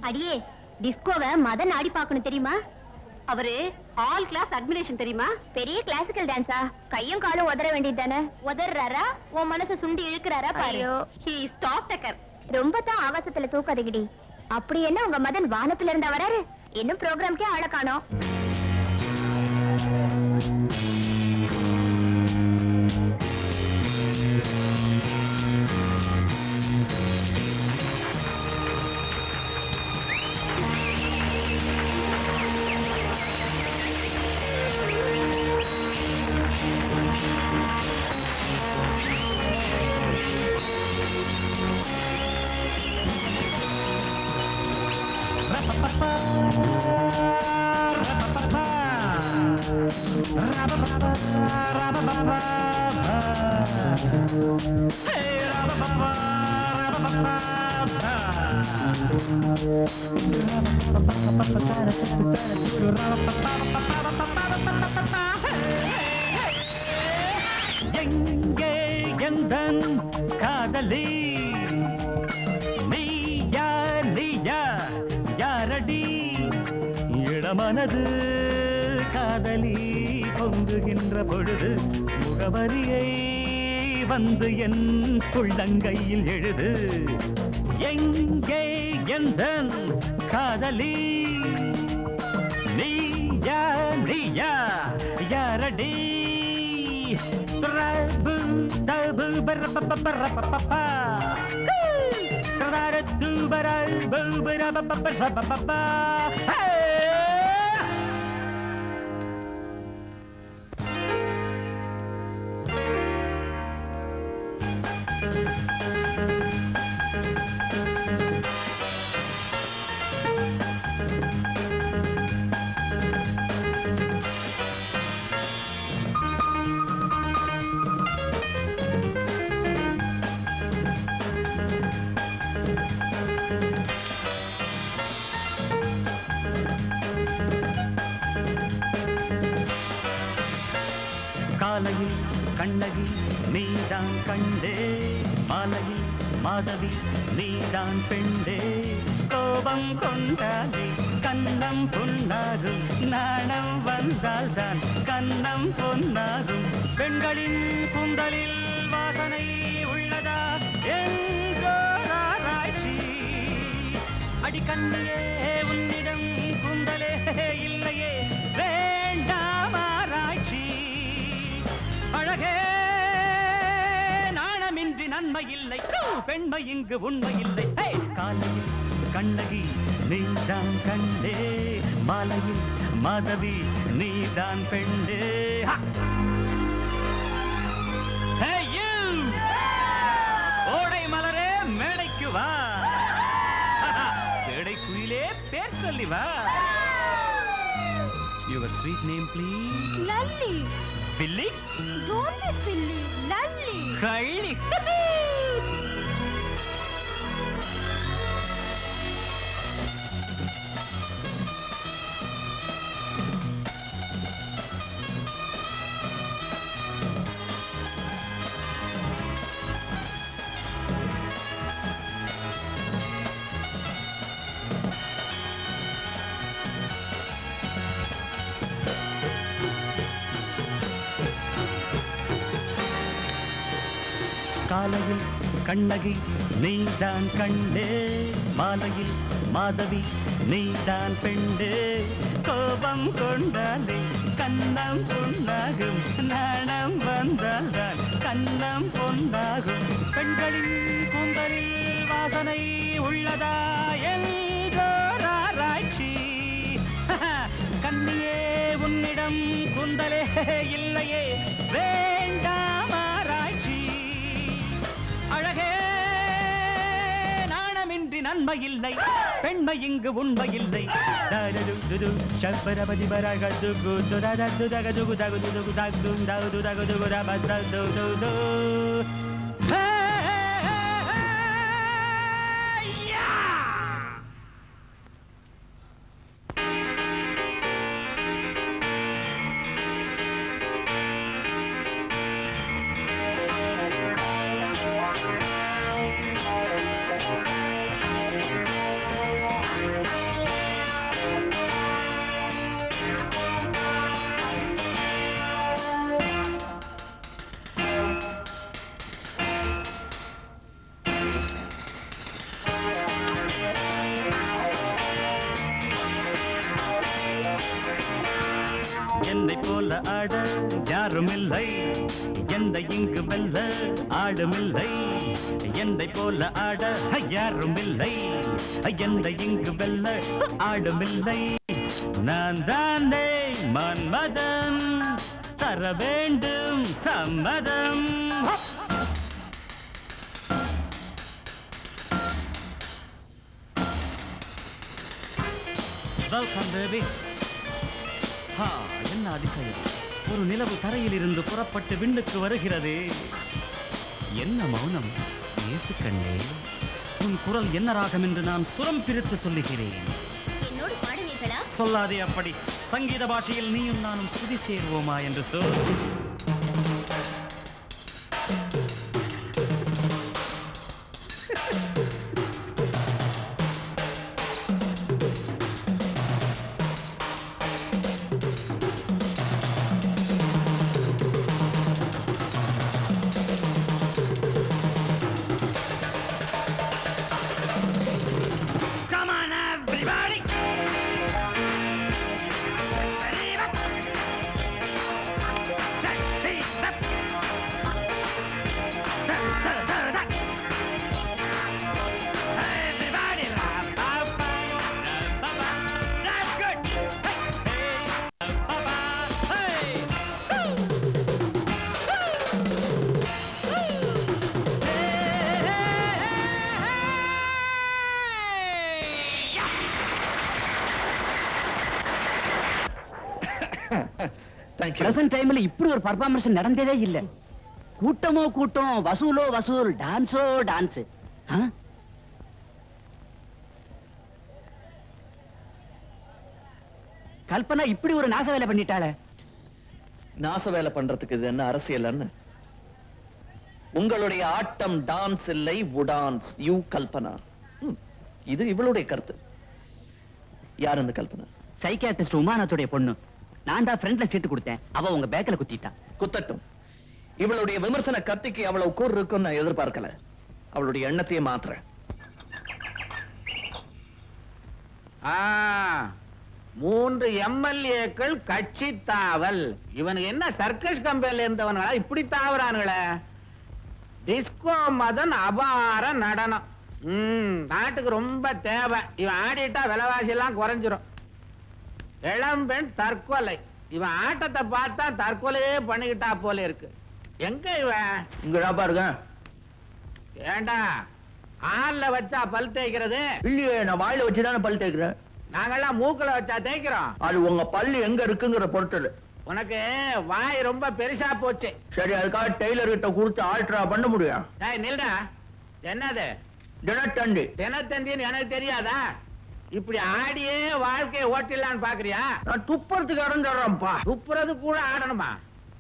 அடியே டிஸ்கோவை மதன் ஆடி பார்க்கணும் தெரியுமா அவரு ஆல் கிளாஸ் அட்மிரேஷன் தெரியுமா பெரிய கிளாசிக்கல் டான்ஸா கையும் காலும் உதற வேண்டியது தானே உதறாரா உன் மனசை சுண்டி இழுக்கிறாரா பாரு ஹி ஸ்டாப் டக்கர் ரொம்ப தான் ஆகாசத்துல தூக்காதீங்கடி அப்படி என்ன உங்க மதன் வானத்துல இருந்தா வராரு இன்னும் ப்ரோக்ராம்க்கே ஆள காணோம் எங்கே எந்தன் காதலி நீ யார் நீ யார் யாரடி இடமனது காதலி பொங்குகின்ற பொழுது முகவரியை வந்து என் உள்ளங்கையில் எழுது எங்கே எந்தன் காதலி நீ யார் நீ யார் யாரடி பிரபு தபு பரபபபரபபபா. பிரதாரத்து பரபு பரபபபரபபபா. ஹே! காலையில் கண்ணகி நீதான் கண்டே மாலையில் மாதவி நீதான் பெண்டே கோபம் கொண்டாலே கண்ணம் பொன்னாகும் நாணம் வந்தால்தான் கண்ணம் பொன்னாகும் பெண்களின் குந்தலில் வாசனை உள்ளதா என்றோராராய்ச்சி அடிக்கண்ணியே உன்னிடம் குந்தலே இல்லையே வேண்டாமாராய்ச்சி அழகே நாணமின்றி நன்மை இல்லை பெண்மை இங்கு உண்மை இல்லை ஹே! காலையில் கண்ணகி நீதான் கண்டே மாலையில் மாதவி நீதான் பெண்டே ஹா! Hey, you! கோடை மலரே மேடைக்கு வா தேடை குயிலே பேர் சொல்லி வா யுவர் ஸ்வீட் நேம் ப்ளீஸ் லல்லி பில்லி டோன்ட் பி சில்லி லல்லி கள்ளி காலையில் கண்ணகி நீதான் கண்டே மாலையில் மாதவி நீதான் பெண்டே கோபம் கொண்டாலே கண்ணம் பொன்னாகும் நாணம் வந்தால்தான் கண்ணம் பொன்னாகும் பெண்களின் கூந்தலில் வாசனை உள்ளதா என்றோராராய்ச்சி கண்ணியே உன்னிடம் குந்தலே இல்லையே வேண்டாம் ஆராய்ச்சி அழகே நாணமின்றி நன்மை இல்லை பெண்மை இங்கு உண்மை இல்லை தரதுதுது, சப்பரபதிபரகதுகு, துரததுதகதுகு, தகுதுதுகு, தகுதும், தகுதுதகுதுகு, ரபததுதுது. ஹே, ஹே, ஹே, யா! ஆட யாரும் இல்லை எந்த இங்கு வெல்ல ஆடுமில்லை எந்தை போல ஆட யாரும் இல்லை எந்த இங்கு வெல்ல ஆடுமில்லை நான் தானே மன்மதன் தர வேண்டும் சம்மதம் வெல்கம் பேபி ஹா என்ன அதிசயம் ஒரு நிலவு தரையில் இருந்து புறப்பட்டு விண்ணுக்கு வருகிறது என்ன மௌனம் ஏசு கண்ணே உன் குரல் என்ன ராகம் என்று நான் சுரம் பிரித்து சொல்லுகிறேன் என்னோடு பாடுவீர்களா சொல்லாதே அப்படி சங்கீத பாஷையில் நீயும் நானும் சுதி சேருவோமா என்று சொல் Come on, everybody! Thank you present டைம்ல இப்படி ஒரு பர்ஃபார்மன்ஸ் நடந்ததே இல்ல கூட்டமோ கூட்டம் வசூலோ வசூல் டான்ஸோ டான்ஸ் கல்பனா இப்படி ஒரு நாச வேலை பண்ணிட்டாளே நாச வேலை பண்றதுக்கு இது என்ன அரசியல்னு உங்களுடைய ஆட்டம் டான்ஸ் இல்லை உடான்ஸ் யூ கல்பனா ம், இது இவளுடைய கருத்து யார் இந்த கல்பனா சைக்கியாட்ரிஸ்ட் உமானத்துடைய பொண்ணு நான் தான் ஃப்ரண்ட்ல சீட்டு கொடுத்தேன் அவ உங்க பேக்ல குத்திட்டான் குத்தட்டும் இவளுடைய விமர்சன கத்திக்கு அவ்வளவு கூர் இருக்கும்னு நான் எதிர்பார்க்கல அவளுடைய எண்ணத்தையே மாத்துறேன் ஆ, மூன்று எம்எல்ஏக்கள் கட்சி தாவல் இவனுக்கு என்ன சர்க்கஸ் கம்பெனில இருந்தவனுங்களா இப்படி தாவறானுங்களே டிஸ்கோ மதன் அபார நடனம் ம் நாட்டுக்கு ரொம்ப தேவை இவன் ஆடிட்டா விலைவாசி எல்லாம் குறைஞ்சிரும் இளம்பெண் தற்கொலை இவன் ஆட்டத்தை பார்த்தா தற்கொலையே பண்ணிக்கிட்டா போல இருக்கு எங்க இவன் இங்க பாருங்க ஏண்டா ஆள்ல வச்சா பல் தேய்க்கிறது இல்லையே நான் வாயில வச்சுதானே பல் தேய்க்கிறேன் நாங்கெல்லாம் மூக்குல வச்சா தேய்க்கிறோம் அது உங்க பல்லு எங்க இருக்குங்கிற பொறுத்தது உனக்கு வாய் ரொம்ப பெருசா போச்சு சரி அதுக்காக டெய்லர் கிட்ட கொடுத்து ஆல்ட்ரா பண்ண முடியும் டேய் நில்டா என்னது தினத்தண்டி தினத்தந்தின்னு எனக்கு தெரியாதா இப்படி ஆடியே வாழ்க்கையை ஓட்டிடலான்னு பாக்குறியா நான் துப்புறதுக்கு இடம் தர்றேன்ப்பா துப்புறது கூட ஆடணுமா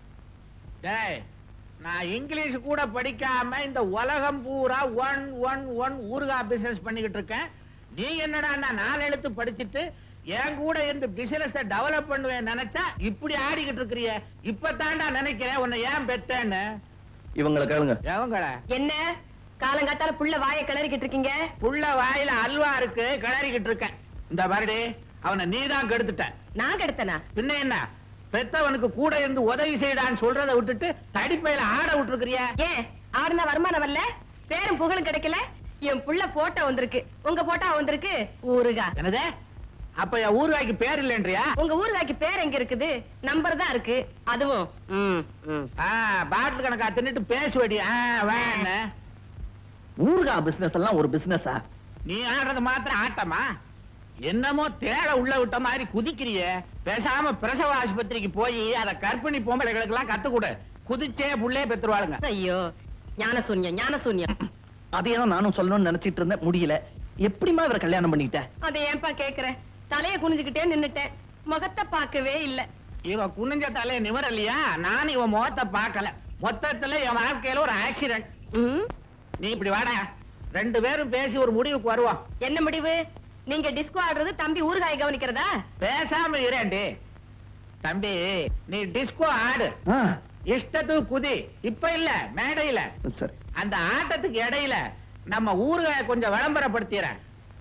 டேய் நான் இங்கிலீஷ் கூட படிக்காம இந்த உலகம் பூரா ஒன் ஒன் ஒன் ஊர்கா பிசினஸ் பண்ணிக்கிட்டு இருக்கேன் நீ என்னடா நான் நாலு எழுத்து படிச்சுட்டு என் கூட இருந்து பிசினஸ் டெவலப் பண்ணுவேன் நினைச்சா இப்படி ஆடிக்கிட்டு இருக்கிறிய இப்பதான்டா நினைக்கிறேன் உன்னை ஏன் பெத்தேன்னு இவங்களை கேளுங்க எவங்கள என்ன காலங்காத்தால புள்ள வாயை கிளறிக்கிட்டு இருக்கீங்க புள்ள வாயில அல்வா இருக்கு கிளறிக்கிட்டு இருக்கேன் இந்த பாருடி அவனை நீதான் கெடுத்துட்ட நான் கெடுத்தனா பின்ன என்ன பெத்தவனுக்கு கூட இருந்து உதவி செய்யடான்னு சொல்றதை விட்டுட்டு தடிப்பையில ஆட விட்டுருக்கிறிய ஏன் ஆடுனா வருமானம் வரல பேரும் புகழும் கிடைக்கல என் புள்ள போட்டோ வந்திருக்கு உங்க போட்டோ வந்திருக்கு ஊருகா என்னது அப்ப என் ஊர்வாய்க்கு பேர் இல்லைன்றியா உங்க ஊருகாய்க்கு பேர் எங்க இருக்குது நம்பர் தான் இருக்கு அதுவும் ம், ம். ஆ, பாட்டில் கணக்கா தின்னுட்டு பேசுவடி ஆ, வேணு ஊர்கா பிசினஸ் எல்லாம் ஒரு பிசினஸா நீ ஆடுறது மாத்திரம் ஆட்டமா என்னமோ தேள உள்ள விட்ட மாதிரி குதிக்கிறியே பேசாம பிரசவ ஆஸ்பத்திரிக்கு போய் அத கர்ப்பிணி பொம்பளைகளுக்கு எல்லாம் கத்து கொடு குதிச்சே புள்ளே பெத்துருவாளுங்க ஐயோ ஞான சூன்யம் ஞான சூன்யம் அதே தான் நானும் சொல்லணும்னு நினைச்சிட்டு இருந்தேன் முடியல எப்படிமா இவரை கல்யாணம் பண்ணிக்கிட்ட அதை ஏன்பா கேக்குற தலைய குனிஞ்சுக்கிட்டே நின்னுட்டேன் முகத்தை பார்க்கவே இல்ல இவ குனிஞ்ச தலைய நிவரலையா நான் இவன் முகத்தை பார்க்கல மொத்தத்துல என் வாழ்க்கையில ஒரு ஆக்சிடென்ட் ம், நீ இப்படி வாடா ரெண்டு பேரும் பேசி ஒரு முடிவுக்கு வருவோம் என்ன முடிவு நீங்க டிஸ்கோ ஆடுறது தம்பி ஊறுகாய் கவனிக்கிறதா பேசாம இரேண்டி தம்பி நீ டிஸ்கோ ஆடு ஆ, இஷ்டத்துக்கு குதி இப்ப இல்ல மேடையில சரி அந்த ஆட்டத்துக்கு இடையில நம்ம ஊர்களை கொஞ்சம் விளம்பரப்படுத்திடுறேன்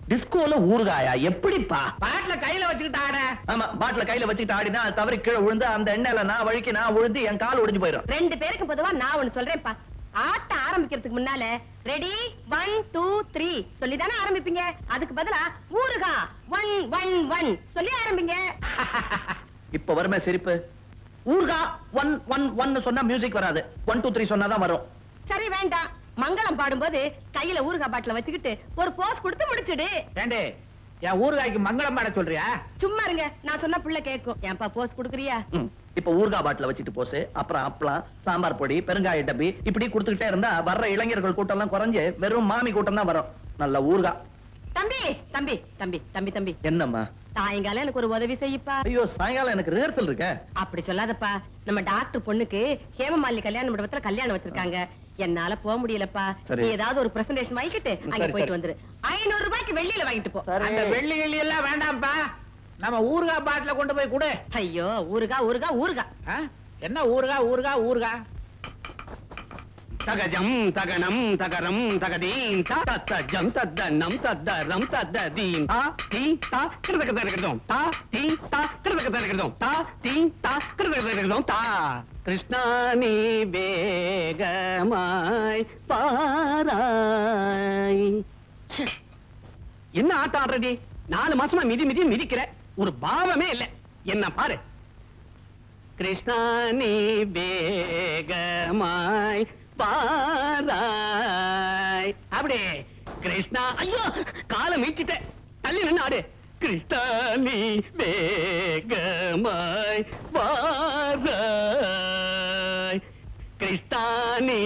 டிஸ்கோல ஊறுகாயா எப்படிப்பா பாட்டுல கையில வச்சுக்கிட்டு ஆட ஆமா பாட்டில கையில வச்சுட்டு ஆடினா அது தவறி கீழே விழுந்து அந்த எண்ணெயில நான் வழுக்கி நான் விழுந்து என் கால் ஒடிஞ்சு போயிடும் ரெண்டு பேருக்கு பொதுவா நான் ஒண்ணு சொல்றேன்ப்பா ஆட்ட ஆரம்பிக்கிறதுக்கு முன்னால ரெடி ஒன் டூ த்ரீ சொல்லி தானே ஆரம்பிப்பீங்க அதுக்கு பதிலா ஊருகா ஒன் ஒன் ஒன் சொல்லி ஆரம்பிங்க இப்ப வருமே சிரிப்பு ஊர்கா ஒன் ஒன் ஒன்னு சொன்னா மியூசிக் வராது ஒன் டூ த்ரீ சொன்னாதான் வரும் சரி வேண்டாம் மங்களம் பாடும்போது கையில ஊருகா பாட்டில வச்சுக்கிட்டு ஒரு போஸ் கொடுத்து முடிச்சிடு ஏண்டே என் ஊறுகாய்க்கு மங்களம் பாட சொல்றியா சும்மா இருங்க நான் சொன்ன புள்ள கேக்கும் ஏன்பா போஸ் குடுக்குறியா ம். இப்ப ஊர்கா பாட்டில வச்சுட்டு போசு அப்புறம் அப்பளம் சாம்பார் பொடி பெருங்காய டப்பி இப்படி கொடுத்துக்கிட்டே இருந்தா வர்ற இளைஞர்கள் கூட்டம் எல்லாம் குறைஞ்சு வெறும் மாமி கூட்டம் தான் வரும் நல்ல ஊர்கா தம்பி தம்பி தம்பி தம்பி தம்பி என்னம்மா சாயங்காலம் எனக்கு ஒரு உதவி செய்யப்பா ஐயோ சாயங்காலம் எனக்கு ரிஹர்சல் இருக்க அப்படி சொல்லாதப்பா நம்ம டாக்டர் பொண்ணுக்கு ஹேமமாலி கல்யாண மண்டபத்துல கல்யாணம் வச்சிருக்காங்க என்னால போக முடியலப்பா சரி. நீ ஏதாவது ஒரு பிரசன்டேஷன் வாங்கிட்டு அங்க சரி, போயிட்டு சரி. வந்துரு ஐநூறு ரூபாய்க்கு வெள்ளியில வாங்கிட்டு போ அந்த வெள்ளி கிள்ளி எல்லாம் வேண்டாம்ப்பா நம்ம ஊறுகாய் பாட்டில கொண்டு போய் கொடு ஐயோ ஊருகா ஊருகா ஊருகா ஆ? என்ன ஊறுகாய் ஊறுகாய் ஊறுகாய் தகஜம் தகனம் தகரம் தகதீம் தா தத்தஜம் தத்தன்னம் தத்தரம் தத்ததீம் தா தீ தா கிருதக தரகதம் தா தீ தா கிருதக தரகதம் தா தீ தா கிருதக தரகதம் தா கிருஷ்ணா நீ வேகமாய் பாராய் ச்சே. என்ன ஆட்டம் ஆடுறடி நாலு மாசமா மிதி மிதி மிதிக்கிற ஒரு பாவமே இல்ல என்ன பாரு கிருஷ்ணா நீ வேகமாய் பாராய் அப்படி கிருஷ்ணா ஐயோ காலை மீச்சிட்ட தள்ளி நின்னு ஆடு கிருஷ்ணா நீ வேகமாய் பாராய் கிருஷ்ணா நீ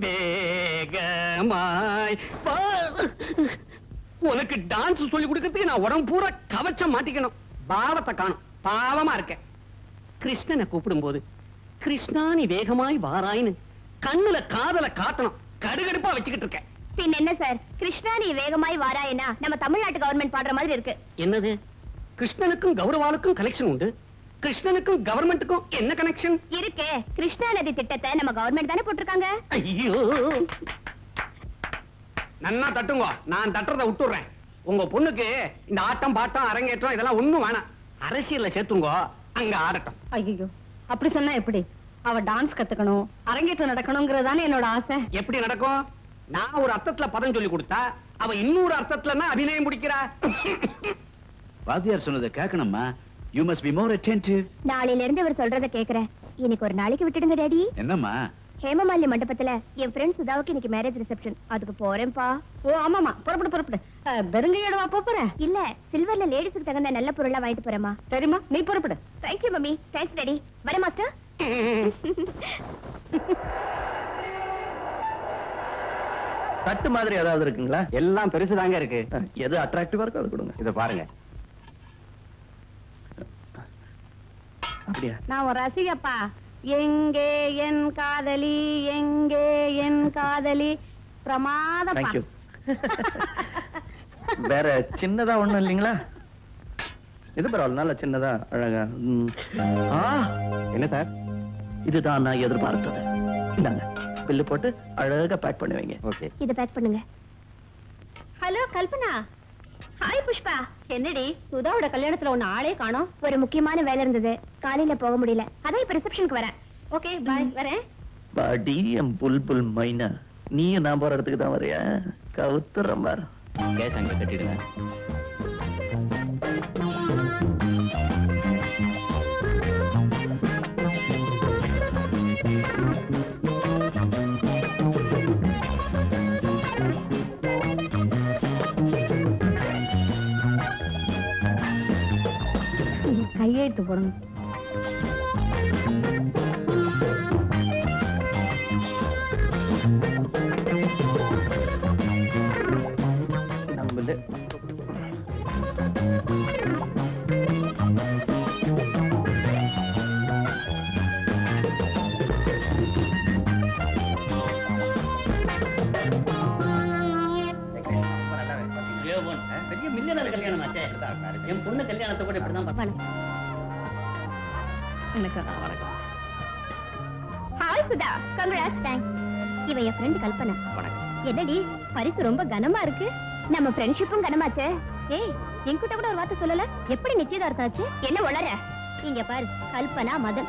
வேகமாய் பா உனக்கு டான்ஸ் சொல்லி கொடுக்கறதுக்கு நான் உடம்பு பூரா கவச்சம் மாட்டிக்கணும் பாவத்தை காணும் பாவமா இருக்கேன் கிருஷ்ணனை கூப்பிடும்போது கிருஷ்ணா நீ வேகமாய் வாராயின்னு கண்ணுல காதல காட்டணும் கடுகடுப்பா வச்சுக்கிட்டு இருக்கேன் பின் என்ன சார் கிருஷ்ணா நீ வேகமாய் வாராயனா நம்ம தமிழ்நாட்டு கவர்மெண்ட் பாடுற மாதிரி இருக்கு என்னது கிருஷ்ணனுக்கும் கௌரவாளுக்கும் கனெக்ஷன் உண்டு கிருஷ்ணனுக்கும் கவர்மெண்ட்டுக்கும் என்ன கனெக்ஷன் இருக்கே கிருஷ்ணா நதி திட்டத்தை நம்ம கவர்மெண்ட் தானே போட்டிருக்காங்க ஐயோ நன்னா தட்டுங்க நான் தட்டுறதை விட்டுறேன் உங்க பொண்ணுக்கு இந்த ஆட்டம் பாட்டம் அரங்கேற்றம் இதெல்லாம் ஒண்ணும் வேணாம் அரசியல்ல சேர்த்துங்க அங்க ஆடட்டும் ஐயோ அப்படி சொன்னா எப்படி அவ டான்ஸ் கத்துக்கணும் அரங்கேற்றம் நடக்கணுங்கிறது தானே என்னோட ஆசை எப்படி நடக்கும் நான் ஒரு அர்த்தத்துல பதம் சொல்லி கொடுத்தா அவ இன்னொரு அர்த்தத்துல அபிநயம் முடிக்கிறா வாத்தியார் சொன்னதை கேட்கணுமா you must be more attentive நாளையில இருந்து இவர் சொல்றத கேக்குறேன் இன்னைக்கு ஒரு நாளைக்கு விட்டுடுங்க டேடி என்னம்மா ஹேமமாலினி மண்டபத்துல என் ஃப்ரெண்ட் சுதாவுக்கு இன்னைக்கு மேரேஜ் ரிசப்ஷன் அதுக்கு போறேன்ப்பா ஓ ஆமாமா புறப்படு புறப்படு பெருங்கையோடவா போற இல்ல சில்வர்ல லேடிஸ்க்கு தகுந்த நல்ல பொருளா வாங்கிட்டு போறேமா சரிம்மா நீ புறப்படு தேங்க்யூ மம்மி தேங்க்ஸ் டேடி வர மாஸ்டர் தட்டு மாதிரி ஏதாவது இருக்குங்களா எல்லாம் பெருசுதாங்க இருக்கு அஹ், எது அட்ராக்டிவா இருக்கோ அது கொடுங்க இத பாருங்க அப்படியா நான் ஒரு ரசிகப்பா எங்கே என் காதலி எங்கே என் காதலி பிரமாதப்பா தேங்க்யூ வேற சின்னதா ஒண்ணும் இல்லைங்களா இது பரவாயில்ல நல்ல சின்னதா அழகா ம். ஆ, என்ன சார் இதுதான் நான் எதிர்பார்த்தது இந்தாங்க பில்லு போட்டு அழகா பேக் பண்ணி வைங்க ஓகே இத பேக் பண்ணுங்க ஹலோ கல்பனா ஹாய் புஷ்பா என்னடி சுதாவோட கல்யாணத்துல ஒண்ணு ஆளே காணோம் ஒரு முக்கியமான வேலை இருந்தது காலையில போக முடியல அதான் இப்ப ரிசப்ஷனுக்கு வரேன் ஓகே பாய் வரேன் பாடி என் புல்புல் மைனா நீயும் நான் போற இடத்துக்கு தான் வரையா கவுத்துறேன் பாரு கேஸ் அங்க கட்டிடுங்க கையெழுத்து போடணும் நம்மள பெரிய மில்லியனர் கல்யாணம் ஆச்சே என் பொண்ணு கல்யாணத்தை கூட இப்படிதான் வணக்கம் வணக்கம் வணக்கம் ஹாய் சுதா கங்க்ராட்ஸ் தேங்க்ஸ் இவ என் ஃப்ரெண்ட் கல்பனா என்னடி பரிசு ரொம்ப கனமா இருக்கு நம்ம ஃப்ரெண்ட்ஷிப்பும் கனமாச்சே ஏய் என்கிட்ட கூட ஒரு வார்த்தை சொல்லல எப்படி நிச்சயதார்த்தம் ஆச்சு என்ன வளர இங்க பாரு கல்பனா மதன்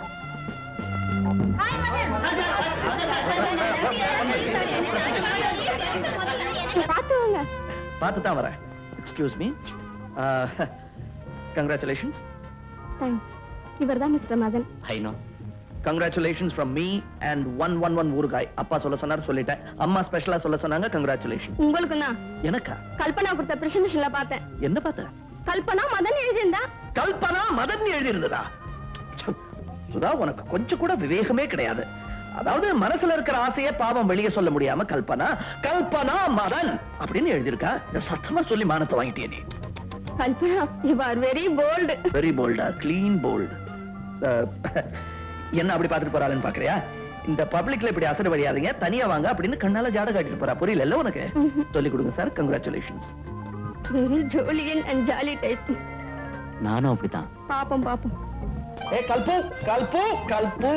பாத்துவாங்க பார்த்து தான் வரேன் எக்ஸ்கியூஸ் மீ கங்க்ராச்சுலேஷன்ஸ் தேங்க்ஸ் இவர் தான் mister Madan I know congratulations from me and one one one ஊறுகாய் அப்பா சொல்ல சொன்னார் சொல்லிட்டேன் அம்மா ஸ்பெஷலா சொல்ல சொன்னாங்க கங்க்ராச்சுலேஷன் உங்களுக்கு தான் எனக்கா கல்பனா கொடுத்த பிரசன்டேஷன்ல பார்த்தேன் என்ன பார்த்த கல்பனா மதன் எழுதியிருந்தா கல்பனா மதன் எழுதி இருந்ததா சுதா உனக்கு கொஞ்சம் கூட விவேகமே கிடையாது அதாவது மனசுல இருக்கிற ஆசையே பாவம் வெளியே சொல்ல முடியாம கல்பனா கல்பனா மதன் அப்படின்னு எழுதியிருக்கா இத சத்தமா சொல்லி மானத்தை வாங்கிட்டியே நீ Kalpana you are very bold very போல்டா கிளீன் போல்டு என்ன அப்படி பார்த்துட்டு போறாளுன்னு பாக்குறியா இந்த பப்ளிக்ல இப்படி அசடு வழியாதீங்க தனியா வாங்க அப்படின்னு கண்ணால ஜாட காட்டிட்டு போறா புரியல உனக்கு சொல்லி கொடுங்க சார் கங்க்ராச்சுலேஷன்ஸ் வெரி ஜோலியன் அண்ட் ஜாலி டைப் நானும் அப்படித்தான் பாப்போம் பாப்போம் ஏ கல்பு கல்பு கல்பு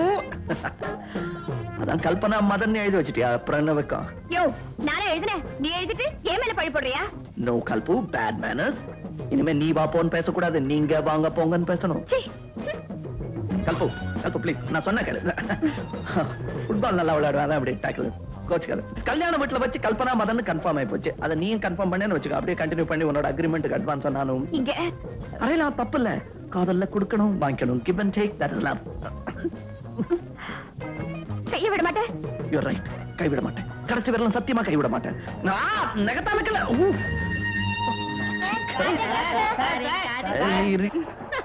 அதான் கல்பனா மதன் எழுதி வச்சிட்டியா அப்புறம் என்ன வைக்கும் யோ நானே எழுதுனேன் நீ எழுதிட்டு ஏன் மேல பழி போடுறியா நோ கல்பு பேட் மேனர்ஸ் இனிமே நீ வா போன்னு பேசக்கூடாது நீங்க வாங்க போங்கன்னு பேசணும் சீ, கல்பு கல்பு ப்ளீஸ் நான் சொன்ன கேளு ஃபுட்பால் நல்லா விளையாடுவேன் அதான் அப்படி டேக்கிள் கோச்சுக்காது கல்யாண வீட்டுல வச்சு கல்பனா மதன் கன்ஃபார்ம் ஆயி போச்சு அதை நீயும் கன்ஃபார்ம் பண்ணேன்னு வச்சுக்கோ அப்படியே கண்டினியூ பண்ணி உன்னோட அக்ரிமெண்ட்டுக்கு அட்வான்ஸ் நானும் இங்க அறையலாம் தப்பு இல்ல காதல்ல கொடுக்கணும் வாங்கிக்கணும் give and take that is love செய்ய விட மாட்டேன் யூர் ரைட் கைவிட மாட்டேன் கடைசி வரலாம் சத்தியமா கைவிட மாட்டேன் நான் நெகத்தா நக்கல ஊ. ஏய், இரு.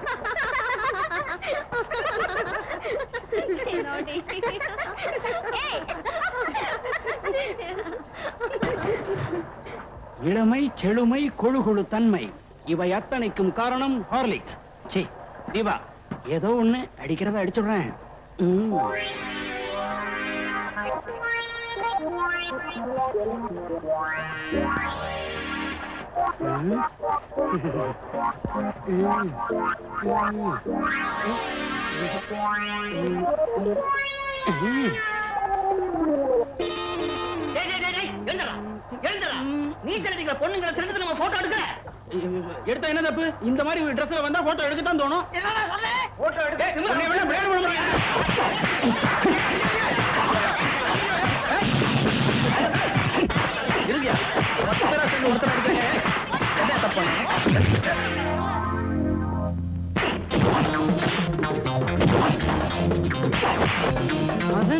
இளமை செழுமை கொழுகொழு தன்மை இவை அத்தனைக்கும் காரணம் ஹார்லிக்ஸ் சீ தீபா ஏதோ ஒண்ணு அடிக்கிறத அடிச்சுடுறேன் ம். ம். ம். ம். நீச்சல் அடிக்கிற பொண்ணுங்களை திருட்டு நம்ம போட்டோ எடுக்க எடுத்தா என்ன தப்பு இந்த மாதிரி ட்ரெஸ்ல வந்தா போட்டோ எடுக்கத்தான் தோணும் போட்டோ எடுக்க உன்னை விட மேல விட முடியாது. இருக்கியா பத்து பேரா சேர்ந்து ஒருத்தர் அடிக்கிறீங்க என்ன தப்பு மதன்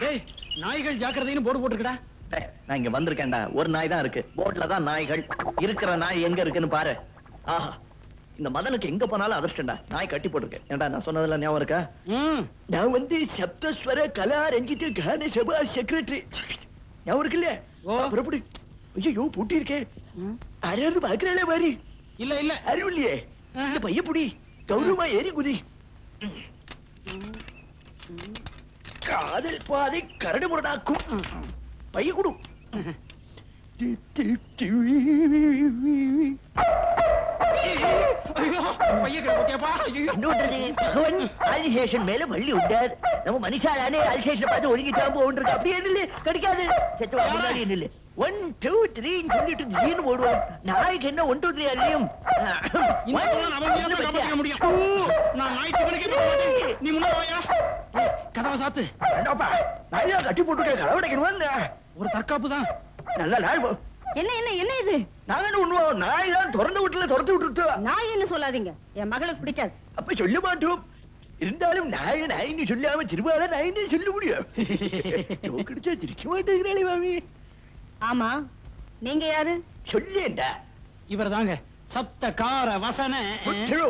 டேய் நாய்கள் ஜாக்கிரதைன்னு போர்டு போட்டுருக்கடா டேய், நான் இங்க வந்திருக்கேன்டா ஒரு நாய் தான் இருக்கு போட்ல தான் நாய்கள் இருக்கிற நாய் எங்க இருக்குன்னு பாரு ஆஹா இந்த மதனுக்கு எங்க போனாலும் அதிர்ஷ்டம்டா நாய் கட்டி போட்டிருக்கு ஏன்டா நான் சொன்னதெல்லாம் ஞாபகம் இருக்கா ம் நான் வந்து சப்தஸ்வர கலா ரஞ்சித கான சபா செக்ரட்டரி ஞாபகம் இருக்குல்ல ஓ. அப்புறம் எப்படி ஐயோ பூட்டி இருக்கே யாராவது பாக்குறாளே மாதிரி இல்ல இல்ல அறிவு இல்லையே இந்த பைய புடி கௌரவமா ஏறி குதி காதல் பாதை கரடு முரடாக்கும் பைய கொடு ஐயோ பைய கேப்பா ஐயோ இன்னொன்றது பகவன் ஆதிசேஷன் மேல வள்ளி உண்டார் நம்ம மனுஷாலானே ஆதிசேஷன் பார்த்து ஒழுங்கிட்டாம போன்றிருக்கு அப்படியே நில்லு கிடைக்காது செத்து முன்னாடி நில்லு ஒன் டூ த்ரீ சொல்லிட்டு திடீர்னு ஓடுவோம் நாய்க்கு என்ன ஒன் டூ த்ரீ அறியும் இன்னும் அவன் முடியாம காப்பாத்திக்க முடியும் ஓ, நான் ஞாயிற்றுக்கிழமைக்கு போக மாட்டேன். நீ முன்னாடி வாயா ஏய், கதவை சாத்து வேண்டாப்பா நாயா கட்டி போட்டு கலவடைக்கணும் ஒரு தற்காப்பு தான் நல்ல நாள் போ. என்ன என்ன என்ன இது நாங்க என்ன பண்ணுவோம் நாய் தான் திறந்து விட்டுல திறந்து விட்டுட்டு நான் என்ன சொல்லாதீங்க என் மகளுக்கு பிடிக்காது அப்ப சொல்ல மாட்டோம் இருந்தாலும் நாய நாயின்னு சொல்லாம திருவாள நாயின்னு சொல்ல முடியும் கிடைச்சா சிரிக்க மாட்டேங்கிறாளே மாமி ஆமா நீங்க யாரு சொல்லேண்டா இவர் தாங்க சப்த கார வசன புத்திரோ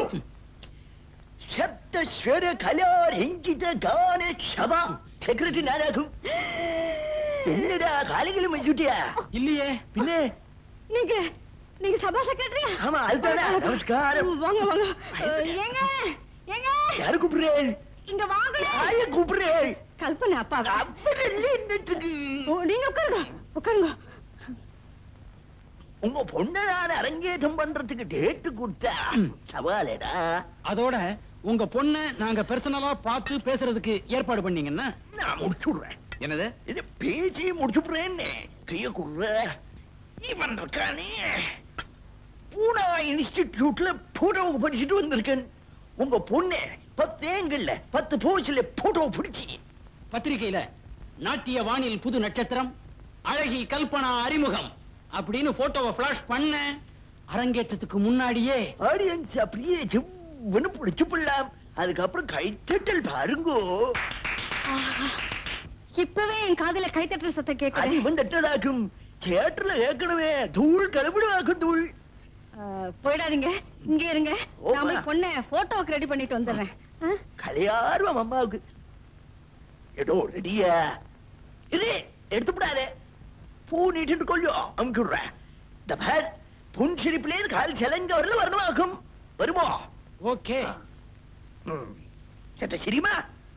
சப்த ஸ்வர கலா ரஞ்சித கான சபா செக்ரட்டரி நானாகும் என்னடா காலைகளும் வச்சுட்டியா இல்லையே பின்ன நீங்க நீங்க சபா செக்ரட்டரியா ஆமா அதுதானே நமஸ்காரம் வாங்க வாங்க அஹ், ஏங்க ஏங்க யாரு கூப்பிடுறேன் இங்க வாங்க யார கூப்பிடுறேன் கல்பனை அப்பா அப்படி என்னத்துக்கு நீங்க உட்காருங்க உட்காருங்க உங்க பொண்ணை நான் அரங்கேற்றம் பண்றதுக்கு டேட்டு கொடுத்தா சவாலேடா அதோட உங்க பொண்ண நாங்க பர்சனலா பார்த்து பேசுறதுக்கு ஏற்பாடு பண்ணீங்கன்னா நான் முடிச்சு விடுறேன் என்னது இது பேசி முடிச்சு விடுறேன்னு கைய குடுற இவன் இருக்கானே பூனா இன்ஸ்டிடியூட்ல போட்டோவை படிச்சுட்டு வந்திருக்கேன் உங்க பொண்ணு பத்து ஏங்கல்ல பத்து போஸ்ல போட்டோ பிடிச்சி பத்திரிகையில நாட்டிய வானில் புது நட்சத்திரம் அழகி கல்பனா அறிமுகம் அப்படின்னு போட்டோவை பிளாஷ் பண்ண அரங்கேற்றத்துக்கு முன்னாடியே ஆடியன்ஸ் அப்படியே ஜிவ்னு பிடிச்சு போடலாம் அதுக்கப்புறம் கைத்தட்டல் பாருங்கோ இப்பவே என் காதுல கைத்தட்டல் சத்தம் அது கேக்குது இவன் தட்டதாக்கும் தியேட்டர்ல கேட்கணுமே தூள் கலப்பிடுவாக்கும் தூள் அஹ், போயிடாதீங்க இங்க இருங்க ஓ, நான் போய் வா. பொண்ணை போட்டோவுக்கு ரெடி பண்ணிட்டு வந்துடுறேன் அஹ்? கலையார்வம் அம்மாவுக்கு ஏதோ ரெடியா இது எடுத்து விடாதே பூ நீட்டு கொள்ளும் அமுக்கி விடுறேன் இந்த பார் புன் சிரிப்பிலே கால் செலங்க வரல வரணுமாக்கும் வருமோ ஓகே ம். சத்த சிரிமா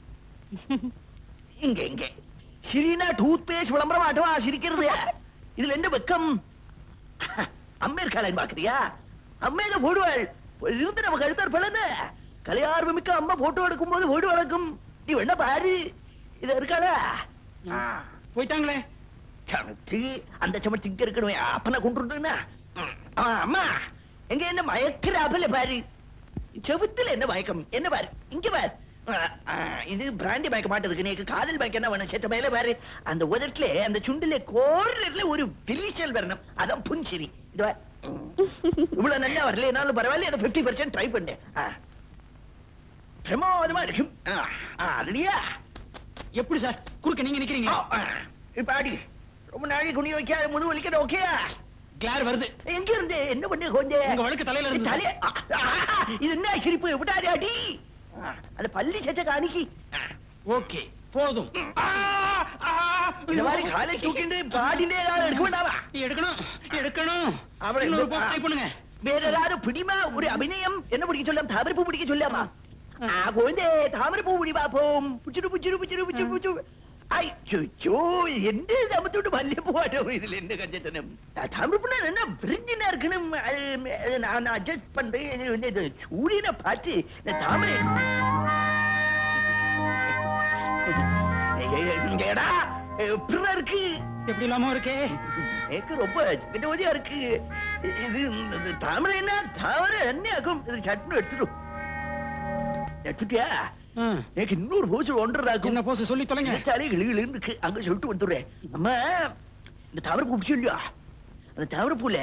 இங்க இங்க சிரினா டூத் பேஸ்ட் விளம்பரம் ஆட்டவா சிரிக்கிறது இதுல என்ன வெக்கம் அம்பேத்கர் பாக்குறியா அம்மையில போடுவாள் இருந்து நம்ம கழுத்தார் பலன கலையார்வமிக்க அம்மா போட்டோ எடுக்கும் போது ஓடு வளர்க்கும் நீ என்ன பாரு இத இருக்காளா போயிட்டாங்களே சமத்து அந்த சமத்து இங்க இருக்கணும் அப்பனை கொண்டு வந்ததுன்னா அம்மா எங்க என்ன மயக்கிறாப்பல பாரு செவுத்துல என்ன மயக்கம் என்ன பாரு இங்க பாரு ஆ, ஆ, இது பிராண்டி மயக்க மாட்டு இருக்கு நீக்கு காதல் மயக்கம் என்ன வேணும் செத்த மேல பாரு அந்த உதட்டுல அந்த சுண்டுல கோர்ல ஒரு விரிசல் வரணும் அதான் புன்சிரி இது பாரு. இவ்வளவு நல்லா வரல என்னாலும் பரவாயில்ல அதை பிப்டி பர்சன்ட் ட்ரை பண்ணேன் ஆ. பிரமாதமா இருக்கும் ஆ, ஆ, ரெடியா எப்படி சார் குறுக்க நீங்க நிக்கிறீங்க ஆ, ஆ. இப்ப அடி ரொம்ப நாளைக்கு குனி வைக்காத முது வலிக்கிற ஓகேயா கிளார் வருது எங்க இருந்து என்ன பண்ணி கொஞ்சம் உங்க வழுக்கு தலையில இருந்து தலை ஆ, ஆ, இது என்ன சிரிப்பு விட்டாதே அடி ஆ, அது பள்ளி சட்ட காணிக்கி ஓகே போதும் இந்த மாதிரி காலை தூக்கிட்டு பாடினே ஏதாவது எடுக்க வேண்டாமா எடுக்கணும் எடுக்கணும் அவளை இன்னொரு இந்த- photo type பண்ணுங்க வேற ஏதாவது பிடிமா ஒரு அபிநயம் என்ன பிடிக்க சொல்லாம் தாமரைப்பூ பிடிக்க சொல்லாமா ஆ, குழந்தை தாமரைப்பூ பிடி பாப்போம் புச்சிரு புச்சிரு புச்சிரு புச்சிரு புச்சிரு ஐ சுச்சோ எந்த தமத்தோடு மல்லிகைப்பூ ஆட்டம் இதுல என்ன கஞ்சத்தனம் தாமரைப்பூனா என்ன விரிஞ்சினா இருக்கணும் அது அது நான் அட்ஜஸ்ட் பண்றேன் இது வந்து இது சூரியனை பார்த்து இந்த தாமரை ஏய், ஏய், இங்கடா எப்படி இருக்கு எப்படி இல்லாம இருக்கே எனக்கு ரொம்ப வினோதியா இருக்கு இது இந்த தாமரை என்ன தாமரை என்ன ஆகும் இது சட்னு எடுத்துடும் எடுத்துட்டியா ஆ. எனக்கு இன்னொரு போச்சு ஒன்றரை என்ன போஸ் சொல்லி தொலைங்க நினைச்சாலே கிளுகிளுன்னு இருக்கு அங்க சொல்லிட்டு வந்துடுறேன் அம்மா இந்த தாமரை பூ சொல்லியா அந்த தாமரை பூல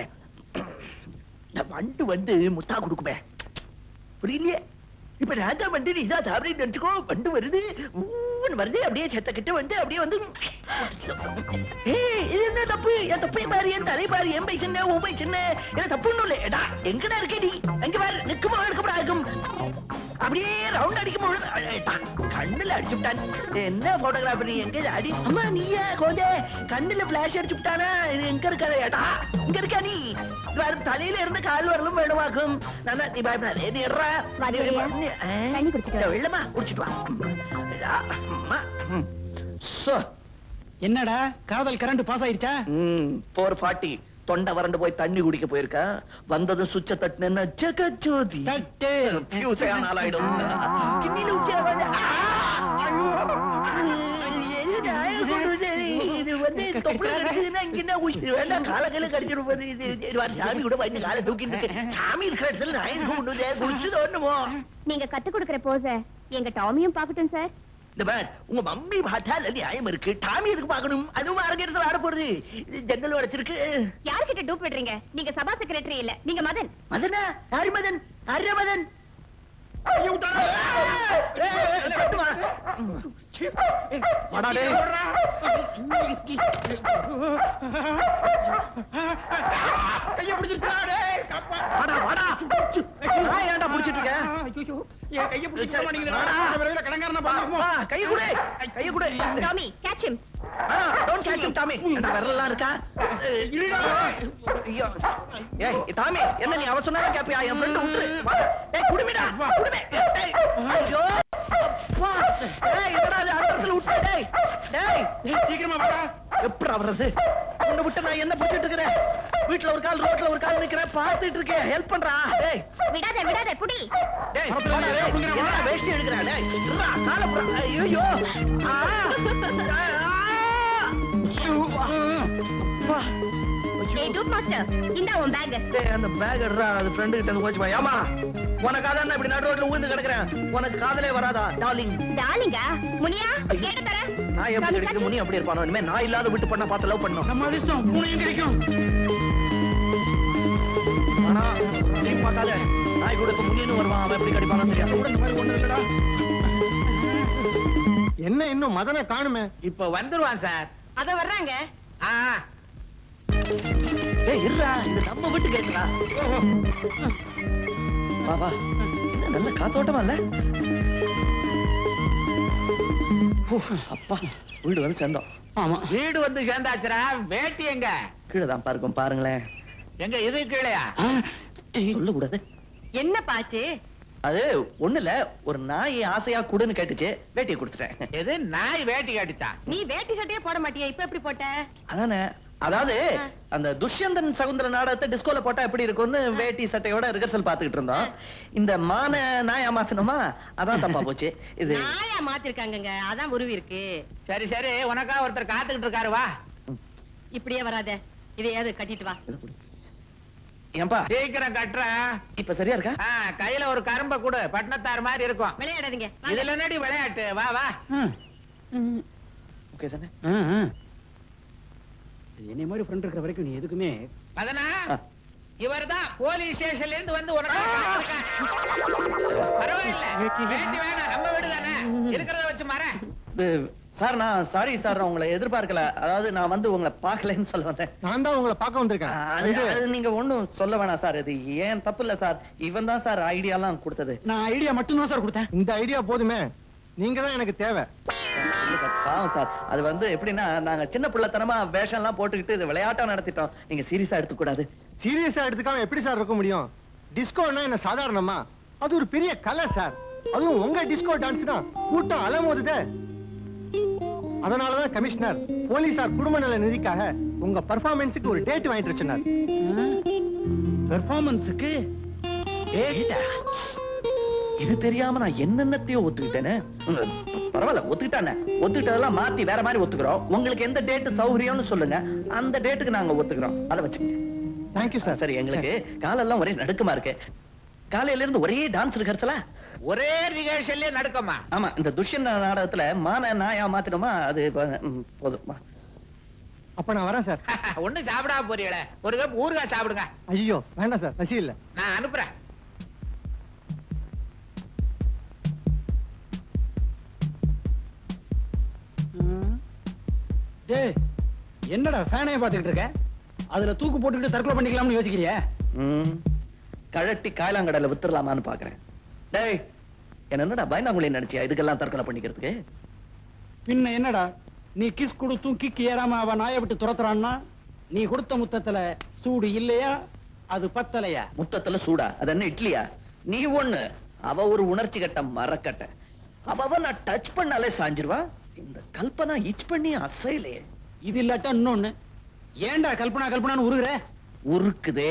இந்த வண்டு வந்து முத்தா கொடுக்குமே புரியலையே இப்ப நான் தான் வண்டு நீ தான் தாமரை நினைச்சுக்கோ வண்டு வருது ஊ ஜிவ்வுன்னு வருது அப்படியே செத்த கிட்ட வந்து அப்படியே வந்து ஏய் இது என்ன தப்பு என் தப்பை பாரு என் தலை பாரு என் பை சின்ன உன் பை சின்ன இது தப்பு ஒண்ணும் இல்லை எடா எங்கடா இருக்கே நீ அங்க பாரு நிக்குமா எடுக்கப்படா இருக்கும் அப்படியே ரவுண்ட் அடிக்கும் பொழுது அடடா, கண்ணுல அடிச்சு விட்டான் என்ன போட்டோகிராஃபர் நீ எங்க அடி அம்மா நீயா குழந்தை கண்ணுல பிளாஷ் அடிச்சு விட்டானா இது எங்க இருக்காரு ஏடா இங்க இருக்கா நீ இது பாரு, தலையில இருந்து கால் வரலும் வேணுமாக்கும் நல்லா நீ பயப்படாதே நீ எட்றா வாடியா. தண்ணி குடிச்சிட்டு வா. வெள்ளமா குடிச்சிட்டு வா அடா, அம்மா. ம். சோ என்னடா காதல் கரண்ட் பாஸ் ஆயிருச்சா போர் ஃபார்ட்டி தொண்டை வறண்டு போய் தண்ணி குடிக்க போயிருக்கா வந்ததும் சுவிட்ச தட்டுன ஜெகஜோதி தட்டு. Fuse ஆன ஆளாயிடும். கிண்ணில ஊத்தியா வந்து, ஆ! இது நான் கொண்டு வந்தேன். இது வந்து தொப்புளை கடிச்சதுன்னா இங்க என்ன உயிர்? இது வேண்டாம், காலை கையில கடிச்சிரும் போது. இது- இது வர சாமி கூட வந்து காலை தூக்கிட்டு இருக்கு. சாமி இருக்கிற இடத்துல நான் எதுக்கு கொண்டு வந்தேன்? குடிச்சது ஒண்ணுமோ? நீங்க கத்து கொடுக்கிற போஸ எங்க டாமியும் பாக்கட்டும் சார் இந்த பார், உங்க மம்மி பார்த்தா அதுல நியாயம் இருக்கு டாமி எதுக்கு பார்க்கணும் அதுவும் அரங்கேறதுல ஆட போறது இது ஜன்னல் உடைச்சிருக்கு யார்கிட்ட டூப் விடுறீங்க நீங்க சபா செக்ரட்டரி இல்ல நீங்க மதன் மதனா யாரு மதன் யாரு மதன் ஐயோ, விட்டானா? ஏய், ஏய், ஏய், கட்டு வா. வாடா டேய். கையை பிடிச்சிருக்கா, டேய். வாடா, வாடா. நான் ஏன்டா பிடிச்சிட்டு இருக்கேன்? என் கையை பிடிச்சு வாடா. வா, வா, கையை கொடு, கையை கொடு. Tommy catch him ah, don't catch him, Tommy. ஏன்டா, விரலெல்லாம் இருக்கா? ஐயோ. ஏய், டாமி, என்ன நீ அவ சொன்னாதான் கேப்பியா? என் friend விட்டுரு. வா. ஏய், குடுமிடா, குடுமி. ஏய், ஐயோ. அப்பா. ஏய், என்னடா இது, அந்தரத்துல விட்ட, டேய். டேய். சீக்கிரமா வாடா எப்படிடா வர்றது? உன்னை விட்டு நான் என்ன பிடிச்சிட்டு இருக்கிறேன்? வீட்டுல ஒரு கால் ரோட்ல ஒரு கால் நிக்கிறேன் பார்த்துட்டு இருக்கேன் ஹெல்ப் பண்றா டேய் விடாத விடாத புடி டேய் வாடா, டேய். என்னடா வேஷ்டி எடுக்கிறா டேய் இருடா, காலை புடுறா. ஐயோ ஆ ஆ. அப்பா. ஏய் டூப் மாஸ்டர் இந்த உன் பேக் டேய், அந்த பேக் எடுறா அது ஃப்ரெண்டு கிட்ட இருந்து போச்சுமா ஏமா உனக்கு அதான் இப்படி நடு ரோட்ல ஊந்து கிடக்குறேன் உனக்கு காதலே வராதா டார்லிங் டார்லிங்கா முனியா கேட்டு தர நான் எப்படி கிடைக்குது முனி அப்படி இருப்பானோ இனிமே நான் இல்லாத விட்டு பண்ண பார்த்து லவ் பண்ணும் நம்ம அதிர்ஷ்டம் பூனையும் கிடைக்கும் ஆனா நீ பார்க்காத நாய் கூட இப்ப முனியன்னு வருவான் அவன் எப்படி கிடைப்பானு தெரியாது கூட இந்த மாதிரி ஒண்ணு இல்லடா என்ன இன்னும் மதனை காணுமே இப்ப வந்துருவான் சார் அத வர்றாங்க ஆ ஏய் இருடா இது நம்ம வீட்டு கேக்குறா வா வா என்ன நல்ல காத்தோட்டமா இல்ல ஹூ, அப்பா வீடு வந்து சேர்ந்தோம் ஆமா வீடு வந்து சேர்ந்தாச்சுரா வேட்டி எங்க கீழே தான் பாருக்கும் பாருங்களேன் எங்க இது கீழையா சொல்ல கூடாது என்ன பாச்சு அது ஒண்ணு இல்ல ஒரு நாய் ஆசையா குடுன்னு கேட்டுச்சு வேட்டியை கொடுத்துட்டேன் எது நாய் வேட்டி கட்டிட்டா நீ வேட்டி சட்டையே போட மாட்டியா இப்ப எப்படி போட்ட அதானே அதாவது அந்த துஷ்யந்தன் சகுந்தர நாடகத்தை டிஸ்கோல போட்டா எப்படி இருக்கும்னு வேட்டி சட்டையோட ரிகர்சல் பாத்துக்கிட்டு இருந்தோம் இந்த மான நாய் ஏமாத்தணுமா அதான் தப்பா போச்சு இது நாயா மாத்திருக்காங்கங்க அதான் உருவி இருக்கு சரி சரி உனக்கா ஒருத்தர் காத்துக்கிட்டு இருக்காரு வா இப்படியே வராத இதையாவது கட்டிட்டு வா ஏன்பா சீக்கிரம் கட்டுறேன் இப்ப சரியா இருக்கா ஆ, கையில ஒரு கரும்ப கொடு பட்டணத்தார் மாதிரி இருக்கும் விளையாடாதீங்க வாங்க. இதுல என்னடி விளையாட்டு வா வா ஓகே தானே என்னை மாதிரி ஃப்ரெண்ட் இருக்கிற வரைக்கும் நீ எதுக்குமே அதனா ஆ. இவர்தான் போலீஸ் ஸ்டேஷன்ல இருந்து வந்து உனக்கு காத்திருக்கார். பரவாயில்ல வேட்டி வேணாம் நம்ம வீடு தானே இருக்கிறத வச்சு மாறேன் இது, சார் நான் சாரி சார் நான் உங்களை எதிர்பார்க்கல அதாவது நான் வந்து உங்களை பார்க்கலன்னு சொல்ல வந்தேன் நான் தான் உங்களை பார்க்க வந்திருக்கேன் அது வந்து- அது நீங்க ஒண்ணும் சொல்ல வேணாம் சார் இது ஏன் தப்பு இல்ல சார் இவன் தான் சார் ஐடியாலாம் கொடுத்தது நான் ஐடியா மட்டும் தான் சார் கொடுத்தேன் இந்த ஐடியா போதுமே நீங்க தான் எனக்கு தேவை இல்ல சார், பாவம் சார் அது வந்து எப்படின்னா நாங்க சின்ன பிள்ளைத்தனமா வேஷம் எல்லாம் போட்டுக்கிட்டு இது விளையாட்டா நடத்திட்டோம் நீங்க சீரியஸா எடுத்துக்க கூடாது சீரியஸா எடுத்துக்காம எப்படி சார் இருக்க முடியும் டிஸ்கோன்னா என்ன சாதாரணமா அது ஒரு பெரிய கலை சார் அதுவும் உங்க டிஸ்கோ டான்ஸ் தான் கூட்டம் அலமோதுதே அதனாலதான் கமிஷனர் போலீசார் குடும்ப நல நிதிக்காக உங்க பர்ஃபார்மன்ஸுக்கு ஒரு டேட் வாங்கிட்டு வர சொன்னார் பெர்ஃபார்மன்ஸுக்கு இது தெரியாம நான் என்னென்னத்தையோ ஒத்துக்கிட்டேன்னு உம், பரவாயில்ல ஒத்துக்கிட்டானே ஒத்துக்கிட்டதெல்லாம் மாத்தி வேற மாதிரி ஒத்துக்கிறோம் உங்களுக்கு எந்த டேட் சௌகரியம்னு சொல்லுங்க அந்த டேட்டுக்கு நாங்க ஒத்துக்கிறோம் அதை வச்சுக்கோங்க தேங்க்யூ சார் சரி எங்களுக்கு காலெல்லாம் ஒரே நடுக்கமா இருக்கு காலையில இருந்து ஒரே டான்ஸ் ரிஹர்சலா ஒரே ரிகர்ஷல்லே நடக்குமா ஆமா இந்த துஷ்யந்த நாடகத்துல மான நாயா மாத்தினோமா அது இப்ப, ம், போதும் அப்ப நான் வரேன் சார் ஒண்ணு சாப்பிடாம போறீங்களே ஒரு கப் ஊறுகாய் சாப்பிடுங்க ஐயோ வேண்டாம் சார் பசி இல்ல நான் அனுப்புறேன் டேய் என்னடா ஃபேனைய பாத்துக்கிட்டு இருக்க அதுல தூக்கு போட்டுக்கிட்டு தற்கொலை பண்ணிக்கலாம்னு யோசிக்கிறியா ம், கழட்டி காயலாங்கடல வித்துடலாமான்னு பாக்குறேன் டேய் என்ன என்னடா பயந்தாங்குழி நினைச்சியா இதுக்கெல்லாம் தற்கொலை பண்ணிக்கிறதுக்கு பின்ன என்னடா நீ கிஸ் கொடுத்தும் கிக்கு ஏறாம அவ நாயை விட்டு துரத்துறான்னா நீ கொடுத்த முத்தத்துல சூடு இல்லையா அது பத்தலையா முத்தத்துல சூடா அது என்ன இட்லியா நீ ஒண்ணு அவ ஒரு உணர்ச்சி கட்ட மரக்கட்ட அவ அவ நான் டச் பண்ணாலே சாஞ்சிருவா இந்த கல்பனா இச் பண்ணி அசையிலே இது இல்லாட்டா இன்னொன்னு ஏன்டா கல்பனா கல்பனான்னு உருகுற உருக்குதே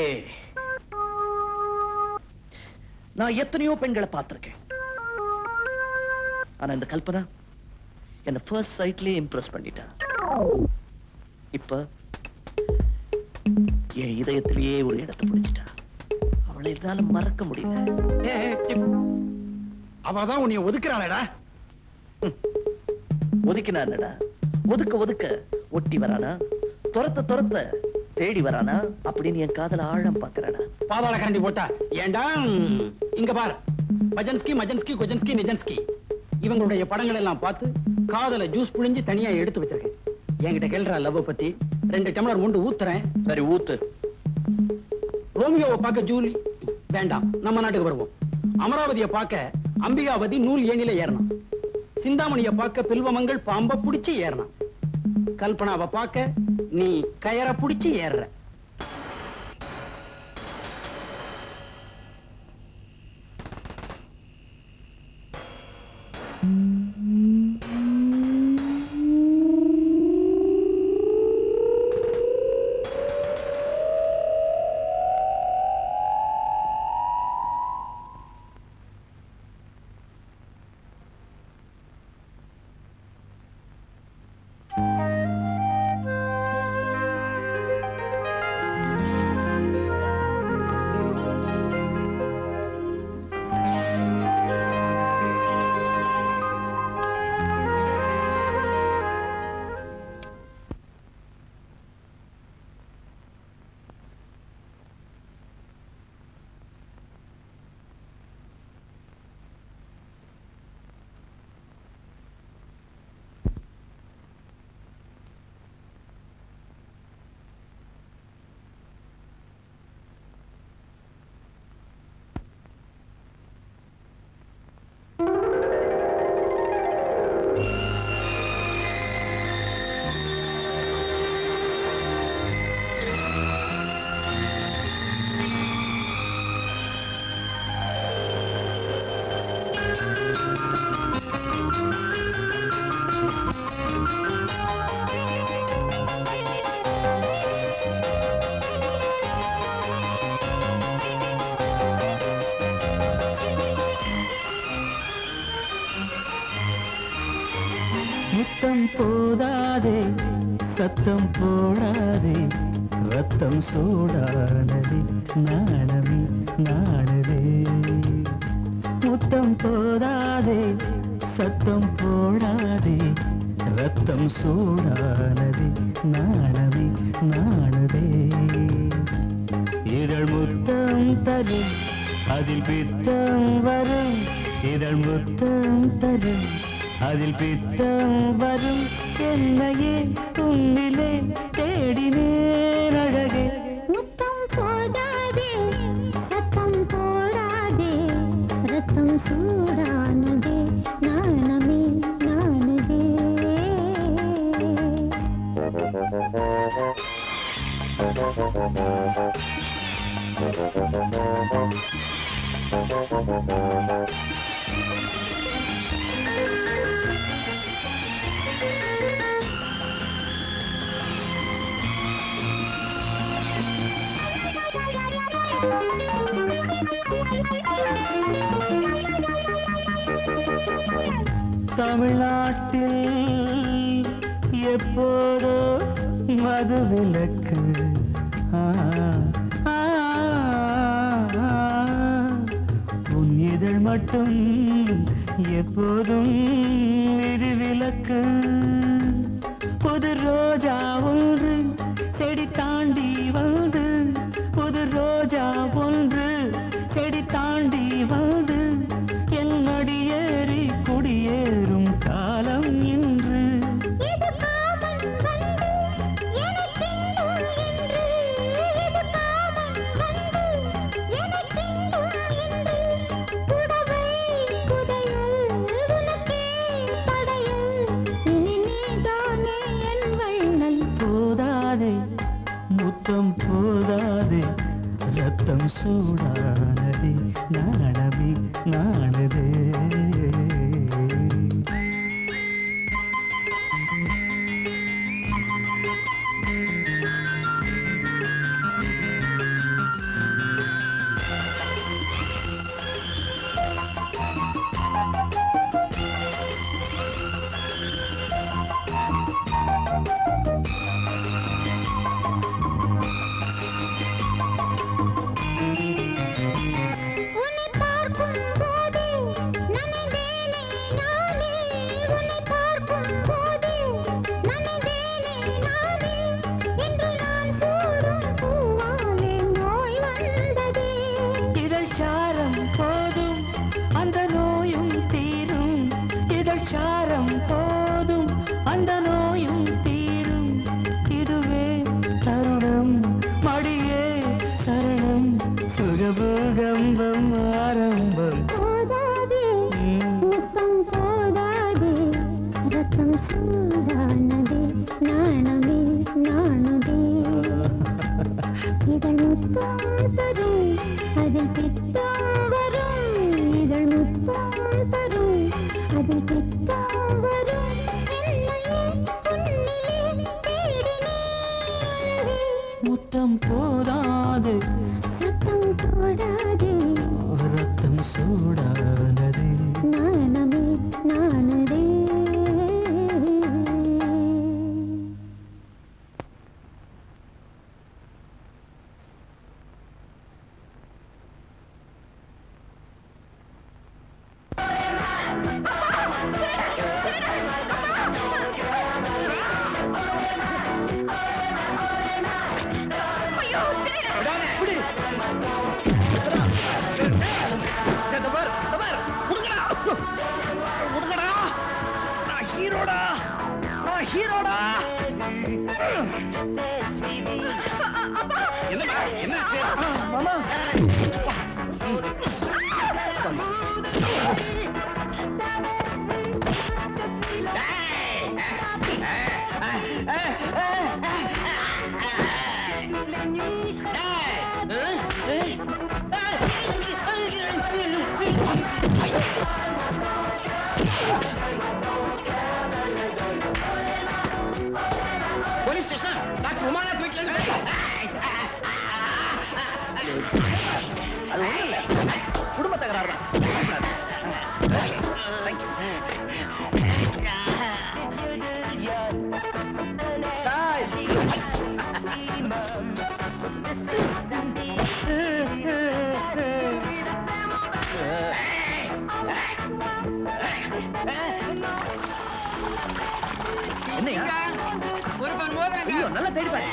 நான் எத்தனையோ பெண்களை பார்த்திருக்கேன் ஆனா இந்த கல்பனா என்ன ஃபர்ஸ்ட் சைட்லயே இம்ப்ரெஸ் பண்ணிட்டா இப்ப என் இதயத்திலேயே ஒரு இடத்தை பிடிச்சிட்டா அவளை என்னால மறக்க முடியல அவதான் உன்னை ஒதுக்குறாளடா ஒதுக்கினா என்னடா ஒதுக்க ஒதுக்க ஒட்டி வரானா துரத்த துரத்த தேடி வரானா அப்படின்னு என் காதல ஆழம் பாக்குறானா பாதாள கரண்டி போட்டா ஏண்டா ம், இங்க பாரு பஜன்ஸ்கி மஜன்ஸ்கி கொஜன்ஸ்கி நிஜன்ஸ்கி இவங்களுடைய படங்கள் எல்லாம் பார்த்து காதல ஜூஸ் புழிஞ்சு தனியா எடுத்து வச்சிருக்கேன் என்கிட்ட கேள்றா லவ் பத்தி ரெண்டு டம்ளர் மூண்டு ஊத்துறேன் சரி ஊத்து ரோமியோவை பார்க்க ஜூலி வேண்டாம் நம்ம நாட்டுக்கு வருவோம் அமராவதியை பார்க்க அம்பிகாவதி நூல் ஏணில ஏறணும் சிந்தாமணியை பார்க்க பில்வமங்கள் பாம்ப புடிச்சு ஏறணும் கல்பனாவை பார்க்க நீ கயற புடிச்சு ஏறுற முத்தம் போதாதே சத்தம் போடாதே ரத்தம் சூடானதே நாணமே நாணதே முத்தம் போதாதே சத்தம் போடாதே ரத்தம் சூடானதே நாணமே நாணதே இதழ் முத்தம் தரும் அதில் பித்தம் வரும் இதழ் முத்தம் தரும் அதில் பித்தம் வரும் என்னையே உன்னிலே தேடினேன் அழகே முத்தம் போதாதே சத்தம் போடாதே ரத்தம் சூடானதே நாணமே நாணதே தமிழ்நாட்டில் எப்போதோ மதுவிலக்கு ஆ, ஆ, ஆ. உன் இதழ் மட்டும் எப்போதும் விதிவிலக்கு புது ரோஜா ஒன்று செடி தாண்டி வந்து புது ரோஜா ஒன்று செடி தாண்டி வந்து என் அடியேறி குடியேறும் காலம் இன்று இது காமன் வந்த போதாதே முத்தம் போதாதே ரத்தம் சூடானதே நாணமே நாணதே உன்னை பார்க்கும் போதே நனைந்தேனே நானே உன்னை பார்க்கும் போதே நனைந்தேனே நானே இன்று நான் சூடும் பூவாலே நோய் வந்ததே இதழ் சாரம் போதும் அந்த நோயும் தீரும் இதழ் சாரம் போதும் அந்த நோயும் தீரும் இதுவே தருணம் மடியே சரணம் சுகபூகம்பம் ஆரம்பம் போதாதே ம். முத்தம் போதாதே ரத்தம் சூடானதே நாணமே நாணுதே இதழ் முத்தம் தரும் அதில் பித்தம் வரும் இதழ் முத்தம் தரும் அதில் பித்தம் வரும் என்னையே உன்னிலே தேடினேன் முத்தம் போதாது சத்தம் போடாதே ரத்தம் சூடானதே நாணமே நாணுதே இந்த பார், இந்த பார், உடுங்கடா. உடுங்கடா. நான் ஹீரோடா நான் ஹீரோடா என்னம்மா என்னாச்சு மாமா போலீஸ் ஸ்டேஷன் டாக்டர் உமாநாத் வீட்டுல இருந்து அது ஒண்ணும் இல்ல குடும்ப தகராறு தான் Thank you. என்னையா ஒரு பன் போது ஐயோ நல்லா தேடி பாரு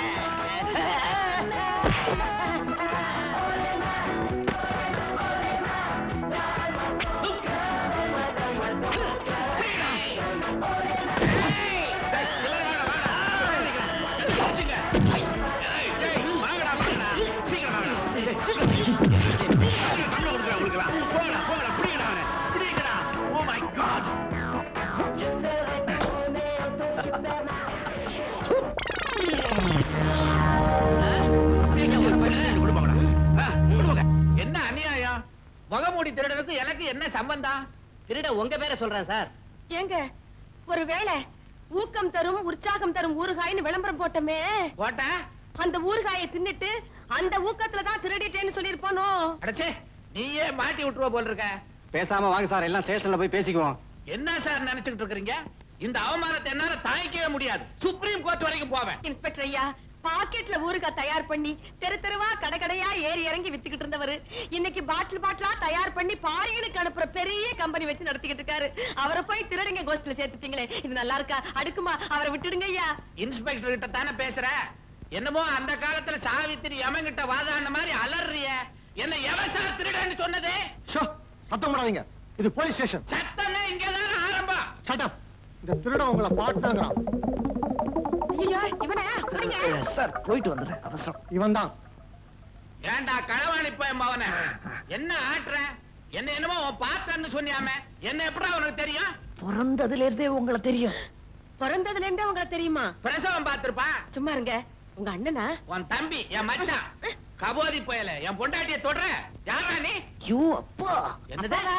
என்ன அநியாயம் முகமூடி திருடனுக்கு எனக்கு என்ன சம்பந்தம் திருட உங்க பேரை சொல்றேன் சார் ஏங்க ஒருவேளை ஊக்கம் தரும் உற்சாகம் தரும் ஊறுகாய்னு விளம்பரம் போட்டமே போட்டா அந்த ஊறுகாயை தின்னுட்டு அந்த ஊக்கத்துல தான் திருடிட்டேன்னு சொல்லிருப்பானோ அடச்சே நீயே மாட்டி விட்டுருவ போல் இருக்க பேசாம வாங்க சார் எல்லாம் ஸ்டேஷன்ல போய் பேசிக்குவோம் என்ன சார் நினைச்சுக்கிட்டு இருக்கீங்க இந்த அவமானத்தை என்னால தாங்கிக்கவே முடியாது சுப்ரீம் கோர்ட் வரைக்கும் போவேன் இன்ஸ்பெக்டர் ஐயா பாக்கெட்ல ஊறுகாய் தயார் பண்ணி தெரு தெருவா கடை கடையா ஏறி இறங்கி வித்துக்கிட்டு இருந்தவரு இன்னைக்கு பாட்டில் பாட்டிலா தயார் பண்ணி பாரியனுக்கு அனுப்புற பெரிய கம்பெனி வச்சு நடத்திக்கிட்டு இருக்காரு அவரை போய் திருடுங்க கோஷ்டில சேர்த்துட்டீங்களே இது நல்லா இருக்கா அடுக்குமா அவரை விட்டுடுங்க ஐயா இன்ஸ்பெக்டர் கிட்ட தானே பேசுற என்னமோ அந்த காலத்துல சாவித்திரி யமன் கிட்ட வாதாடின மாதிரி அலறிய என்ன எவசார் திருடன்னு சொன்னதே ஷோ சத்தம் போடாதீங்க இது போலீஸ் ஸ்டேஷன் சத்தமே இங்கதான் ஆரம்பம் சட்டம் இந்த திருடன் உங்களை பாட்டுங்கிறான் ஐயா இவனா விடுங்க சார் போயிட்டு வந்துடுறேன் அவசரம் இவன் தான் ஏண்டா களவாணி போய் மவன என்ன ஆட்டுற என்ன என்னமோ உன் பார்த்தன்னு சொன்னியாமே என்ன எப்படா உனக்கு தெரியும் பிறந்ததுல இருந்தே உங்களை தெரியும் பிறந்ததுல இருந்தே உங்களை தெரியுமா பிரசவம் பார்த்திருப்பா சும்மா இருங்க உங்க அண்ணனா உன் தம்பி என் மச்சான் கபோதி புயல என் பொண்டாட்டிய தொடர யாரா நீ ஐயோ அப்பா என்னது அப்பாடா.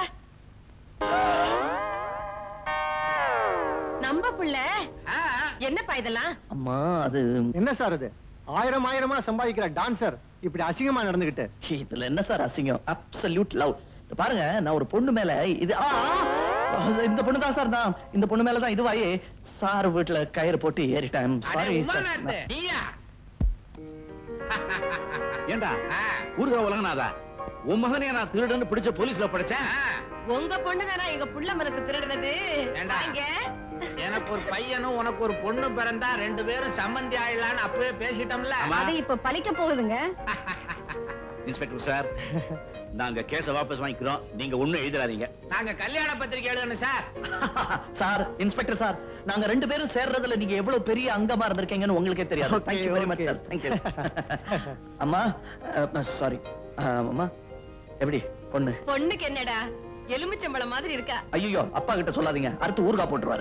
நம்ப புள்ள ஆ, என்னப்பா இதெல்லாம் அம்மா அது என்ன சார் இது ஆயிரம் ஆயிரமா சம்பாதிக்கிற டான்சர் இப்படி அசிங்கமா நடந்துகிட்டு இதுல என்ன சார் அசிங்கம் அப்சல்யூட் லவ் பாருங்க நான் ஒரு பொண்ணு மேல இது ஆ, ஆ, இந்த பொண்ணு தான் சார் நான் இந்த பொண்ணு மேல தான் இதுவாயி சார் வீட்டுல கயிறு போட்டு ஏறிட்டேன் அடே, சாரி உமாநாத்து, நீயா ஏண்டா ஆ, ஊர்கா உலகநாதா உன் மகனே நான் திருடன்னு பிடிச்ச போலீஸ்ல படிச்சேன் ஆ, உங்க பொண்ணுதானா எங்க புள்ள மனசு திருடுனது ஏண்டா? வாங்க. எனக்கு ஒரு பையனும் உனக்கு ஒரு பொண்ணு பிறந்தா ரெண்டு பேரும் சம்மந்தி ஆயிடலான்னு அப்பவே பேசிட்டோம்ல ஆமா. அது இப்ப பழிக்க போகுதுங்க இன்ஸ்பெக்டர் சார் நாங்க கேஸ வாபஸ் வாங்கிக்கிறோம் நீங்க ஒண்ணும் எழுதிடாதீங்க நாங்க கல்யாண பத்திரிக்கை எழுதணும் சார் சார் இன்ஸ்பெக்டர் சார் நாங்க ரெண்டு பேரும் சேர்றதுல நீங்க எவ்வளவு பெரிய அங்கமா இருந்திருக்கீங்கன்னு உங்களுக்கே தெரியாது Okay, Thank you very much, okay. sir. Thank you. அம்மா சாரி அம்மா எப்படி பொண்ணு பொண்ணுக்கு என்னடா எலுமிச்சம்பழம் மாதிரி இருக்கா ஐயோ அப்பா கிட்ட சொல்லாதீங்க அடுத்து ஊர்கா போட்டுருவாரு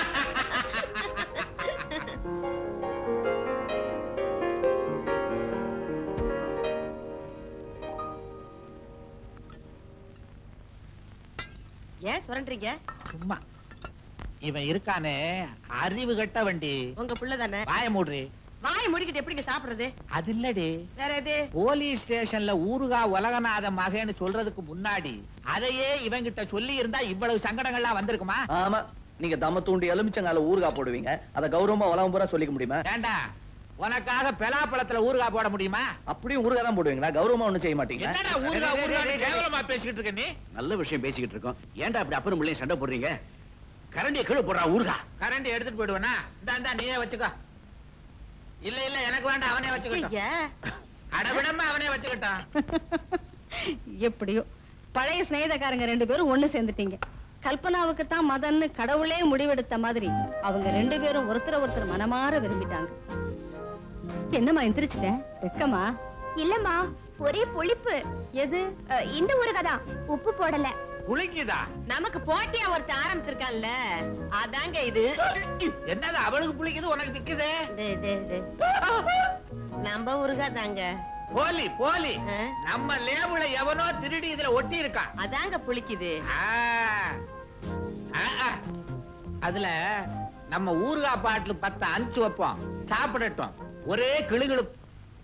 ஏன் சுரண்டீங்க சும்மா இவன் இருக்கானே அறிவு கட்ட வண்டி உங்க புள்ள தானே வாய மூடுறி வாய் முடிக்கிட்டு எப்படிங்க சாப்பிடுறது அது இல்லடி வேற எது போலீஸ் ஸ்டேஷன்ல ஊருகா உலகநாத மகன்னு சொல்றதுக்கு முன்னாடி அதையே இவங்கிட்ட சொல்லி இருந்தா இவ்வளவு சங்கடங்கள்லாம் வந்திருக்குமா ஆமா நீங்க தம்ம தூண்டி எலுமிச்சங்கால ஊர்கா போடுவீங்க அத கௌரவமா உலகம் பூரா சொல்லிக்க முடியுமா ஏண்டா உனக்காக பெலாப்பழத்துல ஊறுகா போட முடியுமா அப்படியும் ஊர்கா தான் போடுவீங்களா கௌரவமா ஒண்ணும் செய்ய மாட்டீங்க என்னடா ஊறுகா ஊறுகா கேவலமா பேசிக்கிட்டு இருக்க நீ நல்ல விஷயம் பேசிக்கிட்டு இருக்கோம் ஏன்டா அப்படி அப்புறம் பிள்ளைங்க சண்டை போடுறீங்க கரண்டிய கீழே போடுறா ஊர்கா கரண்ட் எடுத்துட்டு போயிடுவேனா இந்தா இந்தா நீயே வச்சுக்கோ இல்ல இல்ல எனக்கு வேண்டாம் அவனே வச்சுக்கிட்டான் ஐயா, அடவிடமா அவனே வச்சுக்கிட்டான் எப்படியோ பழைய சிநேகிதக்காரங்க ரெண்டு பேரும் ஒண்ணு சேர்ந்துட்டீங்க கல்பனாவுக்கு தான் மதன்னு கடவுளே முடிவெடுத்த மாதிரி அவங்க ரெண்டு பேரும் ஒருத்தர ஒருத்தர் மனமாற விரும்பிட்டாங்க என்னம்மா எந்திரிச்சிட்டேன் வெக்கமா இல்லம்மா ஒரே புளிப்பு எது அஹ், இந்த ஊறுகாய் தான் உப்பு போடல புளிக்குதா நமக்கு போட்டியா ஒருத்தன் ஆரம்பிச்சிருக்கான்ல அதாங்க இது என்னது அவளுக்கு புளிக்குது உனக்கு திக்குதே டே, டே, டே. நம்ம ஊருகா தாங்க போலி போலி ஆ? நம்ம லேபிள எவனோ திருடி இதுல ஒட்டி இருக்கான் அதாங்க புளிக்குது ஆ. ஆ, ஆ. அதுல நம்ம ஊறுகா பாட்டில் பத்து அனுப்பிச்சு வைப்போம் சாப்பிடட்டும் ஒரே கிளுகிழுப்பு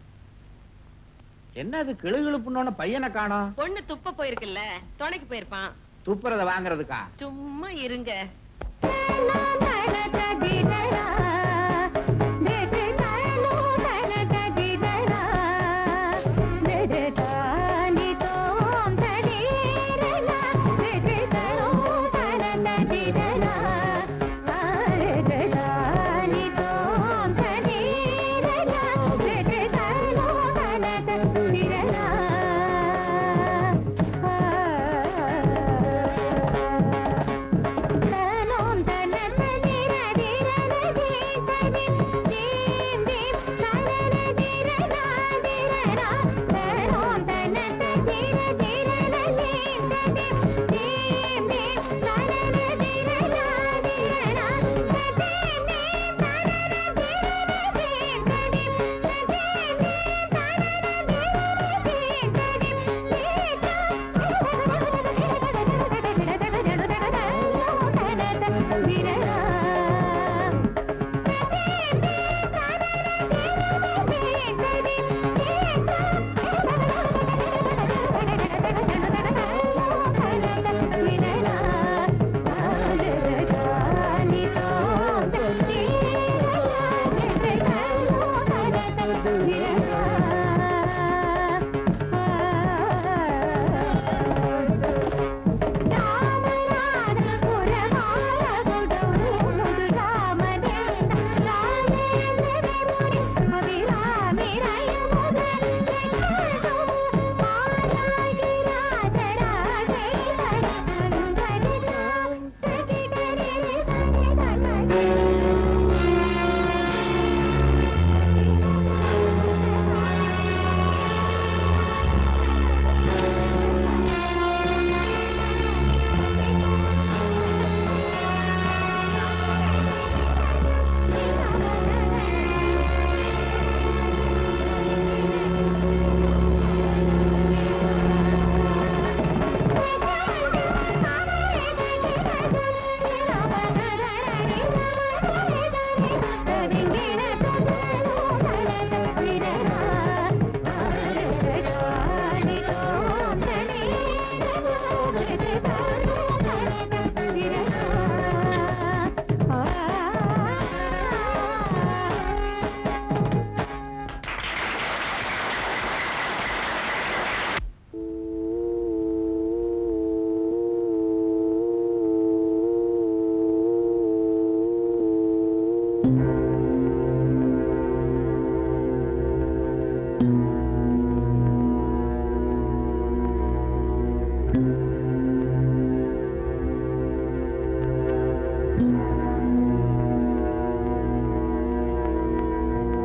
என்னது கிளுகிழுப்புன்னு பையனை காணோம் பொண்ணு துப்ப போயிருக்குல்ல துணைக்கு போயிருப்பான் துப்புறத வாங்குறதுக்கா சும்மா இருங்க தனோம் தன தனிர திரனதி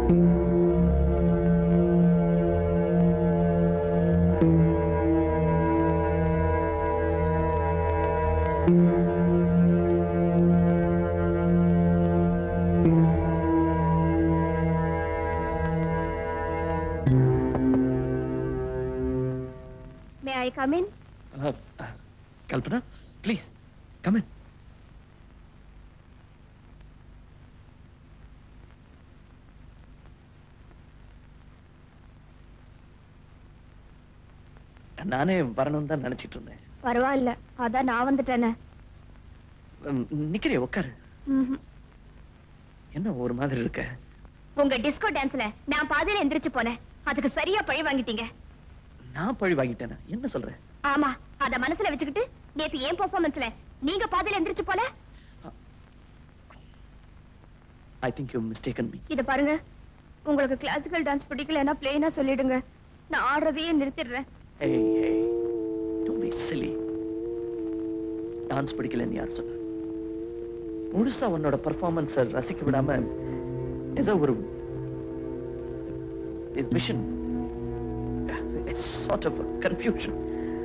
may I come in Kalpana please come in நானே வரணும்னு தான் நினைச்சிட்டு இருந்தேன் பரவாயில்ல அதான் நான் வந்துட்டேனே ம், நிக்கிறியா உட்காரு ம்ஹும். என்ன ஒரு மாதிரி இருக்க உங்க டிஸ்கோ டான்ஸ்ல நான் பாதியில எந்திரிச்சு போனேன் அதுக்கு சரியா பழி வாங்கிட்டீங்க நான் பழி வாங்கிட்டேனா என்ன சொல்ற ஆமா அத மனசுல வச்சுக்கிட்டு நேத்து ஏன் பெர்ஃபார்மன்ஸ்ல நீங்க பாதியில எந்திரிச்சு போல I think you mistaken me இத பாருங்க உங்களுக்கு கிளாசிக்கல் டான்ஸ் பிடிக்கலன்னா பிளெயினா சொல்லிடுங்க நான் ஆடுறதையே நிறுத்திடுறேன் ஏய் ஏய் டோன்ட் பி சிலி டான்ஸ் பிடிக்கலன்னு யார் சொன்னா முழுசா உன்னோட பெர்ஃபார்மன்ஸை ரசிக்க விடாம ஏதோ ஒரு vision it's sort of confusion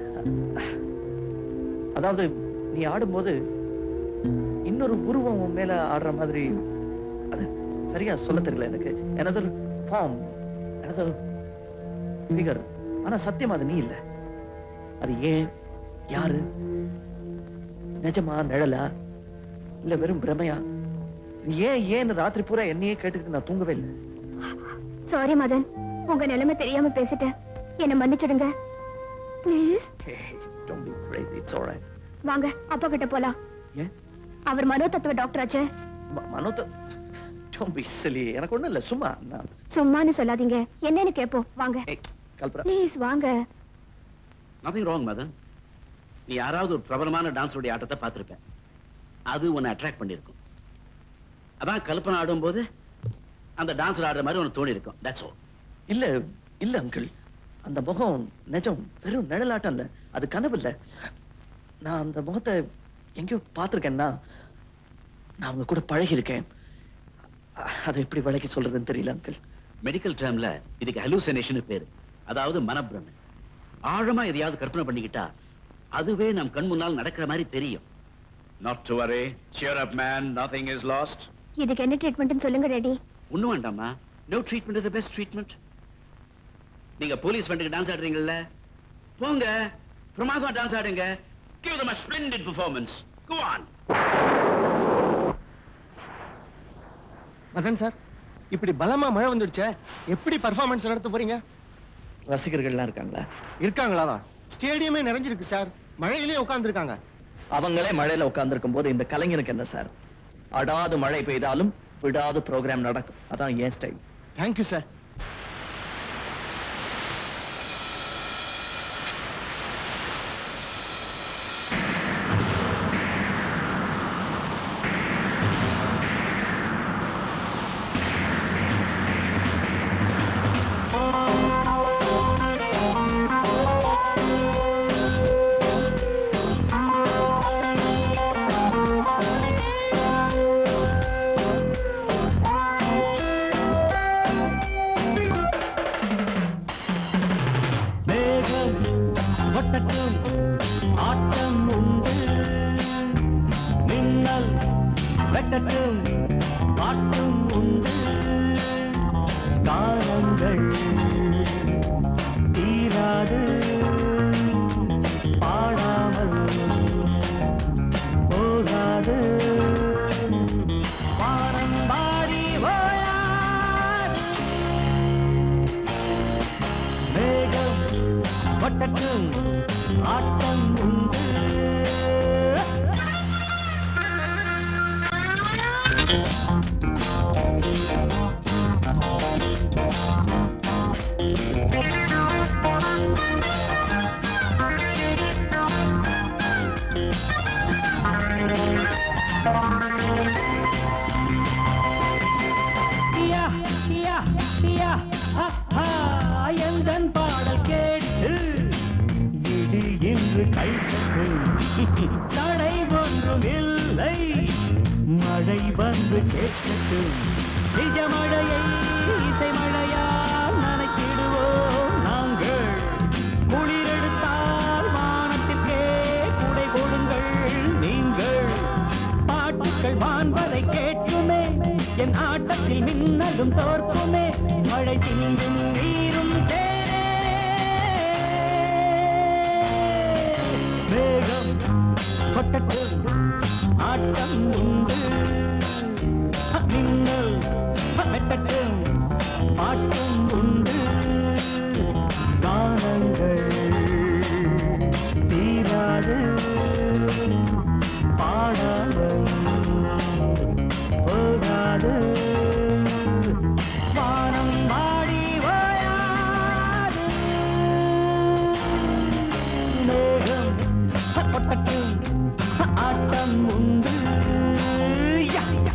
அதாவது நீ ஆடும்போது இன்னொரு உருவம் உன் மேல ஆடுற மாதிரி அது சரியா சொல்ல தெரியல எனக்கு எனது ஃபார்ம் எனது ஃபிகர் ஆனா சத்தியமா அது நீ இல்ல அது ஏன் யாரு நிஜமா நிழலா இல்ல வெறும் பிரமையா நீ ஏன் ஏன் ராத்திரி பூரா என்னையே கேட்டுக்கிட்டு நான் தூங்கவே இல்லை சாரி மதன் உங்க நிலைமை தெரியாம பேசிட்டேன் என்ன மன்னிச்சிடுங்க please Hey, don't be crazy. It's all right. வாங்க அப்பா கிட்ட போலாம் ஏன் அவர் மனோதத்துவ டாக்டர் ஆச்சே ம- மனோத்த don't be silly. எனக்கு ஒண்ணும் இல்ல சும்மா நான் சும்மான்னு சொல்லாதீங்க என்னன்னு கேப்போம் வாங்க ஏய், கல்பனா ப்ளீஸ் வாங்க நத்திங் ராங் மதன் நீ யாராவது ஒரு பிரபலமான டான்ஸோடைய ஆட்டத்தை பார்த்திருப்ப அது உன்னை அட்ராக்ட் பண்ணிருக்கும் அதான் கல்பனை ஆடும்போது அந்த டான்ஸ்ல ஆடுற மாதிரி உனக்கு தோணி இருக்கும் தட்ஸ் all இல்ல இல்ல அங்கிள் அந்த முகம் நிஜம் வெறும் நிழலாட்டம் இல்ல அது கனவு இல்ல நான் அந்த முகத்தை எங்கேயோ பார்த்திருக்கேன்னா நான் அவங்க கூட பழகி இருக்கேன் அதை எப்படி விளக்கி சொல்றதுன்னு தெரியல அங்கிள் மெடிக்கல் டேர்ம்ல இதுக்கு ஹலூசினேஷன் பேரு அதாவது மனப்பிரமை ஆழமா எதையாவது கற்பனை பண்ணிக்கிட்டா அதுவே நம் கண் முன்னால் நடக்கிற மாதிரி தெரியும் Not to worry. Cheer up, man. Nothing is lost. இதுக்கு என்ன ட்ரீட்மெண்ட்னு சொல்லுங்க ரெடி ஒண்ணும் வேண்டாமா no treatment is best treatment நீங்க போலீஸ் ஃபண்டுக்கு டான்ஸ் ஆடுறீங்கல்ல போங்க பிரமாதமா டான்ஸ் ஆடுங்க give them a splendid performance go on Madan sir இப்படி பலமா மழை வந்துடுச்சே எப்படி பர்ஃபார்மன்ஸ் நடத்த போறீங்க ரசிகர்கள்லாம் இருக்காங்களா இருக்காங்களா ஸ்டேடியமே நிறைஞ்சிருக்கு சார் மழையிலேயே உட்கார்ந்துருக்காங்க அவங்களே மழையில உட்கார்ந்திருக்கும் போது இந்த கலைஞனுக்கு என்ன சார் அடாது மழை பெய்தாலும் விடாது ப்ரோக்ராம் நடக்கும் அதான் ஏன் ஸ்டைல் தேங்க்யூ சார் மேகம் ஒட்டட்டும் ஆட்டம் உண்டு மின்னல் வெட்டட்டும் பாட்டும் உண்டு காலங்கள் தீராது பாடாமல் போகாது வானம் பாடி ஓயாது மேகம் வட்டட்டும் ஆட்டம் உண்டு யா, யா, யா, ஹா, ஹா, எந்தன் பாடல் கேட்டு இடி இன்று கைப்பட்டு தடை ஒன்றும் இல்லை மழை வந்து கேட்கட்டும் நிஜ மழையை மின்னலும் தோற்குமே மழை சிந்தும் நீரும் தேரே மேகம் கொட்டட்டும் ஆட்டம் உண்டு அ, மின்னல் அ, வெட்டட்டும் பாட்டும் உண்டு கானங்கள் தீராது பாடாமல் போகாது வானம் மாடி ஓயாது மேகம் கொட்டட்டும் ஆட்டம் உண்டு யா, யா.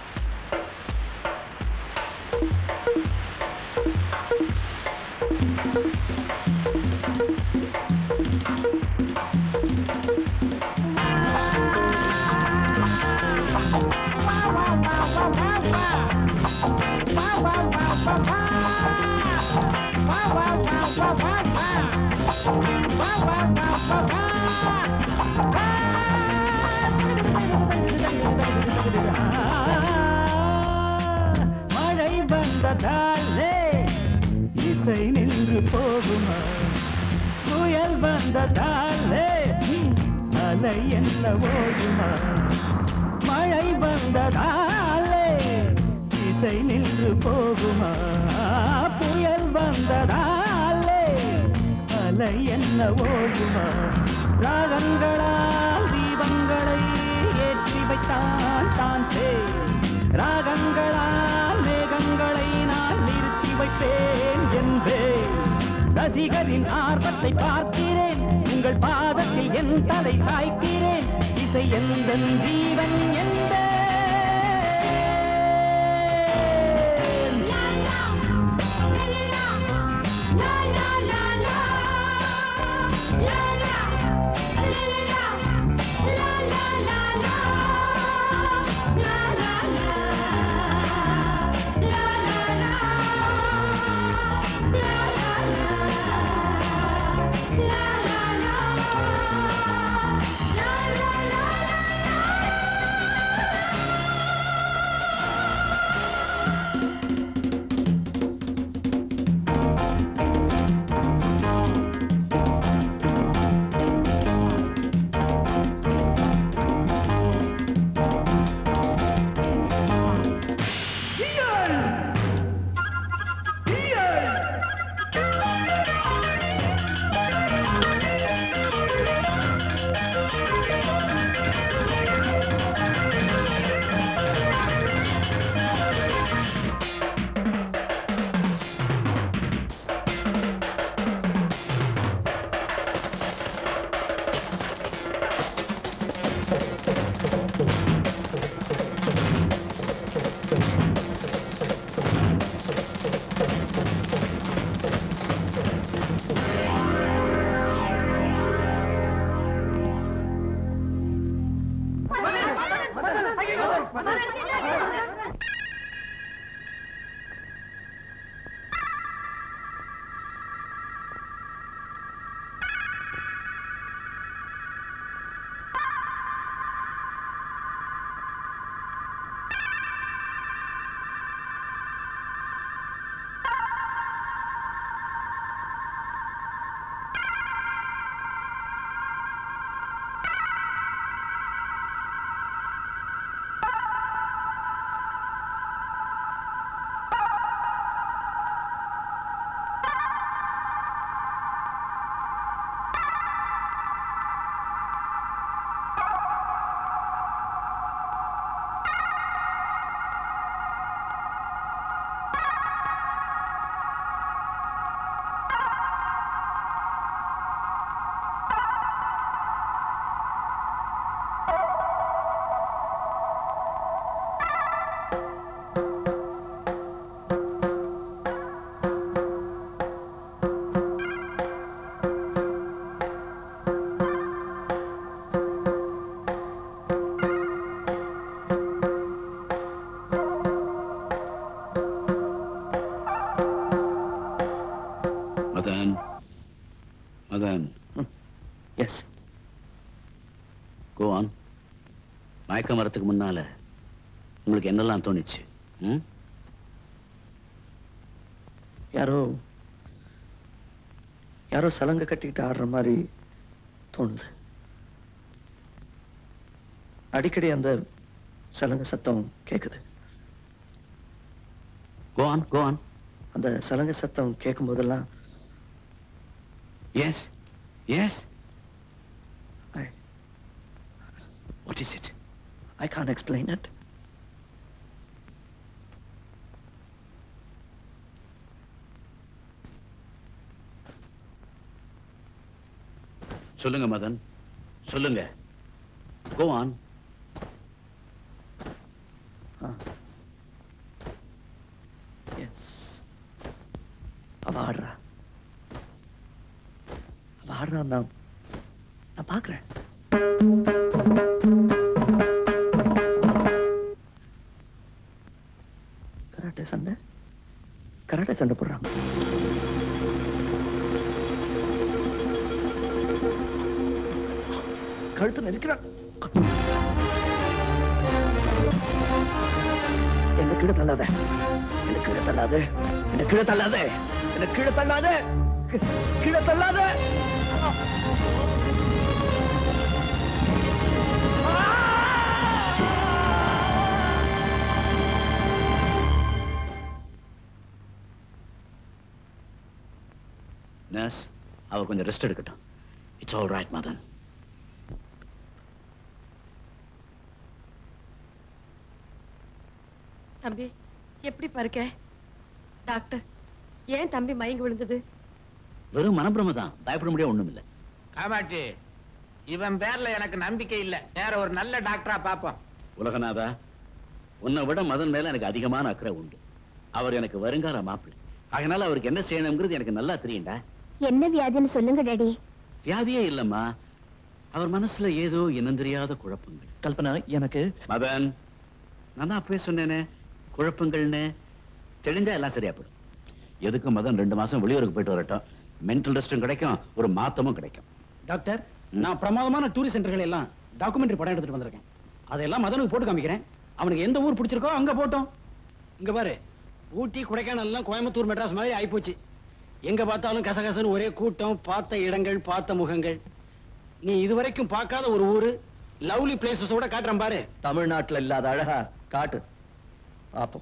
மழை வந்ததாலே இசை நின்று போகுமா புயல் வந்ததாலே ம், அலை என்ன ஓடுமா மழை வந்ததாலே இசை நின்று போகுமா புயல் வந்ததாலே அலை என்ன ஓடுமா ராகங்களால் தீபங்களை ஏற்றி வைத்தான் தான் சே ராகங்களால் மேகங்களை நான் நிறுத்தி வைப்பேன் என்பேன் ரசிகரின் ஆர்வத்தை பார்க்கிறேன் உங்கள் பாதத்தில் என் தலை சாய்க்கிறேன் இசை எந்த ஜீவன் எந்த Madan Madan yes go on மயக்கம் வரத்துக்கு முன்னால உங்களுக்கு என்னெல்லாம் தோணுச்சு ம்? யாரோ யாரோ சலங்க கட்டிக்கிட்டு ஆடுற மாதிரி தோணுது அடிக்கடி அந்த சலங்க சத்தம் கேக்குது Go on, go on. அந்த சலங்க சத்தம் கேட்கும் போதெல்லாம் Yes, yes. I, What is it? I can't explain it. சொல்லுங்க மதன் சொல்லுங்க Go on. Ah. Yes. அவ ஆடுறா அவ ஆடுறா நான் நான் பாக்குறேன் கராட்டே சண்டை கராட்டே சண்டை போடுறாங்க கழுத்து நெருக்கிறான் என்ன கீழே தள்ளாத என்ன கீழே தள்ளாத என்ன கீழே தள்ளாத என்ன கீழே தள்ளாத கீ- கீழே தள்ளாத நர்ஸ் அவர் கொஞ்சம் ரெஸ்ட் எடுக்கட்டும் இட்ஸ் ஆல் ரைட் மதன் தம்பி எப்படி பாருக்க டாக்டர் ஏன் தம்பி மயங்கி விழுந்தது வெறும் மனப்பிரம தான் பயப்பட முடியாது ஒண்ணும் இல்ல காமாட்சி இவன் பேர்ல எனக்கு நம்பிக்கை இல்ல வேற ஒரு நல்ல டாக்டரா பாப்போம் உலகநாதா உன்னை விட மதன் மேல எனக்கு அதிகமான அக்கறை உண்டு அவர் எனக்கு வருங்கால மாப்பிள்ளை அதனால அவருக்கு என்ன செய்யணுங்கிறது எனக்கு நல்லா தெரியும்டா என்ன வியாதின்னு சொல்லுங்க டாடி வியாதியே இல்லம்மா அவர் மனசுல ஏதோ இனம் தெரியாத குழப்பங்கள் கல்பனா எனக்கு மதன் நான் தான் அப்பவே சொன்னேனே குழப்பங்கள்னு தெரிஞ்சா எல்லாம் சரியா போயிடும் எதுக்கும் மதன் ரெண்டு மாசம் வெளியூருக்கு போயிட்டு வரட்டும் மென்டல் ரெஸ்டும் கிடைக்கும் ஒரு மாத்தமும் கிடைக்கும் டாக்டர் நான் பிரமாதமான டூரிஸ்ட் சென்டர்கள் எல்லாம் டாக்குமெண்ட்ரி படம் எடுத்துட்டு வந்திருக்கேன் அதெல்லாம் மதனுக்கு போட்டு காமிக்கிறேன் அவனுக்கு எந்த ஊர் பிடிச்சிருக்கோ அங்க போட்டோம் இங்க பாரு ஊட்டி கொடைக்கானல் எல்லாம் கோயம்புத்தூர் மெட்ராஸ் மாதிரி ஆயிப்போச்சு எங்க பார்த்தாலும் கசகசன்னு ஒரே கூட்டம் பார்த்த இடங்கள் பார்த்த முகங்கள் நீ இதுவரைக்கும் பார்க்காத ஒரு ஊரு லவ்லி பிளேசஸோட காட்டுறேன் பாரு தமிழ்நாட்டுல இல்லாத அழகா காட்டு பாப்போம்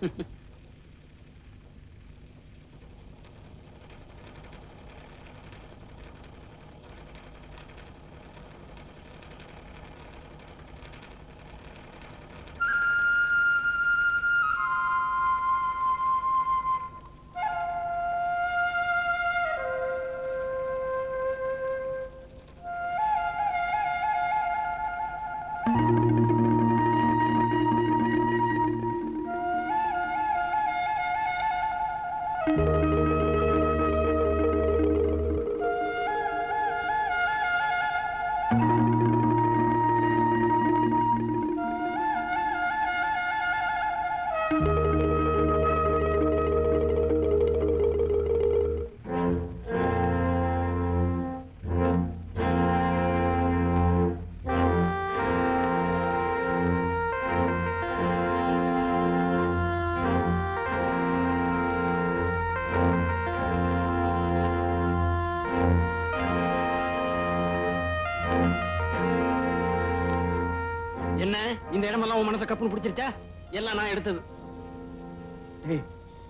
என்ன இந்த இடமெல்லாம் உன் மனசை கப்புன்னு பிடிச்சிருச்சா எல்லாம் நான் எடுத்தது ஏய்,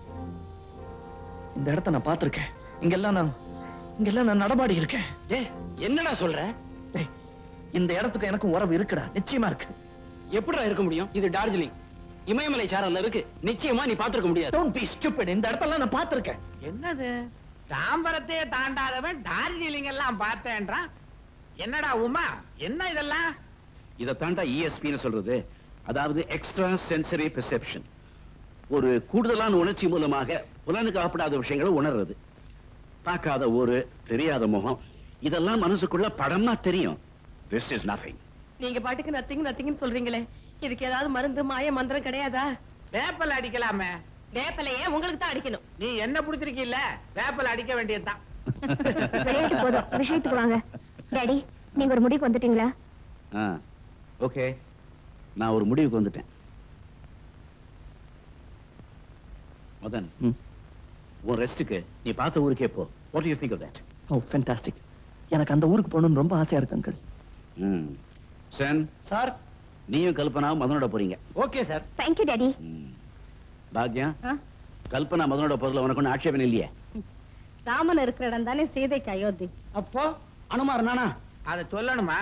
இந்த இடத்த நான் பார்த்திருக்கேன் இங்கெல்லாம் நான் இங்கெல்லாம் நான் நடமாடி இருக்கேன் ஏ என்னடா சொல்ற ஏய், இந்த இடத்துக்கு எனக்கும் உறவு இருக்குடா நிச்சயமா இருக்கு எப்படிடா இருக்க முடியும் இது டார்ஜிலிங் இமயமலை சாரல்ல இருக்கு நிச்சயமா நீ பாத்துருக்க முடியாது டோன்ட் பீ ஸ்டூபிட் இந்த இடத்தெல்லாம் நான் பார்த்திருக்கேன் என்னது தாம்பரத்தையே தாண்டாதவன் டார்ஜிலிங் எல்லாம் பார்த்தேன்றான் என்னடா உமா என்ன இதெல்லாம் இதை தாண்டா இஎஸ்பின்னு சொல்றது அதாவது எக்ஸ்ட்ரா சென்சரி பெர்செப்ஷன் ஒரு கூடுதலான உணர்ச்சி மூலமாக புலனுக்கு ஆப்படாத விஷயங்களை உணர்றது பார்க்காத ஊரு தெரியாத முகம் இதெல்லாம் மனசுக்குள்ள படமா தெரியும் திஸ் இஸ் நதிங் நீங்க பாட்டுக்கு நத்திங் நத்திங்னு சொல்றீங்களே இதுக்கு ஏதாவது மருந்து மாய மந்திரம் கிடையாதா வேப்பல் அடிக்கலாமே வேப்பலையே உங்களுக்கு தான் அடிக்கணும் நீ என்ன புடிச்சிருக்கீல்ல வேப்பல் அடிக்க வேண்டியதுதான் விளையாட்டு போதும் விஷயத்துக்கு வாங்க டாடி நீங்க ஒரு முடிவுக்கு வந்துட்டீங்களா ஓகே நான் ஒரு முடிவுக்கு வந்துட்டேன் மதன் ம். உன் ரெஸ்ட்டுக்கு நீ பார்த்த ஊருக்கே போ what you think of that oh fantastic எனக்கு அந்த ஊருக்கு போகணும்னு ரொம்ப ஆசையா இருக்கு அங்கிள் ம் சென் சார் நீயும் கல்பனாவும் மதனோட போறீங்க ஓகே சார் தேங்க்யூ டாடி ம். பாக்யா ஆ? கல்பனா மதனோட பொருள் உனக்கு ஒன்றும் ஆட்சேபம் இல்லையே ராமன் இருக்கிற இடம் தானே சீதைக்கு அயோத்தி அப்போ அனுமார் நானா அதை சொல்லணுமா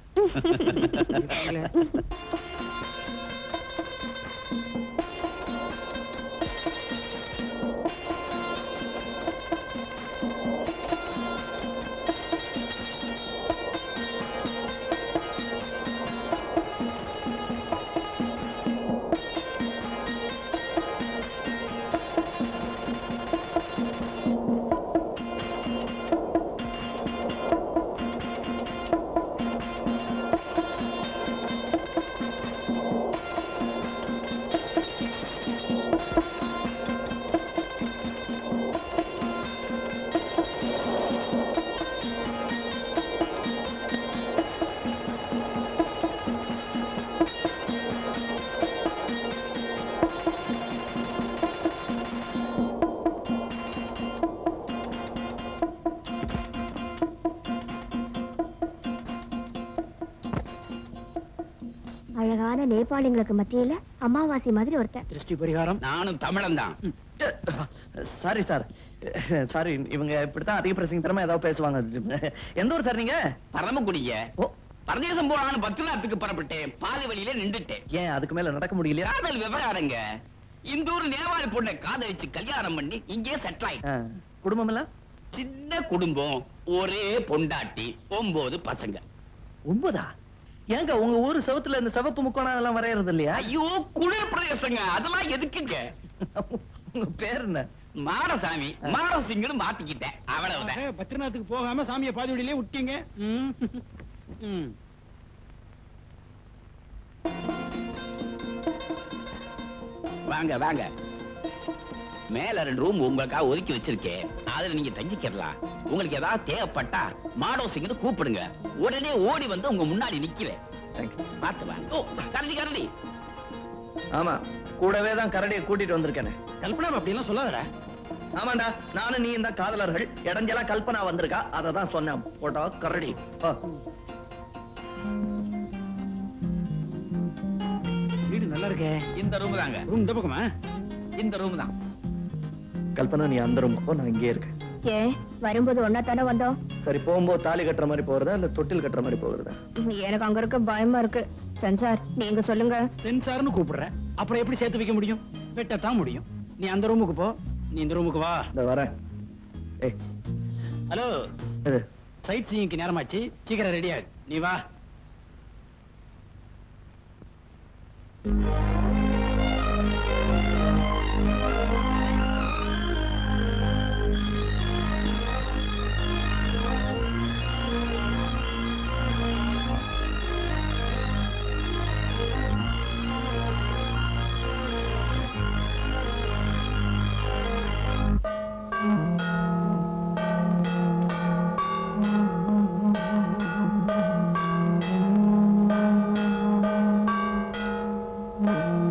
அழகான நேபாளிங்களுக்கு மத்தியில அமாவாசை மாதிரி ஒருத்தன் திருஷ்டி பரிகாரம் நானும் தமிழன் தான் சாரி சார் சாரி இவங்க இப்படித்தான் அதிக பிரசங்க திறமை ஏதாவது பேசுவாங்க எந்த ஊர் சார் நீங்க பரமக்குடிய ஓ பரதேசம் போலான்னு பத்துலாத்துக்கு புறப்பட்டேன் பாதி வழியில நின்றுட்டேன் ஏன் அதுக்கு மேல நடக்க முடியலையா காதல் விவகாரங்க இந்த ஊர் நேவாளி பொண்ணை காதலிச்சு கல்யாணம் பண்ணி இங்கே செட்டில் ஆயிட்டேன் ஆ, குடும்பம் எல்லாம் சின்ன குடும்பம் ஒரே பொண்டாட்டி ஒன்பது பசங்க ஒன்பதா ஏங்க உங்க ஊரு செவத்துல இந்த சிவப்பு முக்கோணம் எல்லாம் வரையறது இல்லையா ஐயோ குளிர் பிரதேசங்க அதெல்லாம் எதுக்குங்க உங்க பேர் என்ன மாடசாமி மாடசிங்கன்னு மாத்திக்கிட்டேன் அவ்வளவுதான் பத்ரிநாத்துக்கு போகாம சாமியை பாதி வழியிலே விட்டீங்க ம். ம். வாங்க வாங்க மேல ரெண்டு ரூம் உங்களுக்காக ஒதுக்கி வச்சிருக்கேன் அதுல நீங்க தங்கிக்கலாம் உங்களுக்கு ஏதாவது தேவைப்பட்டா மாடோசிங்கன்னு கூப்பிடுங்க உடனே ஓடி வந்து உங்க முன்னாடி நிக்கிறேன் தேங்க்யூ பார்த்து வாங்க ஓ கரடி கரடி ஆமா கூடவே தான் கரடியை கூட்டிட்டு வந்திருக்கேனே கல்பனா அப்படி எல்லாம் சொல்லாதடா ஆமாண்டா நானும் நீ இந்த காதலர்கள் இடைஞ்சலா கல்பனா வந்திருக்கா அதை தான் சொன்னேன் போட்டா கரடி ஆ. வீடு நல்லா இருக்கே இந்த ரூம் தாங்க ரூம் இந்த பக்கமா இந்த ரூம் தான் கல்பனா நீ அந்த ரூம் நான் இங்கே இருக்கேன் ஏன் வரும்போது ஒன்னா தானே வந்தோம் சரி போகும்போது தாலி கட்டுற மாதிரி போறதா இல்ல தொட்டில் கட்டுற மாதிரி போகிறதா எனக்கு அங்க இருக்க பயமா இருக்கு சென்சார் நீங்க சொல்லுங்க சென்சார்னு கூப்பிடுறேன் அப்புறம் எப்படி சேர்த்து வைக்க முடியும் வெட்டத்தான் முடியும் நீ அந்த ரூமுக்கு போ நீ இந்த ரூமுக்கு வா இந்த வரேன் ஏய் ஹலோ இது சைட் சீயிங்க்கு நேரமாச்சு சீக்கிரம் ரெடி ஆகு நீ வா ஆ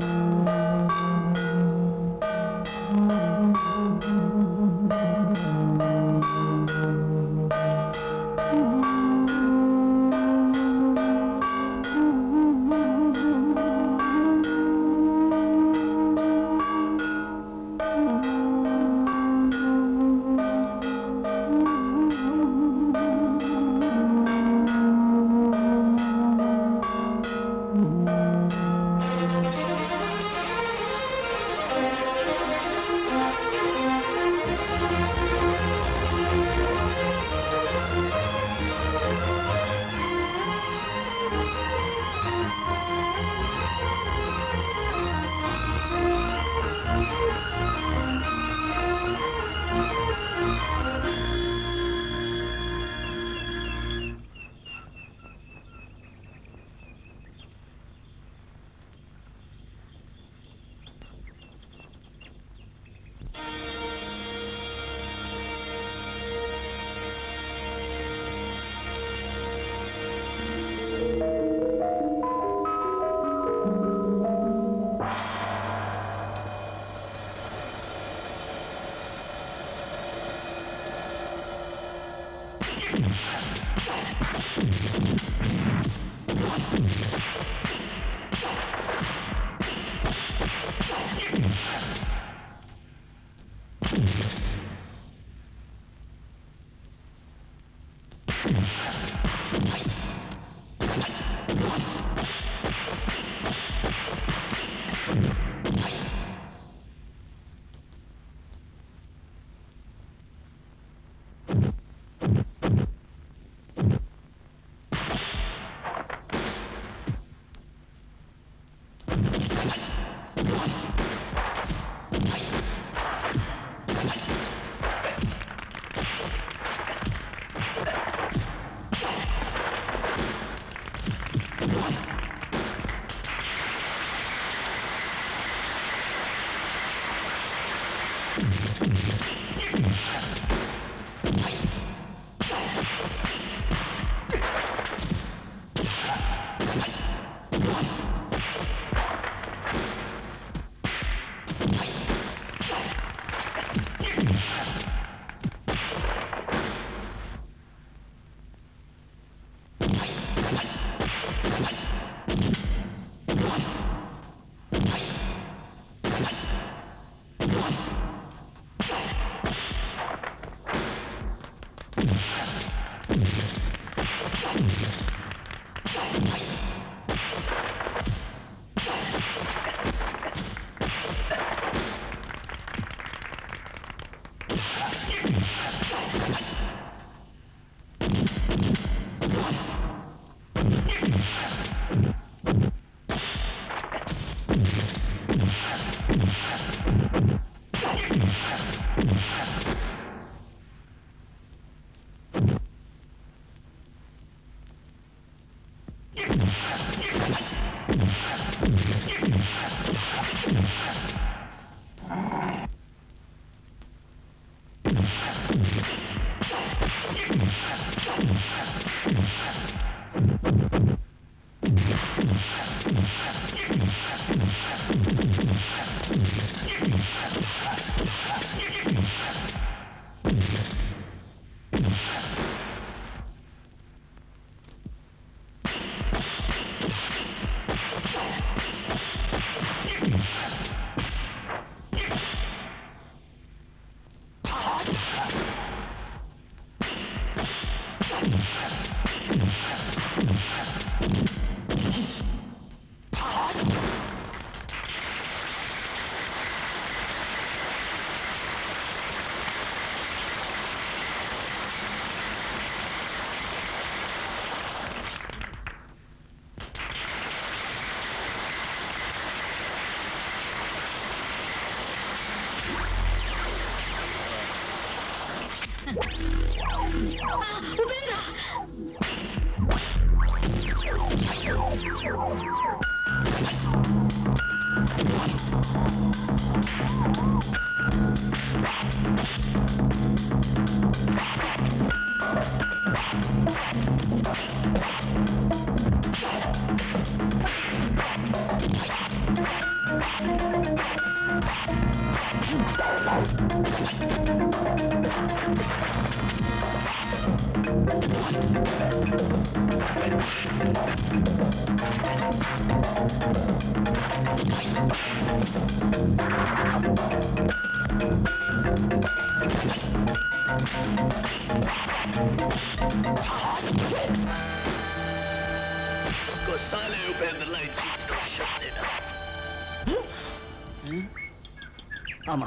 ஆமா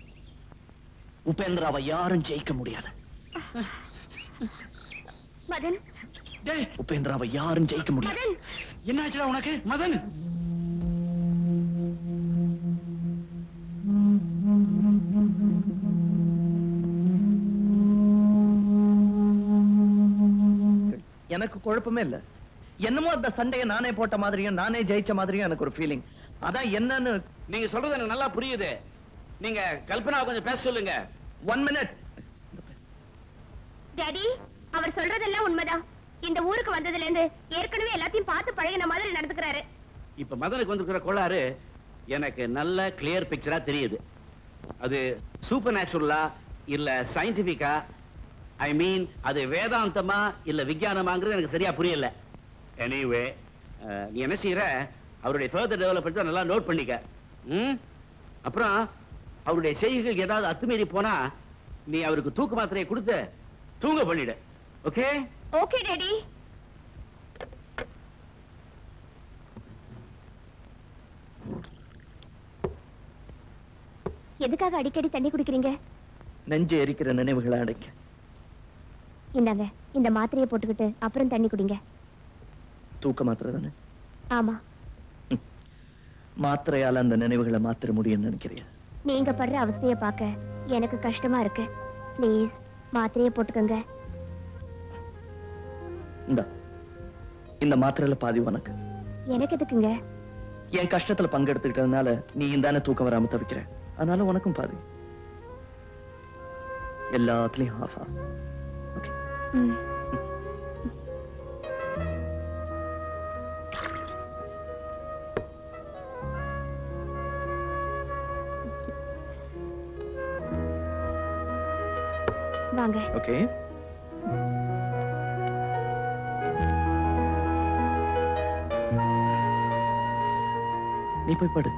உபேந்திராவை யாரும் ஜெயிக்க முடியாது மதன் உபேந்திராவை யாரும் ஜெயிக்க முடியாது மதன் என்னாச்சுடா உனக்கு மதன் எனக்கு குழப்பமே இல்ல என்னமோ அந்த சண்டையை நானே போட்ட மாதிரியும் நானே ஜெயிச்ச மாதிரியும் எனக்கு ஒரு ஃபீலிங் அதான் என்னன்னு நீங்க சொல்றது எனக்கு நல்லா புரியுது நீங்க கல்பனா கொஞ்சம் பேச சொல்லுங்க ஒன் மினிட் டாடி அவர் சொல்றதெல்லாம் உண்மைதான் இந்த ஊருக்கு வந்ததுல இருந்து ஏற்கனவே எல்லாத்தையும் பார்த்து பழகின மாதிரி நடந்துக்கிறாரு இப்ப மதனுக்கு வந்திருக்கிற கோளாறு எனக்கு நல்ல கிளியர் பிக்சரா தெரியுது அது சூப்பர் நேச்சுரலா இல்ல சயின்டிபிக்கா ஐ மீன் அது வேதாந்தமா இல்ல விஞ்ஞானமாங்கிறது எனக்கு சரியா புரியல எனிவே நீ என்ன செய்யற அவருடைய ஃபர்தர் டெவலப்மெண்ட் நல்லா நோட் பண்ணிக்க ம்? அப்புறம் அவருடைய செய்கைகள் ஏதாவது அத்துமீறி போனா நீ அவருக்கு தூக்கு மாத்திரையை கொடுத்து தூங்க பண்ணிடு ஓகே ஓகே டாடி எதுக்காக அடிக்கடி தண்ணி குடிக்கிறீங்க நெஞ்சு எரிக்கிற நினைவுகளை அடைக்க இந்தாங்க இந்த மாத்திரையை போட்டுக்கிட்டு அப்புறம் தண்ணி குடிங்க தூக்க மாத்திரை தானே ஆமா மாத்திரையால அந்த நினைவுகளை மாத்திர முடியும்னு நினைக்கிறியா நீங்க படுற அவஸ்தைய பார்க்க எனக்கு கஷ்டமா இருக்கு ப்ளீஸ் மாத்திரையை போட்டுக்கோங்க இந்தா இந்த மாத்திரையில பாதி உனக்கு எனக்கு எதுக்குங்க என் கஷ்டத்துல பங்கெடுத்துக்கிட்டதுனால நீ தானே தூக்கம் வராம தவிக்கிற அதனால உனக்கும் பாதி எல்லாத்துலயும் ஹாஃப் ஆஃப் ஓகே ம். வாங்க ஓகே நீ போய் படு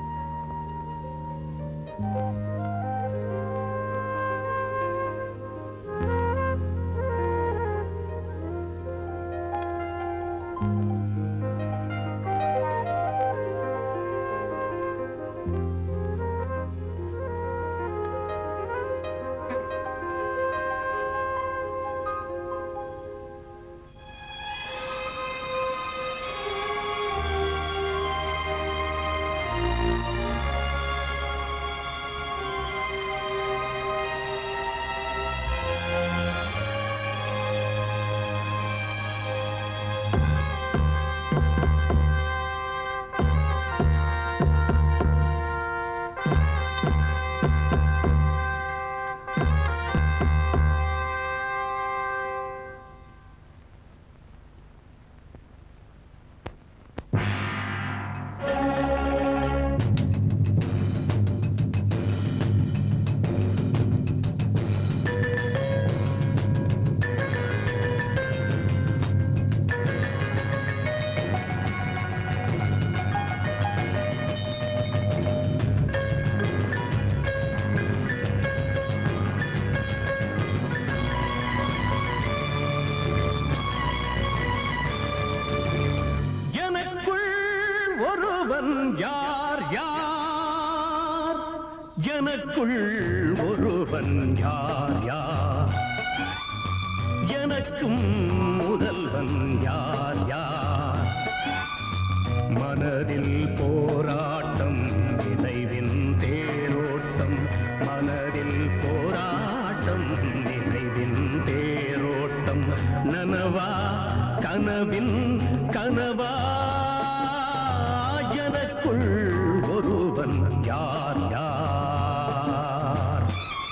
எனக்குள் ஒருவன் யார் யார் எனக்குள் ஒருவன் யார் யார் எனக்கும் முதல்வன் யார் யார் மனதில் போராட்டம் நினைவின் தேரோட்டம் மனதில் போராட்டம் நினைவின் தேரோட்டம் நனவா கனவின் கனவா எனக்குள் ஒருவன் யார் யார்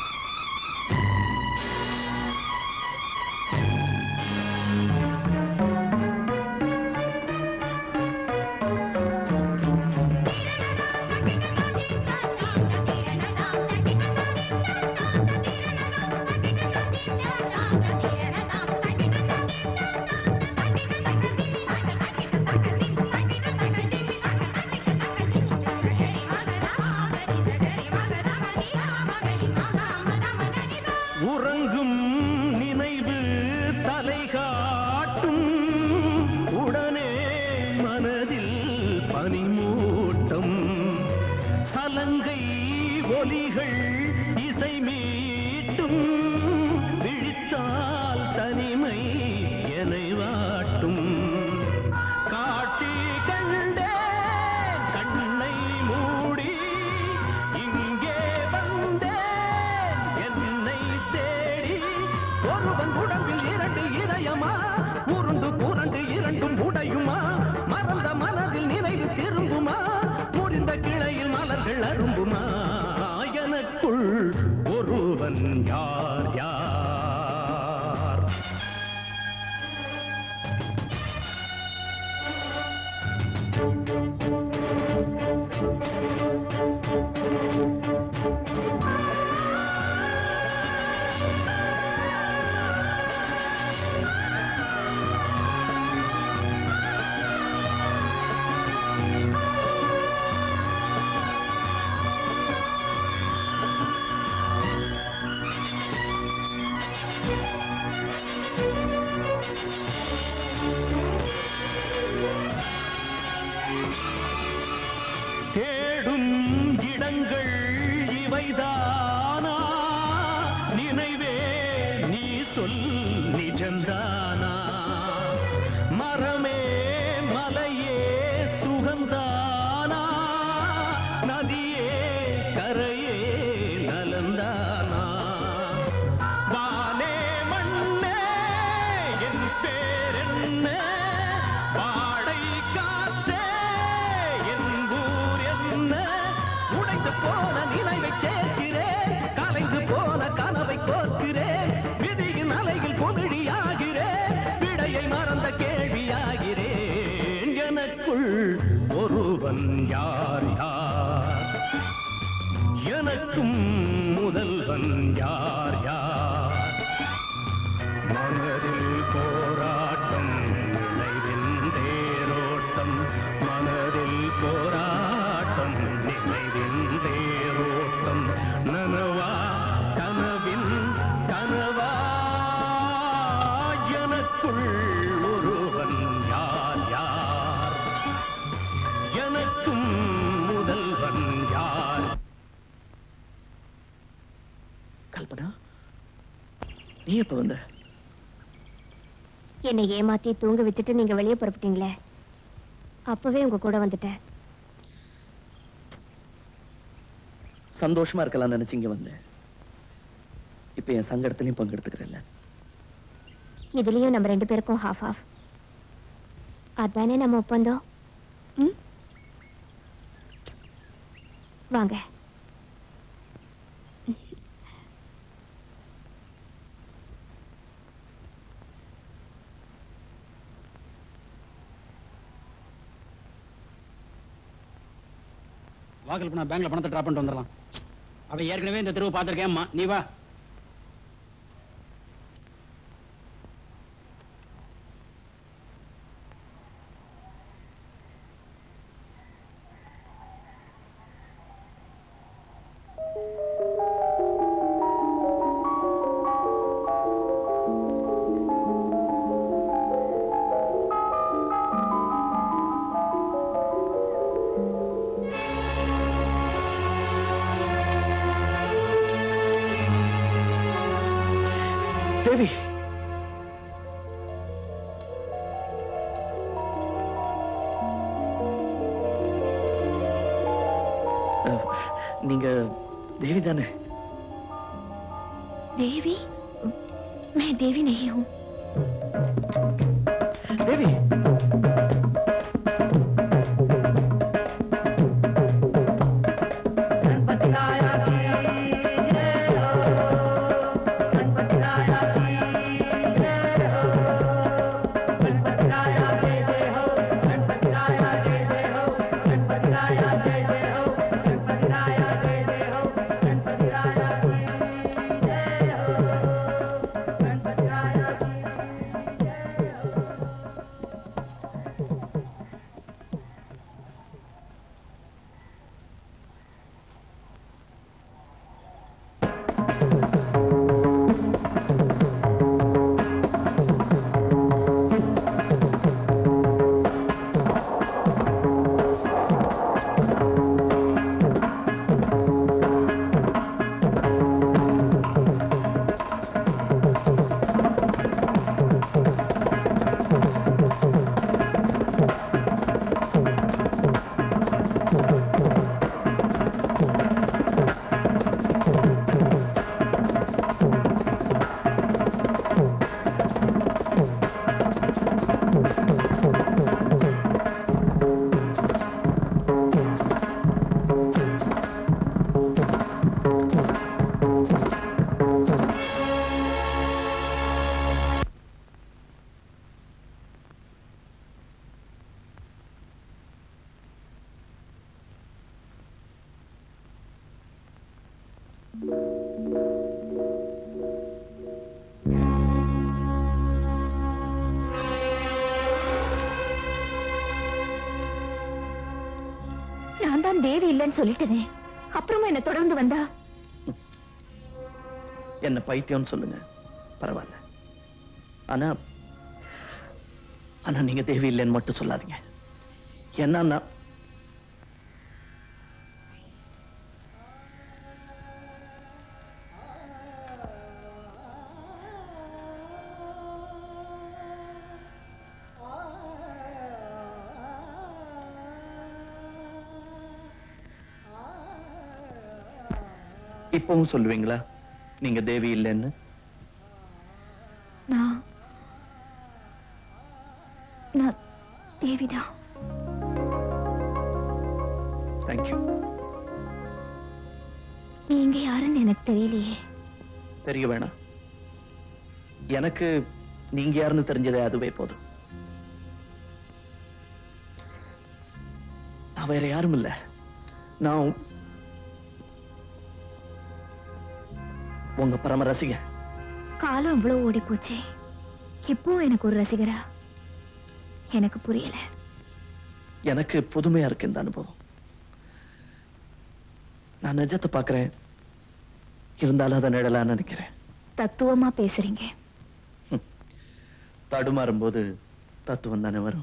உறங்கும் நினைவு தலை காட்டும் உடனே மனதில் பனிமூட்டம் சலங்கை ஒலிகள் இசை மீட்டும் விழித்தால் தனிமை என்னை வாட்டும் காட்டி கண்டே கண்ணை மூடி இங்கே வந்தேன் என்னை தேடி ஒருவன் உடம்பில் இரண்டு இதயமா உருண்டு புரண்டு இரண்டும் உடையுமா மறந்த மனதில் நினைவு திரும்புமா முறிந்த கிளையில் மலர்கள் அரும்புமா எனக்குள் ஒருவன் யார் யார் கல்பனா நீ எப்ப வந்த என்னை ஏமாத்தி தூங்க வச்சுட்டு நீங்க வெளியே புறப்பட்டீங்களே அப்பவே உங்க கூட வந்துட்டேன் சந்தோஷமா இருக்கலாம் நினைச்சு இங்க வந்தேன் இப்ப என் சங்கடத்திலையும் பங்கெடுத்துக்கிறேன்ல இதுலயும் நம்ம ரெண்டு பேருக்கும் ஹாஃப் ஆஃப் அதானே நம்ம ஒப்பந்தம் ம்? வாங்க வாக்கல் நான் பேங்க்ல பணத்தை ட்ராப் பண்ணிட்டு வந்துடலாம் அவ ஏற்கனவே இந்த தெருவு பார்த்திருக்கேன் நீ வா தேவி அஹ், நீங்க தேவி தானே देवी मैं देवी नहीं हूँ தேவி நான் தான் தேவி இல்லைன்னு சொல்லிட்டேனே அப்புறமா என்ன தொடர்ந்து வந்தா என்ன பைத்தியம்னு சொல்லுங்க பரவாயில்ல ஆனா ஆனா நீங்க தேவி இல்லைன்னு மட்டும் சொல்லாதீங்க என்னன்னா இப்பவும் சொல்லுவீங்களா நீங்க தேவி இல்லைன்னு நான் நான் தேவிதான் தேங்க்யூ நீங்க யாருன்னு எனக்கு தெரியலையே தெரிய வேணாம் எனக்கு நீங்க யாருன்னு தெரிஞ்சதே அதுவே போதும் நான் வேற யாரும் இல்ல நான் உங்க பரம ரசிகன் காலம் இவ்வளவு ஓடி போச்சே இப்போ எனக்கு ஒரு ரசிகரா எனக்கு புரியல எனக்கு புதுமையா இருக்கு இந்த அனுபவம் நான் நிஜத்தை பார்க்கிறேன் இருந்தாலும் அதை நிழலா நினைக்கிறேன் தத்துவமா பேசுறீங்க தடுமாறும் போது தத்துவம் தானே வரும்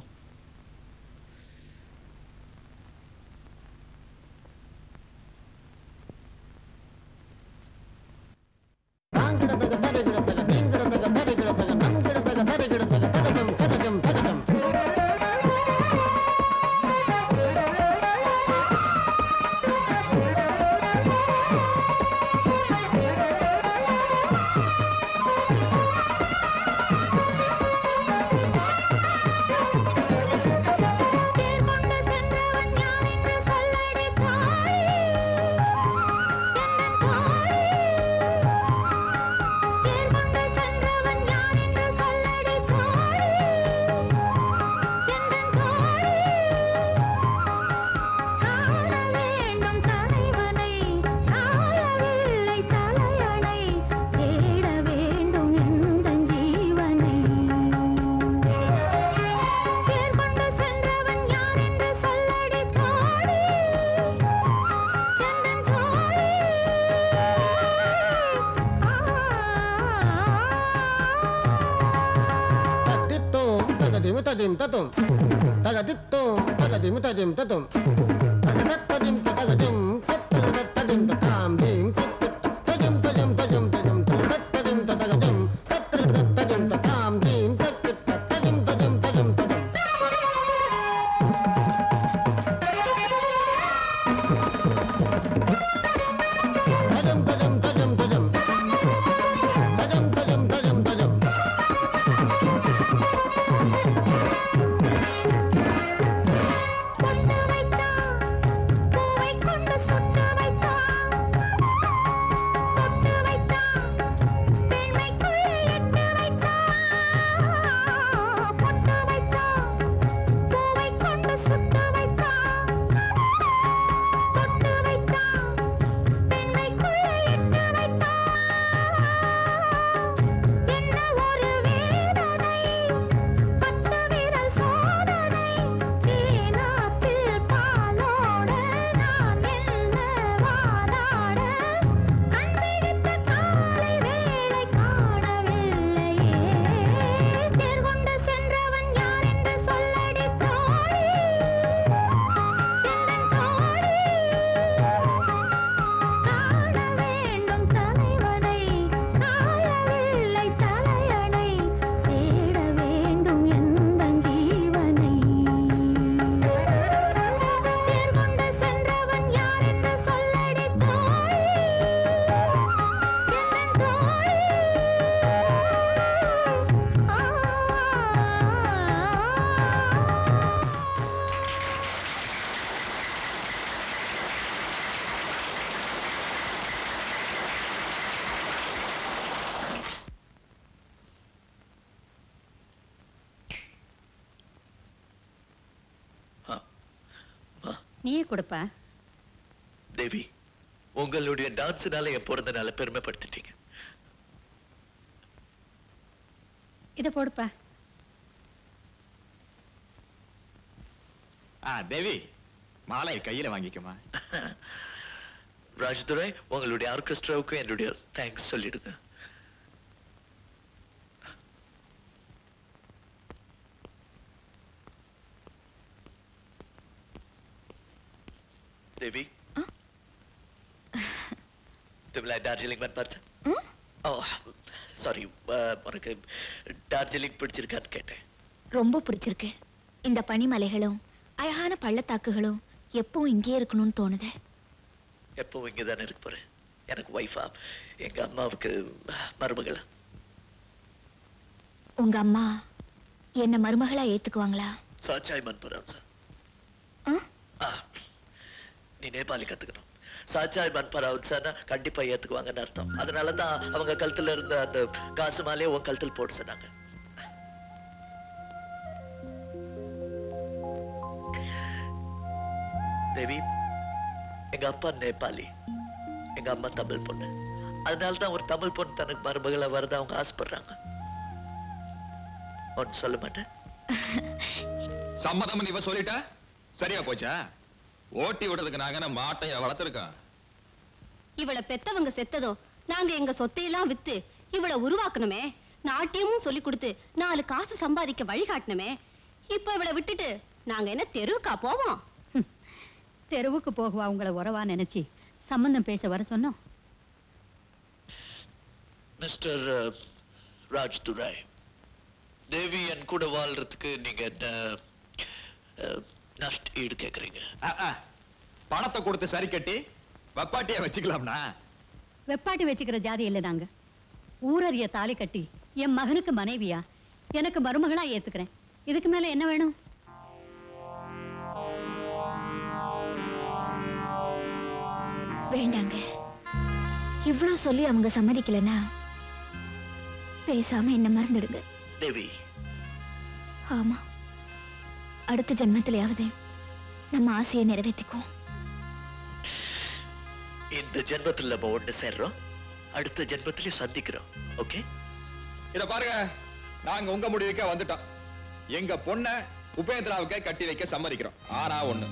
தகதிமு ததிம் ததும் தகதித்தும் தகதிமு ததிம் ததும் தகதத்ததிம் தகதிம் தத்ததிம் ததாம் தீம் தத்ததிம் ததிம் ததிம் ததிம் தத்ததிம் தகதிம் தத்ததிம் ததாம் தீம் தத்ததிம் ததிம் ததிம் ததிம் தஜம் தஜம் தஜம் தஜம் தஜம் தஜம் தஜம் தஜம் நீயே கொடுப்ப தேவி உங்களுடைய டான்ஸ்னால என் பிறந்த நாளை பெருமைப்படுத்திட்டீங்க இத போடுப்பா ஆ தேவி மாலையை கையில வாங்கிக்கமா ராஜதுரை உங்களுடைய ஆர்கெஸ்ட்ராவுக்கு என்னுடைய தேங்க்ஸ் சொல்லிடுங்க தேவி तुम्हाला டார்ஜிலிங் மன் பார்த்து ஓ சாரி உனக்கு டார்ஜிலிங் பிடிச்சிருக்கான்னு கேட்டேன் ரொம்ப பிடிச்சிருக்கு இந்த பனிமலைகளும் அழகான பள்ளத்தாக்குகளும் எப்பவும் இங்கேயே இருக்கணும்னு தோணுது எப்பவும் இங்கே தானே இருக்க போறேன் எனக்கு ஒய்ஃபா எங்க அம்மாவுக்கு மருமகளா உங்க அம்மா என்ன மருமகளா ஏத்துக்குவாங்களா சாச்சாய் மன் பராம் சார் ஆ? ஆ, நீ நேபாளி கத்துக்கணும் சாச்சாய் மன் பராவ் சார்னா கண்டிப்பா ஏத்துக்குவாங்கன்னு அர்த்தம் அதனால தான் அவங்க கழுத்துல இருந்த அந்த காசு மாலையை உன் கழுத்தில் போட சொன்னாங்க தேவி எங்க அப்பா நேபாளி எங்க அம்மா தமிழ் பொண்ணு அதனால தான் ஒரு தமிழ் பொண்ணு தனக்கு மருமகளை வரத அவங்க ஆசைப்படுறாங்க ஒன்னு சொல்ல மாட்டேன் சம்மதம் இவ சொல்லிட்ட சரியா போச்சா ஓட்டி விடுறதுக்கு நாங்க மாட்டைய வளர்த்துருக்கோம் இவள பெத்தவங்க செத்ததோ நாங்க எங்க சொத்தையெல்லாம் வித்து இவள உருவாக்கணுமே நாட்டியமும் சொல்லி கொடுத்து நாலு காசு சம்பாதிக்க வழிகாட்டணுமே இப்ப இவளை விட்டுட்டு நாங்க என்ன தெருவுக்கா போவோம் தெருவுக்கு போகுவா உங்களை உறவா நினைச்சு சம்பந்தம் பேச வர சொன்னோம் மிஸ்டர் ராஜ் துராய் தேவி என் கூட வாழ்றதுக்கு நீங்க என்ன அஹ், நஷ்ட ஈடு கேக்குறீங்க பணத்தை கொடுத்து சரி கட்டி வப்பாட்டியா வச்சுக்கலாம்னா வெப்பாட்டி வச்சுக்கிற ஜாதி இல்லை நாங்க ஊரறிய தாலி கட்டி என் மகனுக்கு மனைவியா எனக்கு மருமகளா ஏத்துக்கிறேன் இதுக்கு மேல என்ன வேணும் வேண்டாங்க இவ்வளவு சொல்லி அவங்க சம்மதிக்கலன்னா பேசாம என்ன மறந்துடுங்க தேவி ஆமா அடுத்த ஜென்மத்திலேயாவது நம்ம ஆசையை நிறைவேற்றிக்குவோம் இந்த ஜென்மத்தில் நம்ம ஒண்ணு சேர்றோம் அடுத்த ஜென்மத்திலையும் சந்திக்கிறோம் ஓகே இத பாருங்க நாங்க உங்க முடிவுக்கே வந்துட்டோம் எங்க பொண்ண உபேந்திராவுக்கே கட்டி வைக்க சம்மதிக்கிறோம் ஆனா ஒண்ணு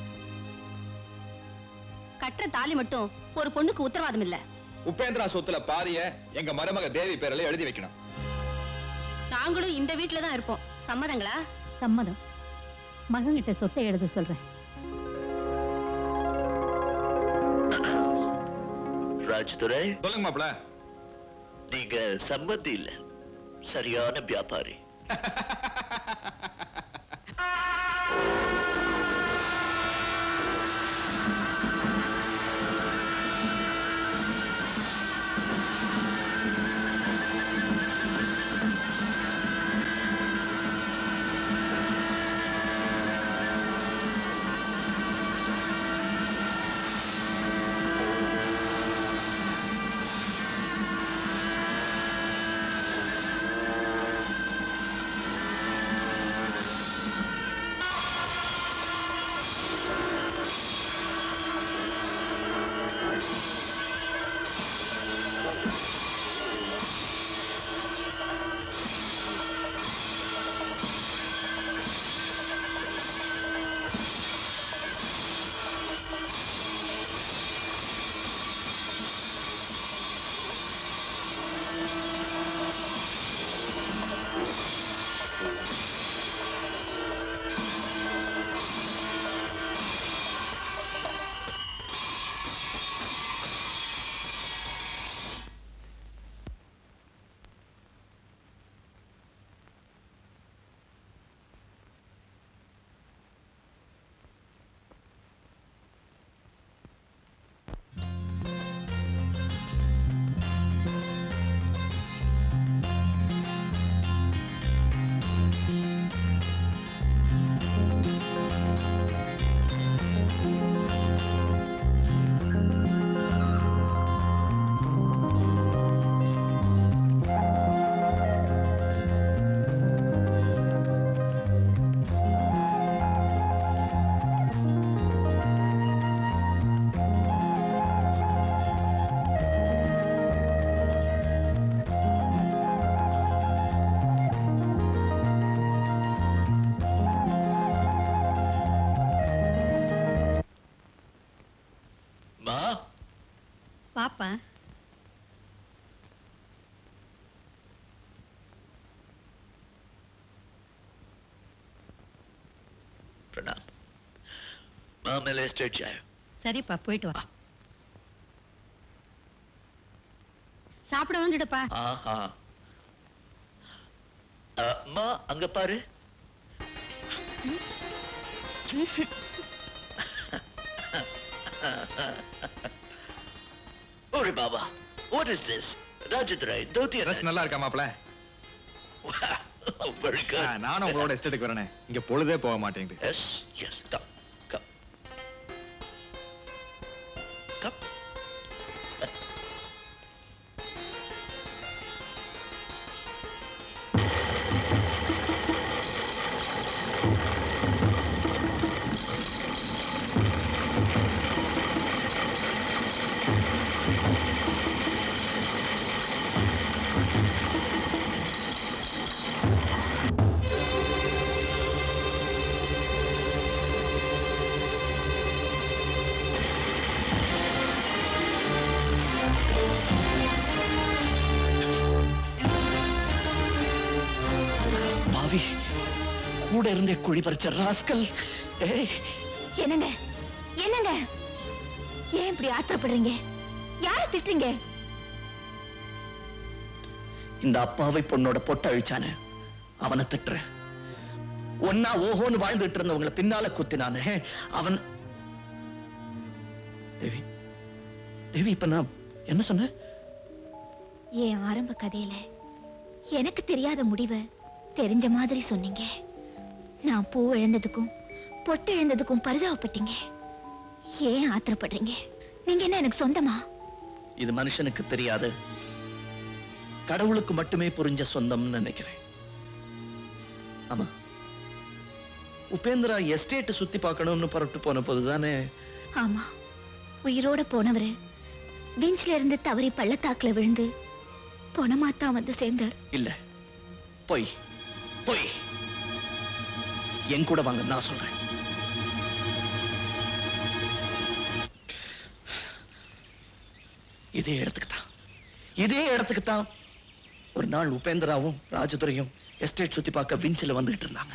கட்டுற தாலி மட்டும் ஒரு பொண்ணுக்கு உத்தரவாதம் இல்ல உபேந்திரா சொத்துல பாதிய எங்க மருமக தேவி பேர்ல எழுதி வைக்கணும் நாங்களும் இந்த வீட்டுல தான் இருப்போம் சம்மதங்களா சம்மதம் மகன்கிட்ட சொத்தை எழுத சொல்றேன் ராஜ்துரை சொல்லுங்க மாப்ள நீங்க சம்பந்தி இல்ல சரியான வியாபாரி மா பாப்பா प्रणाम माँ मेरे स्टेट जाए சரிப்பா போயிட்டு வா சாப்பிட வந்துடுப்பா हाँ हाँ अ, माँ அங்க பாரு ஓரே பாபா what is this Rajadurai dhoti dress நல்லா இருக்கா மாப்ள வெரி குட் நானும் உங்களோட எஸ்டேட்டுக்கு வரேனே இங்க பொழுதே போக மாட்டேங்குது yes yes come come come பாவி கூட இருந்தே குழி பறிச்ச ராஸ்கல் ஏய் என்னங்க என்னங்க ஏன் இப்படி ஆத்திரப்படுறீங்க யார திட்டுறீங்க இந்த அப்பாவை பொண்ணோட பொட்ட அழிச்சானே அவனை திட்டுறேன் ஒன்னா ஓஹோன்னு வாழ்ந்துட்டு இருந்தவங்களை பின்னால குத்தினானே அவன் தேவி தேவி இப்ப நான் என்ன சொன்னேன் என் ஆரம்ப கதையில எனக்கு தெரியாத முடிவை தெரிஞ்ச மாதிரி சொன்னீங்க நான் பூ இழந்ததுக்கும் பொட்டு இழந்ததுக்கும் பரிதாபப்பட்டீங்க ஏன் ஆத்திரப்படுறீங்க நீங்க என்ன எனக்கு சொந்தமா இது மனுஷனுக்கு தெரியாது கடவுளுக்கு மட்டுமே புரிஞ்ச சொந்தம்னு நினைக்கிறேன் ஆமா உபேந்திரா எஸ்டேட் சுத்தி பார்க்கணும்னு புறப்பட்டு போன போதுதானே ஆமா உயிரோட போனவரு பெஞ்ச்ல இருந்து தவறி பள்ளத்தாக்குல விழுந்து பொணமாத்தான் வந்து சேர்ந்தார் இல்ல பொய் பொய் என் கூட வாங்க நான் சொல்றேன் இதே இடத்துக்கு தான் இதே இடத்துக்கு தான் ஒரு நாள் உபேந்திராவும் ராஜதுரையும் எஸ்டேட் சுத்தி பார்க்க விஞ்சில வந்துகிட்டு இருந்தாங்க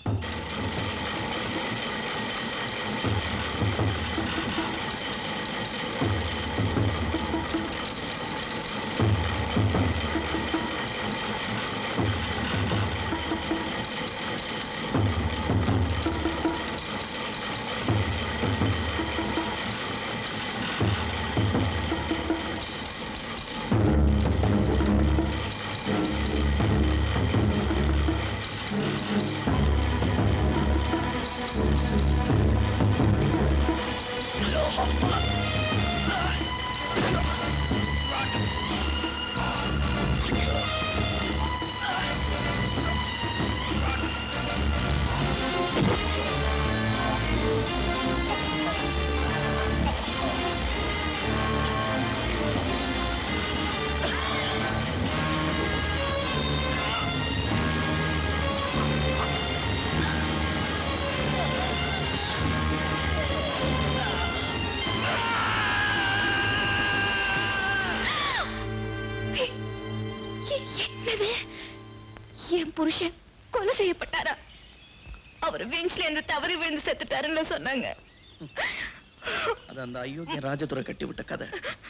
என்னது என் புருஷன் கொலை செய்யப்பட்டாரா அவர் வீஞ்சில இருந்து தவறி விழுந்து செத்துட்டாருன்னு சொன்னாங்க அது அந்த அயோக்கிய ராஜதுரை கட்டி விட்ட கதை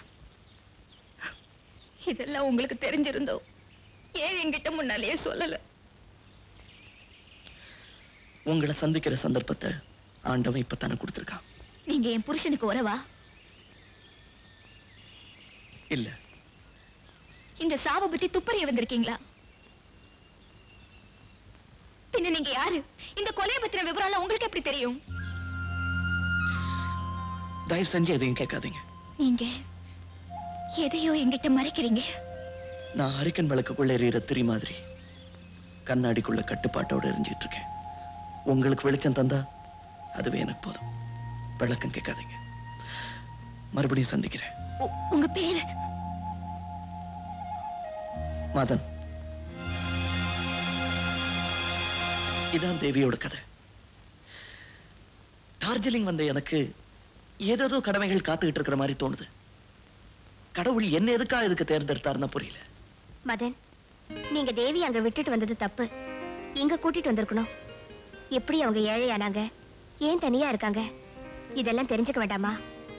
இதெல்லாம் உங்களுக்கு தெரிஞ்சிருந்தோம் ஏன் என்கிட்ட முன்னாலேயே சொல்லல உங்களை சந்திக்கிற சந்தர்ப்பத்தை ஆண்டவன் இப்பத்தானே கொடுத்திருக்கான் நீங்க என் புருஷனுக்கு உறவா இல்ல இந்த சாவை பத்தி துப்பறிய வந்திருக்கீங்களா பின்ன நீங்க யாரு இந்த கொலையை பத்தின விவரம் எல்லாம் உங்களுக்கு எப்படி தெரியும் தயவு செஞ்சு எதையும் கேட்காதீங்க நீங்க எதையோ என்கிட்ட மறைக்கிறீங்க நான் அரிக்கன் விளக்குக்குள்ள எறிகிற திரி மாதிரி கண்ணாடிக்குள்ள கட்டுப்பாட்டோட எரிஞ்சிட்டு இருக்கேன் உங்களுக்கு வெளிச்சம் தந்தா அதுவே எனக்கு போதும் விளக்கம் கேட்காதீங்க மறுபடியும் சந்திக்கிறேன் உ- உங்க பேரு மதன் இதான் தேவியோட கதை டார்ஜிலிங் வந்த எனக்கு ஏதேதோ கடமைகள் காத்துக்கிட்டு இருக்கிற மாதிரி தோணுது கடவுள் என்ன எதுக்கா இதுக்கு தேர்ந்தெடுத்தாருன்னா புரியல மதன் நீங்க தேவி அங்க விட்டுட்டு வந்தது தப்பு இங்க கூட்டிட்டு வந்திருக்கணும் எப்படி அவங்க ஏழையானாங்க ஏன் தனியா இருக்காங்க இதெல்லாம் தெரிஞ்சுக்க வேண்டாமா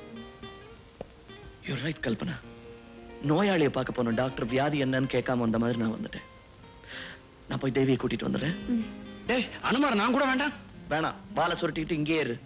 யூ ரைட் கல்பனா நோயாளியை பார்க்க போன டாக்டர் வியாதி என்னன்னு கேட்காம வந்த மாதிரி நான் வந்துட்டேன் நான் போய் தேவியை கூட்டிட்டு வந்துடுறேன் டேய் அனுமார் நான் கூட வேண்டாம் வேணாம் வாழை சுருட்டிக்கிட்டு இங்கே இரு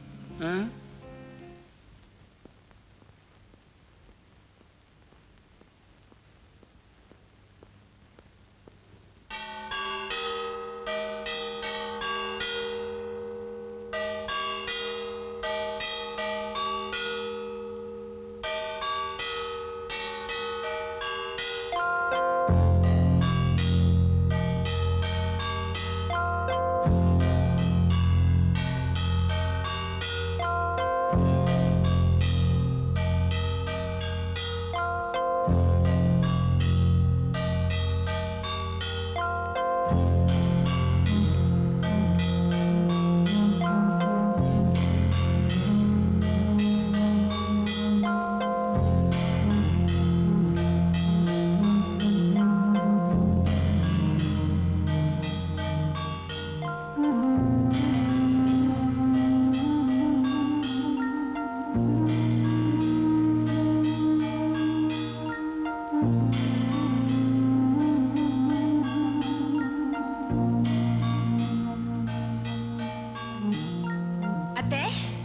அத்தை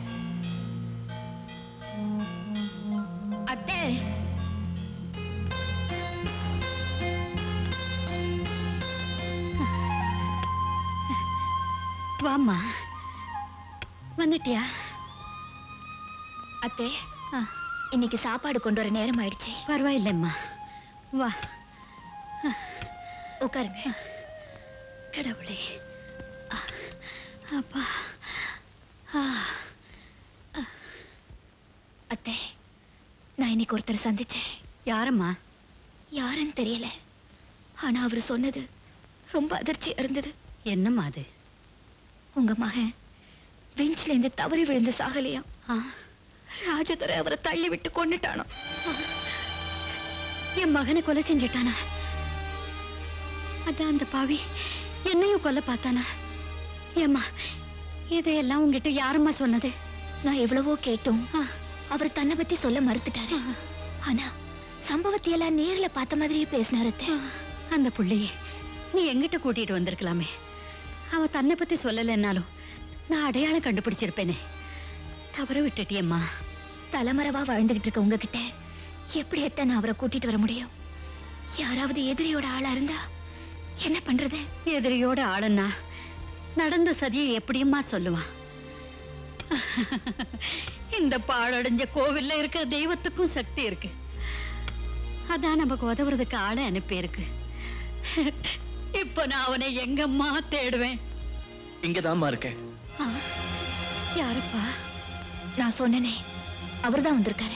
அத்தை வாம்மா வந்துட்டியா அத்தை இன்னைக்கு சாப்பாடு கொண்டு வர நேரம் ஆயிடுச்சு பரவாயில்லைம்மா வா உட்காருங்க கடவுளே ஆ, அப்பா ஆ, அத்தை நான் இன்னைக்கு ஒருத்தரை சந்திச்சேன் யாரம்மா யாருன்னு தெரியல ஆனா அவர் சொன்னது ரொம்ப அதிர்ச்சியா இருந்தது என்னம்மா அது உங்க மகன் பெஞ்ச்ல இருந்து தவறி விழுந்த சாகலையாம் ஆ, ராஜதுரை அவரை தள்ளி விட்டு கொன்னுட்டானோ என் மகனை கொலை செஞ்சுட்டானா அதான் அந்த பாவி என்னையும் கொல்ல பார்த்தானா ஏம்மா இதையெல்லாம் உங்ககிட்ட யாரம்மா சொன்னது நான் எவ்வளவோ கேட்டும் அவர் தன்னை பத்தி சொல்ல மறுத்துட்டாரு ஆனா சம்பவத்தை எல்லாம் நேர்ல பார்த்த மாதிரியே பேசினாரு அத்தை. அந்த புள்ளையே நீ எங்கிட்ட கூட்டிட்டு வந்திருக்கலாமே அவ தன்னை பத்தி சொல்லலைன்னாலும் நான் அடையாளம் கண்டுபிடிச்சிருப்பேனே தவற விட்டுட்டியம்மா தலைமறைவா வாழ்ந்துகிட்டு இருக்க உங்ககிட்ட எப்படி எத்த நான் அவரை கூட்டிட்டு வர முடியும் யாராவது எதிரியோட ஆளா இருந்தா என்ன பண்றது எதிரியோட ஆளுன்னா நடந்த சதியை எப்படியுமா சொல்லுவான் இந்த பாழடைஞ்ச கோவில்ல இருக்கிற தெய்வத்துக்கும் சக்தி இருக்கு அதான் நமக்கு உதவுறதுக்கு ஆளை அனுப்பி இருக்கு இப்ப நான் அவனை எங்கம்மா தேடுவேன் இங்கதாம்மா இருக்கேன் ஆ, யாருப்பா நான் சொன்னனே அவர்தான் வந்திருக்காரு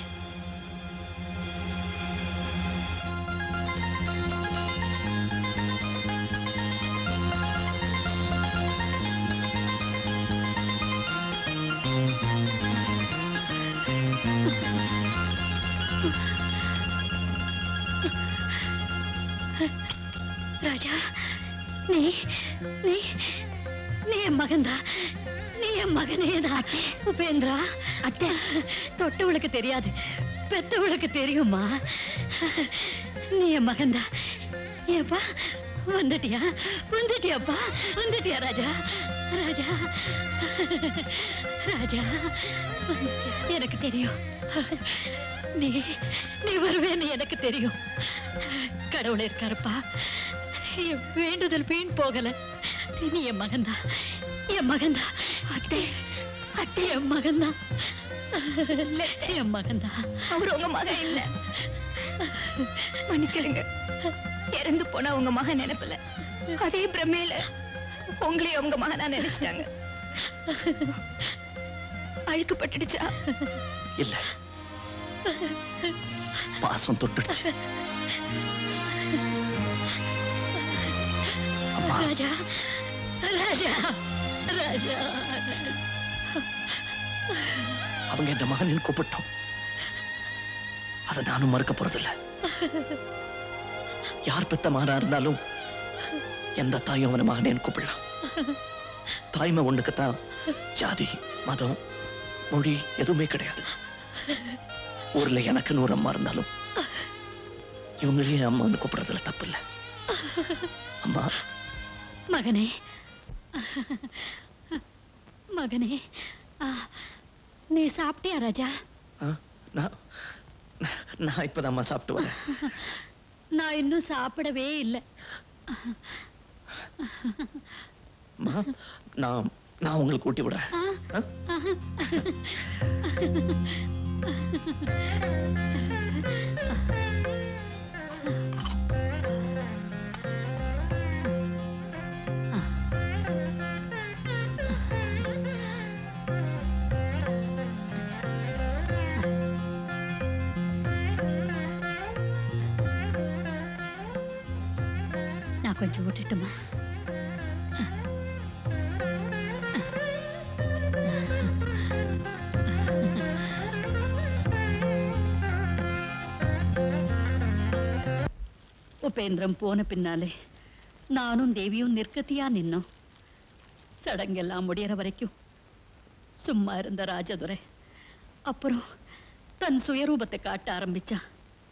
ராஜா நீ நீ நீ என் மகன்தா நீ என் மகனேதான் உபேந்திரா அத்தை தொட்டவளுக்கு தெரியாது பெத்தவளுக்கு தெரியுமா நீ என் மகன்தா ஏப்பா வந்துட்டியா வந்துட்டியாப்பா வந்துட்டியா ராஜா ராஜா ராஜா வந்துட்டியா? எனக்கு தெரியும் நீ நீ வருவேன்னு எனக்கு தெரியும் கடவுளே இருக்காருப்பா என் வேண்டுதல் வீண் போகல நீ என் மகன்தான் என் மகன்தான் அத்தை அத்தை என் மகன்தான் என் மகன்தான் அவர் உங்க மகன் இல்ல மன்னிச்சிடுங்க இறந்து போன உங்க மகன் நினைப்புல அதே பிரமையில உங்களையும் உங்க மகனா நினைச்சிட்டாங்க அழுக்கு பட்டுடுச்சா இல்ல பாசம் தொட்டுடுச்சு அம்மா ராஜா ராஜா ராஜா அவங்க இந்த மகனின் கூப்பிட்டோம் அதை நானும் மறுக்க போறதில்ல யார் பெத்த மகனா இருந்தாலும் எந்த தாயும் அவனை மகனேன்னு கூப்பிடலாம் தாய்மை ஒண்ணுக்குத்தான் ஜாதி மதம் மொழி எதுவுமே கிடையாது ஊர்ல எனக்கு நூறு அம்மா இருந்தாலும் இவங்களையும் அம்மான்னு கூப்பிடுறதுல தப்பு இல்ல அம்மா மகனே மகனே ஆ, நீ சாப்பிட்டியா ராஜா ஆ, நான் நான் இப்பதாம்மா சாப்பிட்டு வரேன் நான் இன்னும் சாப்பிடவே இல்லை அம்மா நான் நான் உங்களுக்கு ஊட்டி விடுறேன் ஆ? நான் கொஞ்சம் விட்டுட்டுமா உபேந்திரம் போன பின்னாலே நானும் தேவியும் நிற்கத்தியா நின்னோம் சடங்கெல்லாம் முடியற வரைக்கும் சும்மா இருந்த ராஜதுரை அப்புறம் தன் சுயரூபத்தை காட்ட ஆரம்பிச்சான்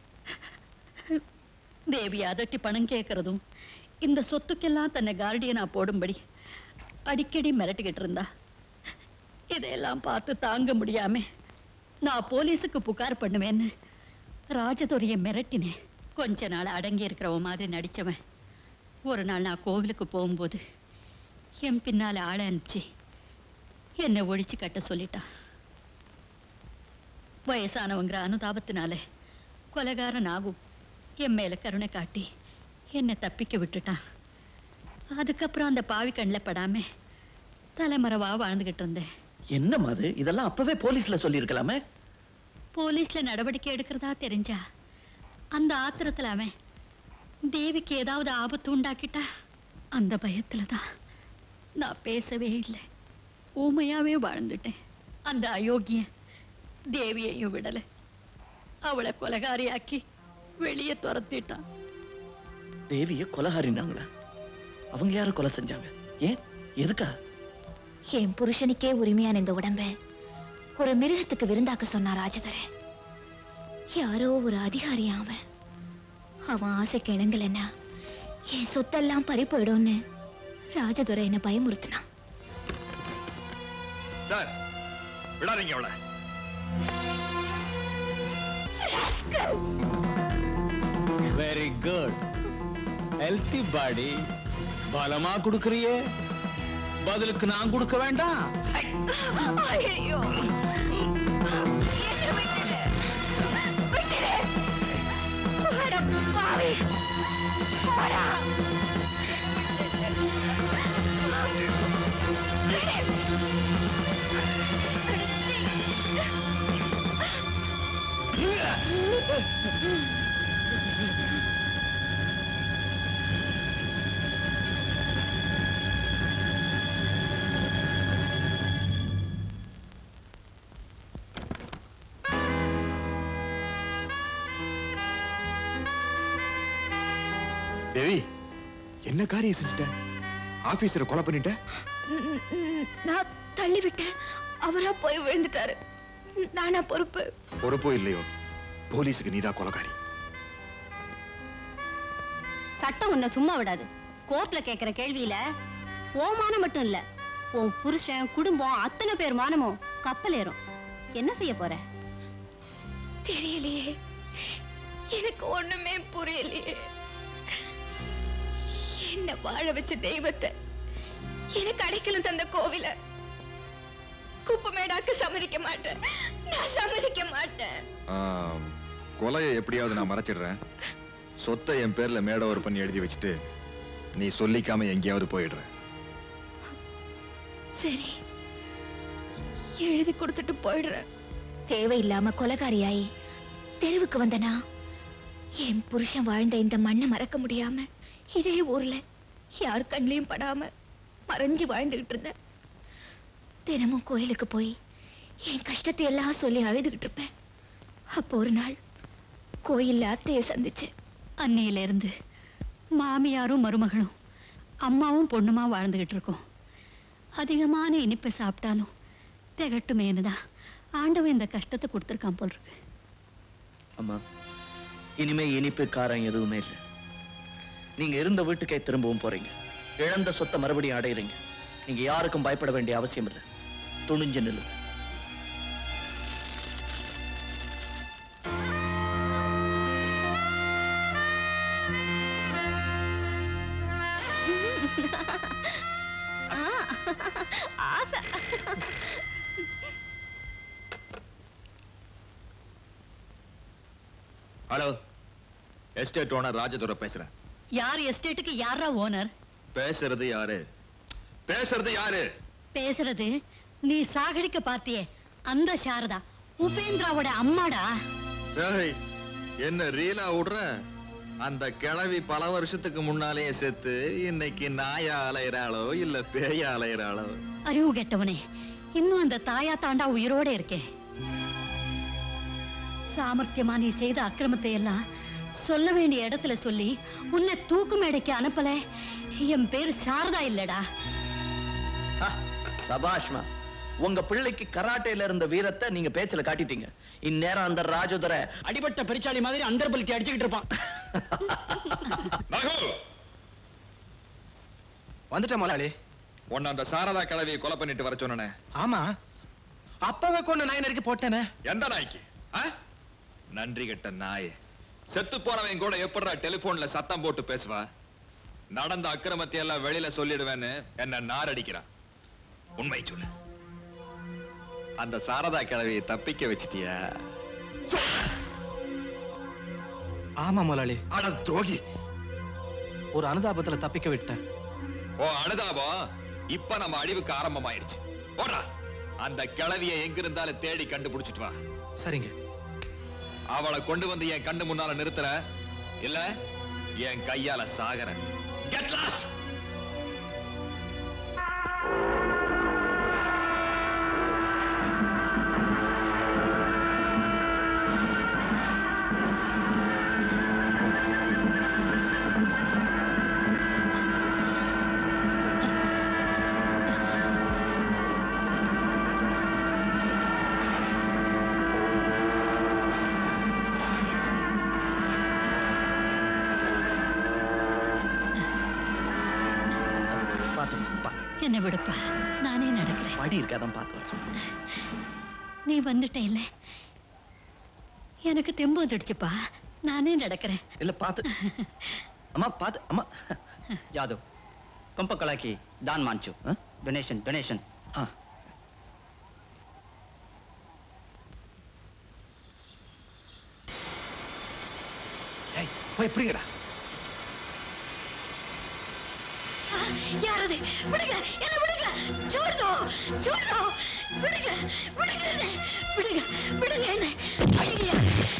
தேவி அதட்டி பணம் கேட்கறதும் இந்த சொத்துக்கெல்லாம் தன்னை கார்டியனா போடும்படி அடிக்கடி மிரட்டிக்கிட்டு இருந்தா இதையெல்லாம் பார்த்து தாங்க முடியாம நான் போலீஸுக்கு புகார் பண்ணுவேன்னு ராஜதுரையை மிரட்டினேன் கொஞ்ச நாள் அடங்கி இருக்கிறவ மாதிரி நடிச்சவன் ஒரு நாள் நான் கோவிலுக்கு போகும்போது என் பின்னால ஆளை அனுப்பிச்சு என்னை ஒழிச்சு கட்ட சொல்லிட்டான் வயசானவங்கிற அனுதாபத்தினால கொலைகாரன் ஆகும் என் மேல கருணை காட்டி என்னை தப்பிக்க விட்டுட்டான் அதுக்கப்புறம் அந்த பாவி கண்ணில் படாம தலைமறைவா வாழ்ந்துகிட்டு இருந்தேன் என்னம்மா அது இதெல்லாம் அப்பவே போலீஸ்ல சொல்லியிருக்கலாமே போலீஸ்ல நடவடிக்கை எடுக்கிறதா தெரிஞ்சா அந்த ஆத்திரத்துல அவன் தேவிக்கு ஏதாவது ஆபத்து உண்டாக்கிட்டா அந்த பயத்துல தான் நான் பேசவே இல்லை ஊமையாவே வாழ்ந்துட்டேன் அந்த அயோக்கியன் தேவியையும் விடல அவளை கொலகாரியாக்கி வெளியே துரத்திட்டான் தேவிய கொலகாரினாங்களா அவங்க யாரை கொலை செஞ்சாங்க ஏன் எதுக்கா என் புருஷனுக்கே உரிமையான இந்த உடம்ப ஒரு மிருகத்துக்கு விருந்தாக்க சொன்னான் ராஜதுரை யாரோ ஒரு அதிகாரி அவன் அவன் ஆசைக்கு இணங்கலைன்னா என் சொத்தெல்லாம் பறி போயிடும்னு ராஜதுரை என்ன பயமுறுத்தினான் சார் விடாதீங்க அவளை வெரி குட் ஹெல்த்தி பாடி பலமா கொடுக்கறியே பதிலுக்கு நான் கொடுக்க வேண்டாம் ஐயோ தேவி என்ன காரியம் செஞ்சுட்ட ஆபீசரை கொலை பண்ணிட்ட ம், ம், நான் தள்ளி விட்டேன் அவரா போய் விழுந்துட்டாரு நானா பொறுப்பு பொறுப்போ இல்லையோ போலீஸுக்கு நீதான் கொலைகாரி சட்டம் உன்னை சும்மா விடாது கோர்ட்ல கேக்குற கேள்வியில ஓ மானம் மட்டும் இல்ல உன் புருஷன் குடும்பம் அத்தனை பேர் மானமும் கப்பல் ஏறும் என்ன செய்ய போற தெரியலையே எனக்கு ஒண்ணுமே புரியலையே என்ன வாழ வச்ச தெய்வத்தை எனக்கு அடைக்கலம் தந்த கோவில குப்பமேடாக்க சம்மதிக்க மாட்டேன் நான் சம்மதிக்க மாட்டேன் ஆம், கொலையை எப்படியாவது நான் மறைச்சிடுறேன் சொத்தை என் பேர்ல மேடவர் பண்ணி எழுதி வச்சுட்டு நீ சொல்லிக்காம எங்கேயாவது போயிடுற சரி எழுதி கொடுத்துட்டு போயிடுறேன் தேவையில்லாம கொலைகாரியாயி தெருவுக்கு வந்தனா என் புருஷன் வாழ்ந்த இந்த மண்ணை மறக்க முடியாம இதே ஊர்ல யார் கண்ணிலையும் படாம மறைஞ்சு வாழ்ந்துகிட்டு இருந்தேன் தினமும் கோயிலுக்கு போய் என் கஷ்டத்தை எல்லாம் சொல்லி அழுதுகிட்டு இருப்பேன் அப்போ ஒரு நாள் கோயில்ல அத்தைய சந்திச்சேன் அன்னையில இருந்து மாமியாரும் மருமகளும் அம்மாவும் பொண்ணுமா வாழ்ந்துகிட்டு இருக்கோம் அதிகமான இனிப்பை சாப்பிட்டாலும் திகட்டுமேனு தான் ஆண்டவன் இந்த கஷ்டத்தை கொடுத்துருக்கான் போல் இருக்கு அம்மா இனிமே இனிப்பு காரம் எதுவுமே இல்லை நீங்க இருந்த வீட்டுக்கே திரும்பவும் போறீங்க இழந்த சொத்தை மறுபடியும் அடையிறீங்க நீங்க யாருக்கும் பயப்பட வேண்டிய அவசியம் இல்லை துணிஞ்சு நில்லு ஆ, ஆசை ஹலோ எஸ்டேட் ஓனர் ராஜதுரை பேசுறேன் யார் எஸ்டேட்டுக்கு யாரா ஓனர் பேசுறது யாரு பேசுறது யாரு பேசுறது நீ சாகடிக்க பார்த்தியே அந்த சாரதா உபேந்திராவோட அம்மாடா ஏய், என்ன ரீலா விடுற அந்த கிழவி பல வருஷத்துக்கு முன்னாலேயே செத்து இன்னைக்கு நாயா அலையிறாளோ இல்ல பேயா அலையிறாளோ அறிவு கெட்டவனே இன்னும் அந்த தாயா தாண்டா உயிரோட இருக்கே சாமர்த்தியமா நீ செய்த அக்கிரமத்தை எல்லாம் சொல்ல வேண்டிய இடத்துல சொல்லி உன்னை தூக்கு மேடைக்கு அனுப்பல என் பேரு சாரதா இல்லடா சபாஷ்மா உங்க பிள்ளைக்கு கராட்டேல இருந்த வீரத்தை நீங்க பேச்சுல காட்டிட்டீங்க இந்நேரம் அந்த ராஜதுரை அடிபட்ட பெரிச்சாளி மாதிரி அந்தர்பலித்தி அடிச்சுக்கிட்டு இருப்பான் வந்துட்ட முதலாளி உன்னை அந்த சாரதா கிழவியை கொலை பண்ணிட்டு வர சொன்னனே ஆமா அப்பவே கொண்டு நாய் நறுக்கி போட்டேனே எந்த நாய்க்கு ஆ? நன்றி கெட்ட நாய் செத்து போனவன் கூட எப்படிடா டெலிபோன்ல சத்தம் போட்டு பேசுவா நடந்த அக்கிரமத்தை எல்லாம் வெளியில சொல்லிடுவேன்னு என்ன நாரடிக்கிறான் உண்மை சொல்லு அந்த சாரதா கிழவியை தப்பிக்க வச்சிட்டியா ஆமா முதலாளி அட துரோகி ஒரு அனுதாபத்துல தப்பிக்க விட்டேன் ஓ அனுதாபம் இப்ப நம்ம அழிவுக்கு ஆரம்பமாயிடுச்சு போடா அந்த கிழவியை எங்க இருந்தாலும் தேடி கண்டுபிடிச்சிட்டு வா சரிங்க அவளை கொண்டு வந்து என் கண்ணு முன்னால நிறுத்துற இல்ல என் கையால சாகர கெட் லாஸ்ட் என்ன விடுப்பா நானே நடக்கிறேன் படி இருக்காதான் பார்த்து வர சொல்லுங்க நீ வந்துட்ட இல்ல எனக்கு தெம்பு வந்துடுச்சுப்பா நானே நடக்கிறேன் இல்ல பார்த்து அம்மா பார்த்து அம்மா யாதவ் ಕೊಂಪ ಕಳಕಿ ದಾನ್ ಮಾಂಚು ಡೊನೇಷನ್ ಡೊನೇಷನ್ ಹಾ போய் பிடிங்கடா யாரது விடுங்க என்ன விடுங்க சூடுதோ சூடுதோ விடுங்க விடுங்க என்ன விடுங்க விடுங்க என்ன விடுங்கயா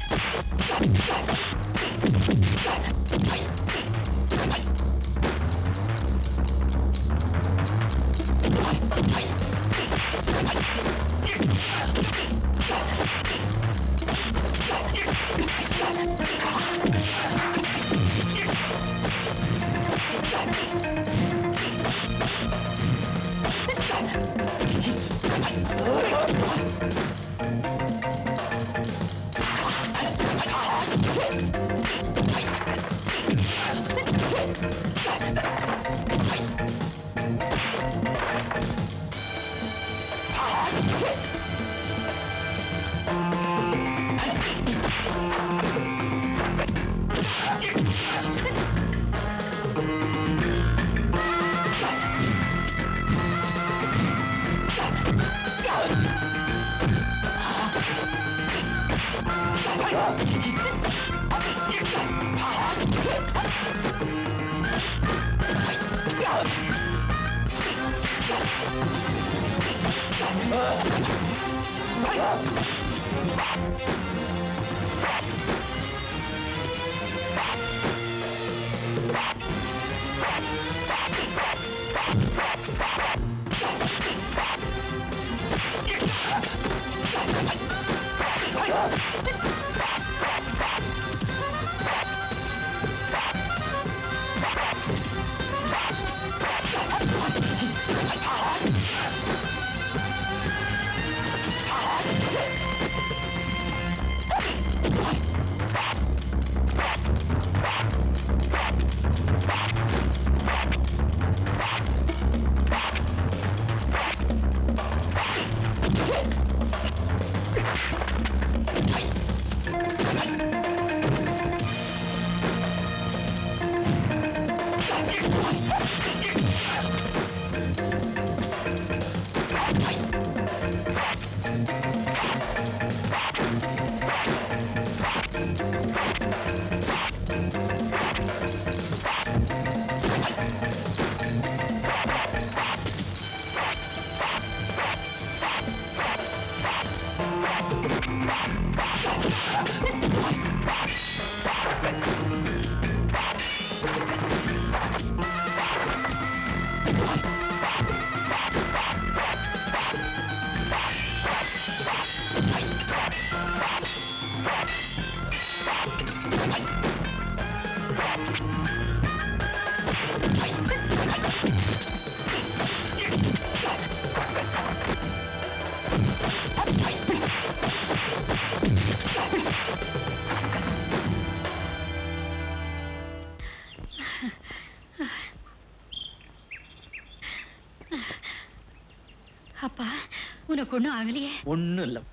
அப்பா உனக்கு ஒண்ணும் ஆகலையே ஒண்ணும் இல்ல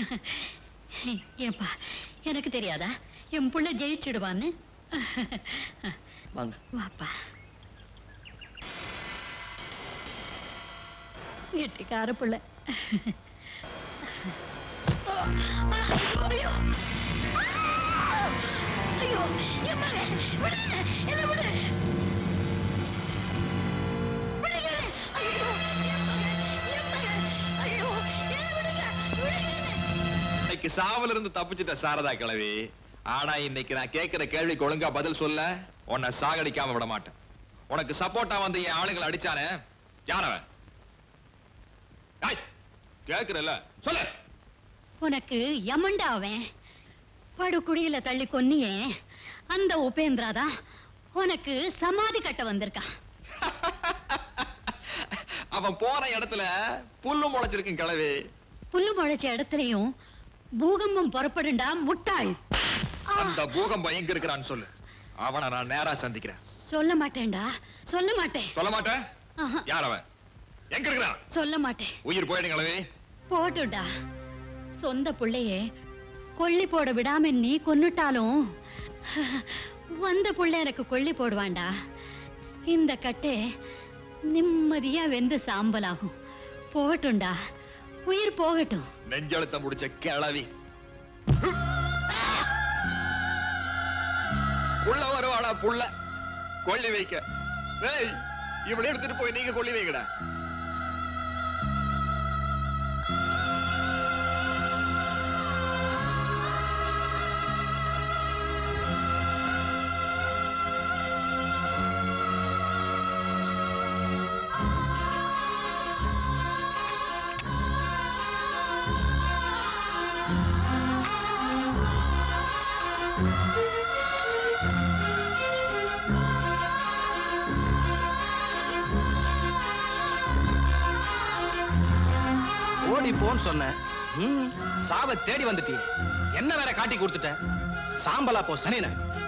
ஏப்பா எனக்கு தெரியாதா என் புள்ள ஜெயிச்சிடுவான்னு வாங்க வாப்பா கெட்டிக்கார புள்ள ஐயோ ஐயோ என் மகன் விடுங்க என்ன விடு விடுங்க என்னை. ஐயோ என் மகன் என் மகன் ஐயோ என்ன விடுங்க விடுங்க இன்னைக்கு சாவல இருந்து தப்பிச்சிட்ட சாரதா கிழவி ஆனா இன்னைக்கு நான் கேட்கிற கேள்விக்கு ஒழுங்கா பதில் சொல்ல உன்னை சாகடிக்காம விட மாட்டேன் உனக்கு சப்போர்ட்டா வந்து என் ஆளுங்களை அடிச்சானே யாரவன் கேக்குறல சொல்லு உனக்கு யமண்டா அவன் படுகுடியில தள்ளி கொன்னியே அந்த உபேந்திரா தான் உனக்கு சமாதி கட்ட வந்திருக்கான் அவன் போன இடத்துல புல்லு முளைச்சிருக்கும் கிழவி புல்லு முளைச்ச இடத்துலயும் பூகம்பம் புறப்படுண்டா முட்டாள் அந்த பூகம்பம் எங்க இருக்கிறான்னு சொல்லு அவனை நான் நேரா சந்திக்கிறேன் சொல்ல மாட்டேன்டா சொல்ல மாட்டேன் சொல்ல மாட்டேன் ஆஹா. யார் அவன் எங்க இருக்கிறான் சொல்ல மாட்டேன் உயிர் போயிடுங்களே போட்டுடா சொந்த புள்ளையே கொள்ளி போட விடாம நீ கொன்னுட்டாலும் வந்த புள்ள எனக்கு கொள்ளி போடுவான்டா இந்த கட்டே நிம்மதியா வெந்து சாம்பலாகும் போகட்டும்டா உயிர் போகட்டும் நெஞ்சழுத்தம் முடிச்ச கிளவி உள்ள வருவாடா புள்ள கொள்ளி வைக்க ஏய் இவளை எடுத்துட்டு போய் நீங்க கொள்ளி வைக்கடா ஓடி போன்னு சொன்னேன் ம், சாவை தேடி வந்துட்டியே என்ன வேற காட்டி கொடுத்துட்ட சாம்பலா போ சனின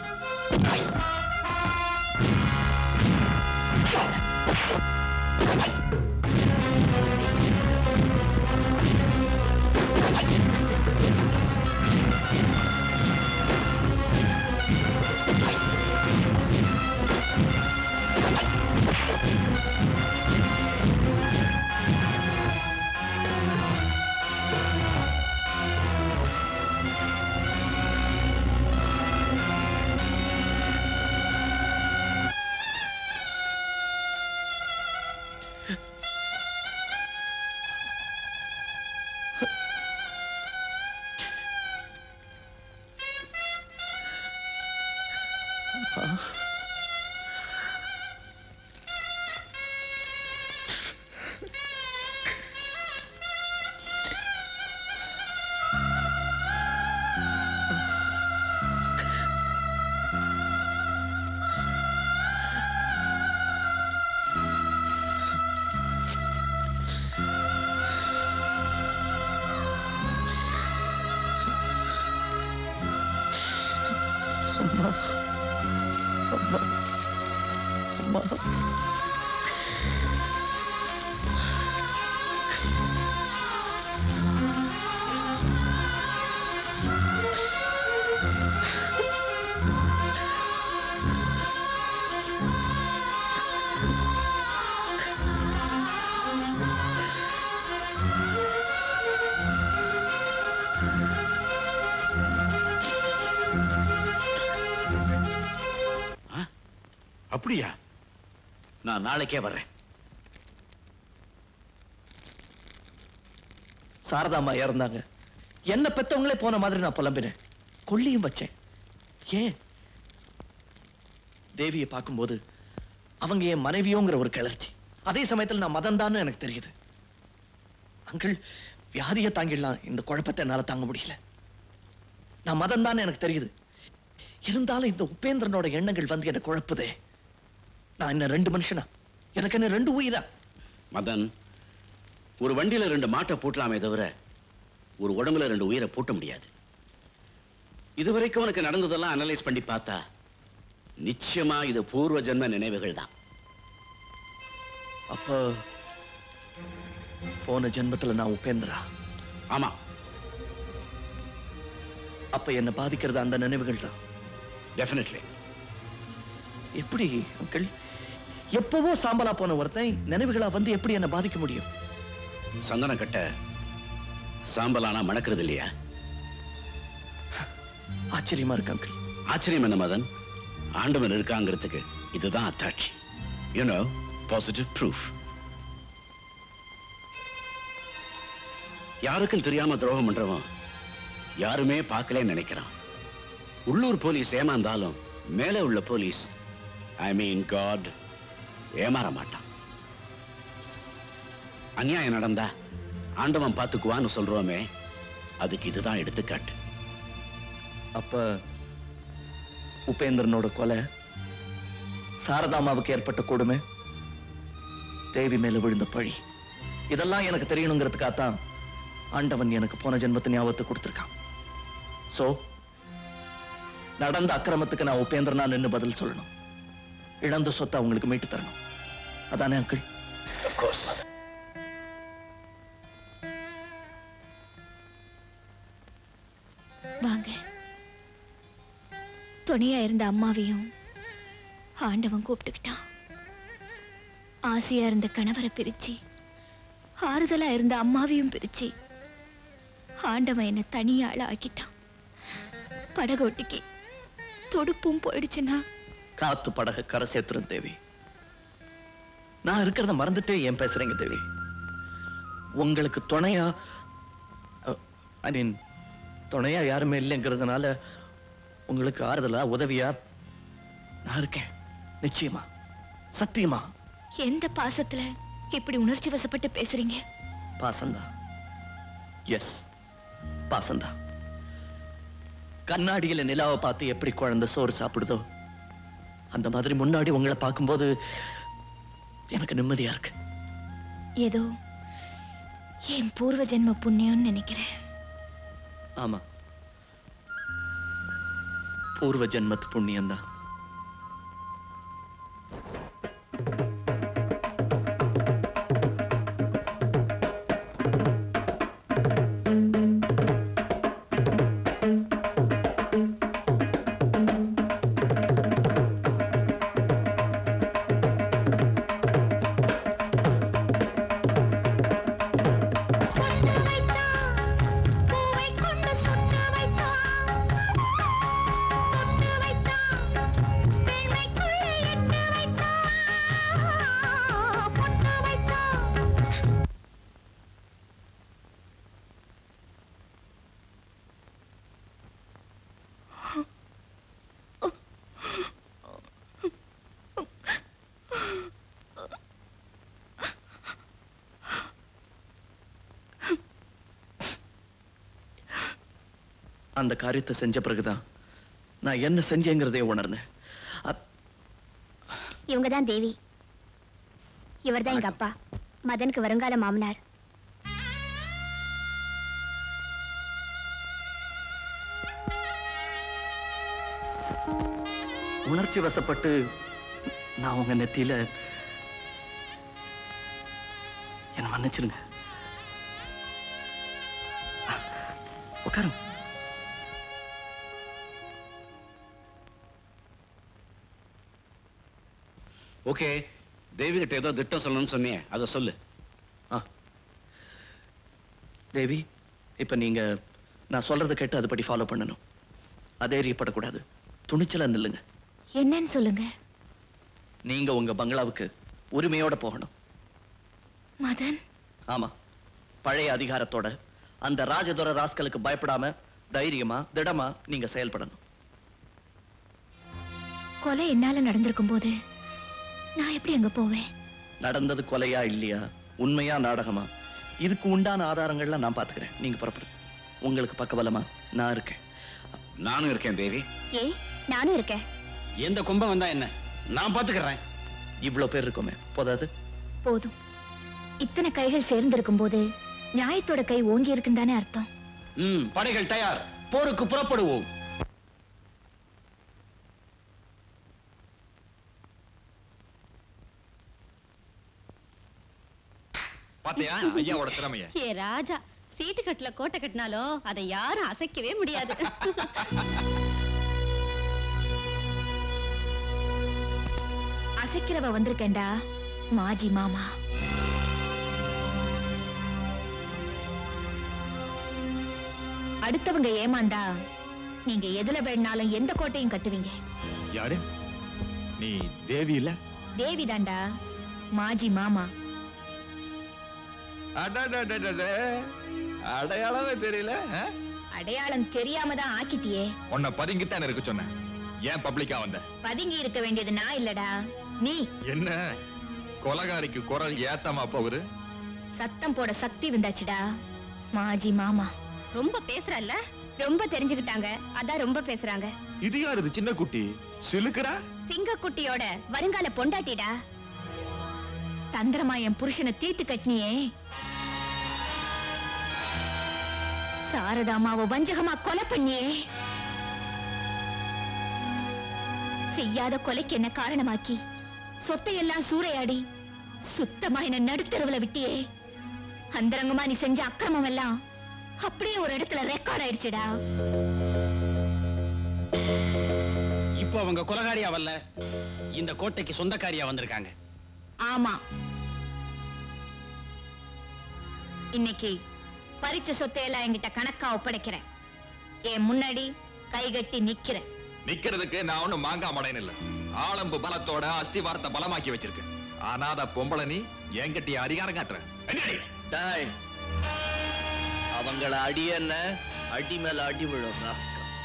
அம்மா அம்மா அம்மா அப்படியா நான் நாளைக்கே வர்றேன் சாரதாம்மா இறந்தாங்க என்ன பெத்தவங்களே போன மாதிரி நான் புலம்பினேன் கொல்லியும் வச்சேன் ஏன் தேவியை பார்க்கும்போது அவங்க என் மனைவியோங்கிற ஒரு கிளர்ச்சி அதே சமயத்தில் நான் மதம் எனக்கு தெரியுது அங்கிள் வியாதியை தாங்கிடலாம் இந்த குழப்பத்தை என்னால தாங்க முடியல நான் மதம் எனக்கு தெரியுது இருந்தாலும் இந்த உபேந்திரனோட எண்ணங்கள் வந்து என்ன குழப்புதே நான் என்ன ரெண்டு மனுஷனா எனக்கு என்ன ரெண்டு உயிரா மதன் ஒரு வண்டியில ரெண்டு மாட்டை பூட்டலாமே தவிர ஒரு உடம்புல ரெண்டு உயிரை பூட்ட முடியாது இதுவரைக்கும் உனக்கு நடந்ததெல்லாம் அனலைஸ் பண்ணி பார்த்தா நிச்சயமா இது பூர்வ ஜென்ம நினைவுகள் தான் அப்ப போன ஜென்மத்துல நான் உபேந்திரா ஆமா அப்ப என்ன பாதிக்கிறது அந்த நினைவுகள் தான் டெஃபினெட்லி எப்படி அங்கிள் எப்பவோ சாம்பலா போன ஒருத்தன் நினைவுகளா வந்து எப்படி என்ன பாதிக்க முடியும் சந்தன கட்ட சாம்பலானா மணக்கிறது இல்லையா ஆச்சரியமா இருக்கு அங்கிள் ஆச்சரியம் என்ன மதன் ஆண்டவன் இருக்காங்கிறதுக்கு இதுதான் அத்தாட்சி யூனோ பாசிட்டிவ் ப்ரூஃப் யாருக்கும் தெரியாம துரோகம் பண்றவன் யாருமே பார்க்கலன்னு நினைக்கிறான் உள்ளூர் போலீஸ் ஏமாந்தாலும் மேலே உள்ள போலீஸ் ஐ மீன் காட் ஏமாற மாட்டான் அநியாயம் நடந்தா ஆண்டவன் பார்த்துக்குவான்னு சொல்றோமே அதுக்கு இதுதான் எடுத்துக்காட்டு அப்ப உபேந்திரனோட கொலை சாரதாமாவுக்கு ஏற்பட்ட கொடுமை தேவி மேல விழுந்த பழி இதெல்லாம் எனக்கு தெரியணுங்கிறதுக்காகத்தான் ஆண்டவன் எனக்கு போன ஜென்மத்தை ஞாபகத்தை கொடுத்திருக்கான் சோ நடந்த அக்கிரமத்துக்கு நான் உபேந்திரனா நின்னு பதில் சொல்லணும் இழந்த சொத்தை அவங்களுக்கு மீட்டு தரணும் அதானே அங்கிள் வாங்க துணையா இருந்த அம்மாவையும் ஆண்டவன் கூப்பிட்டுக்கிட்டான் ஆசையா இருந்த கணவரை பிரிச்சு ஆறுதலா இருந்த அம்மாவையும் பிரிச்சு ஆண்டவன் என்ன தனியாள ஆக்கிட்டான் படகோட்டிக்கு தொடுப்பும் போயிடுச்சுன்னா காத்து படக கரை சேர்த்துரும் தேவி நான் இருக்கிறத மறந்துட்டே ஏன் பேசுறீங்க தேவி உங்களுக்கு துணையா ஐ மீன் துணையா யாருமே இல்லைங்கிறதுனால உங்களுக்கு ஆறுதலா உதவியா நான் இருக்கேன் நிச்சயமா சத்தியமா எந்த பாசத்துல இப்படி உணர்ச்சி வசப்பட்டு பேசுறீங்க பாசந்தா எஸ் பாசந்தா கண்ணாடியில நிலாவை பார்த்து எப்படி குழந்தை சோறு சாப்பிடுதோ அந்த மாதிரி முன்னாடி உங்களை பார்க்கும்போது எனக்கு நிம்மதியா இருக்கு ஏதோ என் பூர்வ ஜென்ம புண்ணியம்னு நினைக்கிறேன் ஆமா பூர்வ ஜென்மத்து புண்ணியம்தான் அந்த காரியத்தை செஞ்ச பிறகுதான் நான் என்ன செஞ்சேங்கிறதே உணர்ந்தேன் இவங்க தான் தேவி இவர்தான் எங்க அப்பா மதனுக்கு வருங்கால மாமனார் உணர்ச்சி வசப்பட்டு நான் உங்க நெத்தியில என்ன மன்னிச்சிருங்க உட்காருங்க ஓகே தேவி கிட்ட ஏதோ திட்டம் சொல்லணும்னு சொன்னியே அதை சொல்லு தேவி இப்ப நீங்க நான் சொல்றதை கேட்டு அதுபடி ஃபாலோ பண்ணணும் அதேரியப்படக்கூடாது துணிச்சலா நில்லுங்க என்னன்னு சொல்லுங்க நீங்க உங்க பங்களாவுக்கு உரிமையோட போகணும் மதன் ஆமா பழைய அதிகாரத்தோட அந்த ராஜதுர ராஸ்கலுக்கு பயப்படாம தைரியமா திடமா நீங்க செயல்படணும் கொலை என்னால நடந்திருக்கும் போது நான் எப்படி அங்க போவேன் நடந்தது கொலையா இல்லையா உண்மையா நாடகமா இதுக்கு உண்டான ஆதாரங்கள்லாம் நான் பாத்துக்கிறேன் நீங்க புறப்படுங்க உங்களுக்கு பக்கபலமா நான் இருக்கேன் நானும் இருக்கேன் தேவி ஏ நானும் இருக்கேன் எந்த கும்பம் வந்தா என்ன நான் பாத்துக்கிறேன் இவ்வளவு பேர் இருக்குமே போதாது போதும் இத்தனை கைகள் சேர்ந்திருக்கும் போது நியாயத்தோட கை ஓங்கி இருக்குன்னு தானே அர்த்தம் ம் படைகள் தயார் போருக்கு புறப்படுவோம் பாத்தியா ஐயாவோட திறமைய ஏ ராஜா சீட்டு கட்டுல கோட்டை கட்டினாலும் அதை யாரும் அசைக்கவே முடியாது அசைக்கிறவ வந்திருக்கேன்டா மாஜி மாமா அடுத்தவங்க ஏமாந்தா நீங்க எதுல வேணாலும் எந்த கோட்டையும் கட்டுவீங்க யாரு நீ தேவி இல்ல தேவி தாண்டா மாஜி மாமா அடடடடட. அடையாளமே தெரியல ஆ? அடையாளம் தெரியாம தான் ஆக்கிட்டியே உன்னை பதுங்கித்தான் இருக்க சொன்னேன் ஏன் பப்ளிக்கா வந்த பதுங்கி இருக்க வேண்டியது நான் இல்லடா நீ என்ன கொலகாரிக்கு குரல் ஏத்தமா போகுது சத்தம் போட சக்தி வந்தாச்சுடா மாஜி மாமா ரொம்ப பேசுறல்ல ரொம்ப தெரிஞ்சுக்கிட்டாங்க அதான் ரொம்ப பேசுறாங்க இது யாரு இது சின்ன குட்டி சிலுக்குறா சிங்கக்குட்டியோட வருங்கால பொண்டாட்டிடா தந்திரமா என் புருஷனை தீர்த்து கட்டினியே சாரதாமாவை வஞ்சகமா கொலை பண்ணியே செய்யாத கொலைக்கு என்ன காரணமாக்கி சொத்தையெல்லாம் சூறையாடி சுத்தமா என்ன நடுத்தருவுல விட்டியே அந்தரங்கமா நீ செஞ்ச அக்கிரமம் எல்லாம் அப்படியே ஒரு இடத்துல ரெக்கார்ட் ஆயிடுச்சுடா இப்போ அவங்க கொலகாரியா வரல இந்த கோட்டைக்கு சொந்தக்காரியா வந்திருக்காங்க ஆமா இன்னைக்கு பறிச்ச சொத்தை எல்லாம் என்கிட்ட கணக்கா ஒப்படைக்கிறேன் என் முன்னாடி கைகட்டி நிக்கிறேன் நிக்கிறதுக்கு நான் ஒண்ணும் மாங்காய் மடையன் இல்ல ஆளம்பு பலத்தோட அஸ்திவாரத்தை பலமாக்கி வச்சிருக்கேன் ஆனாத பொம்பளை நீ என்கிட்ட அதிகாரம் காட்டுற என்னடி? டாய் அவங்கள அடி என்ன அடி மேல அடி விழும் ராஸ்கல்.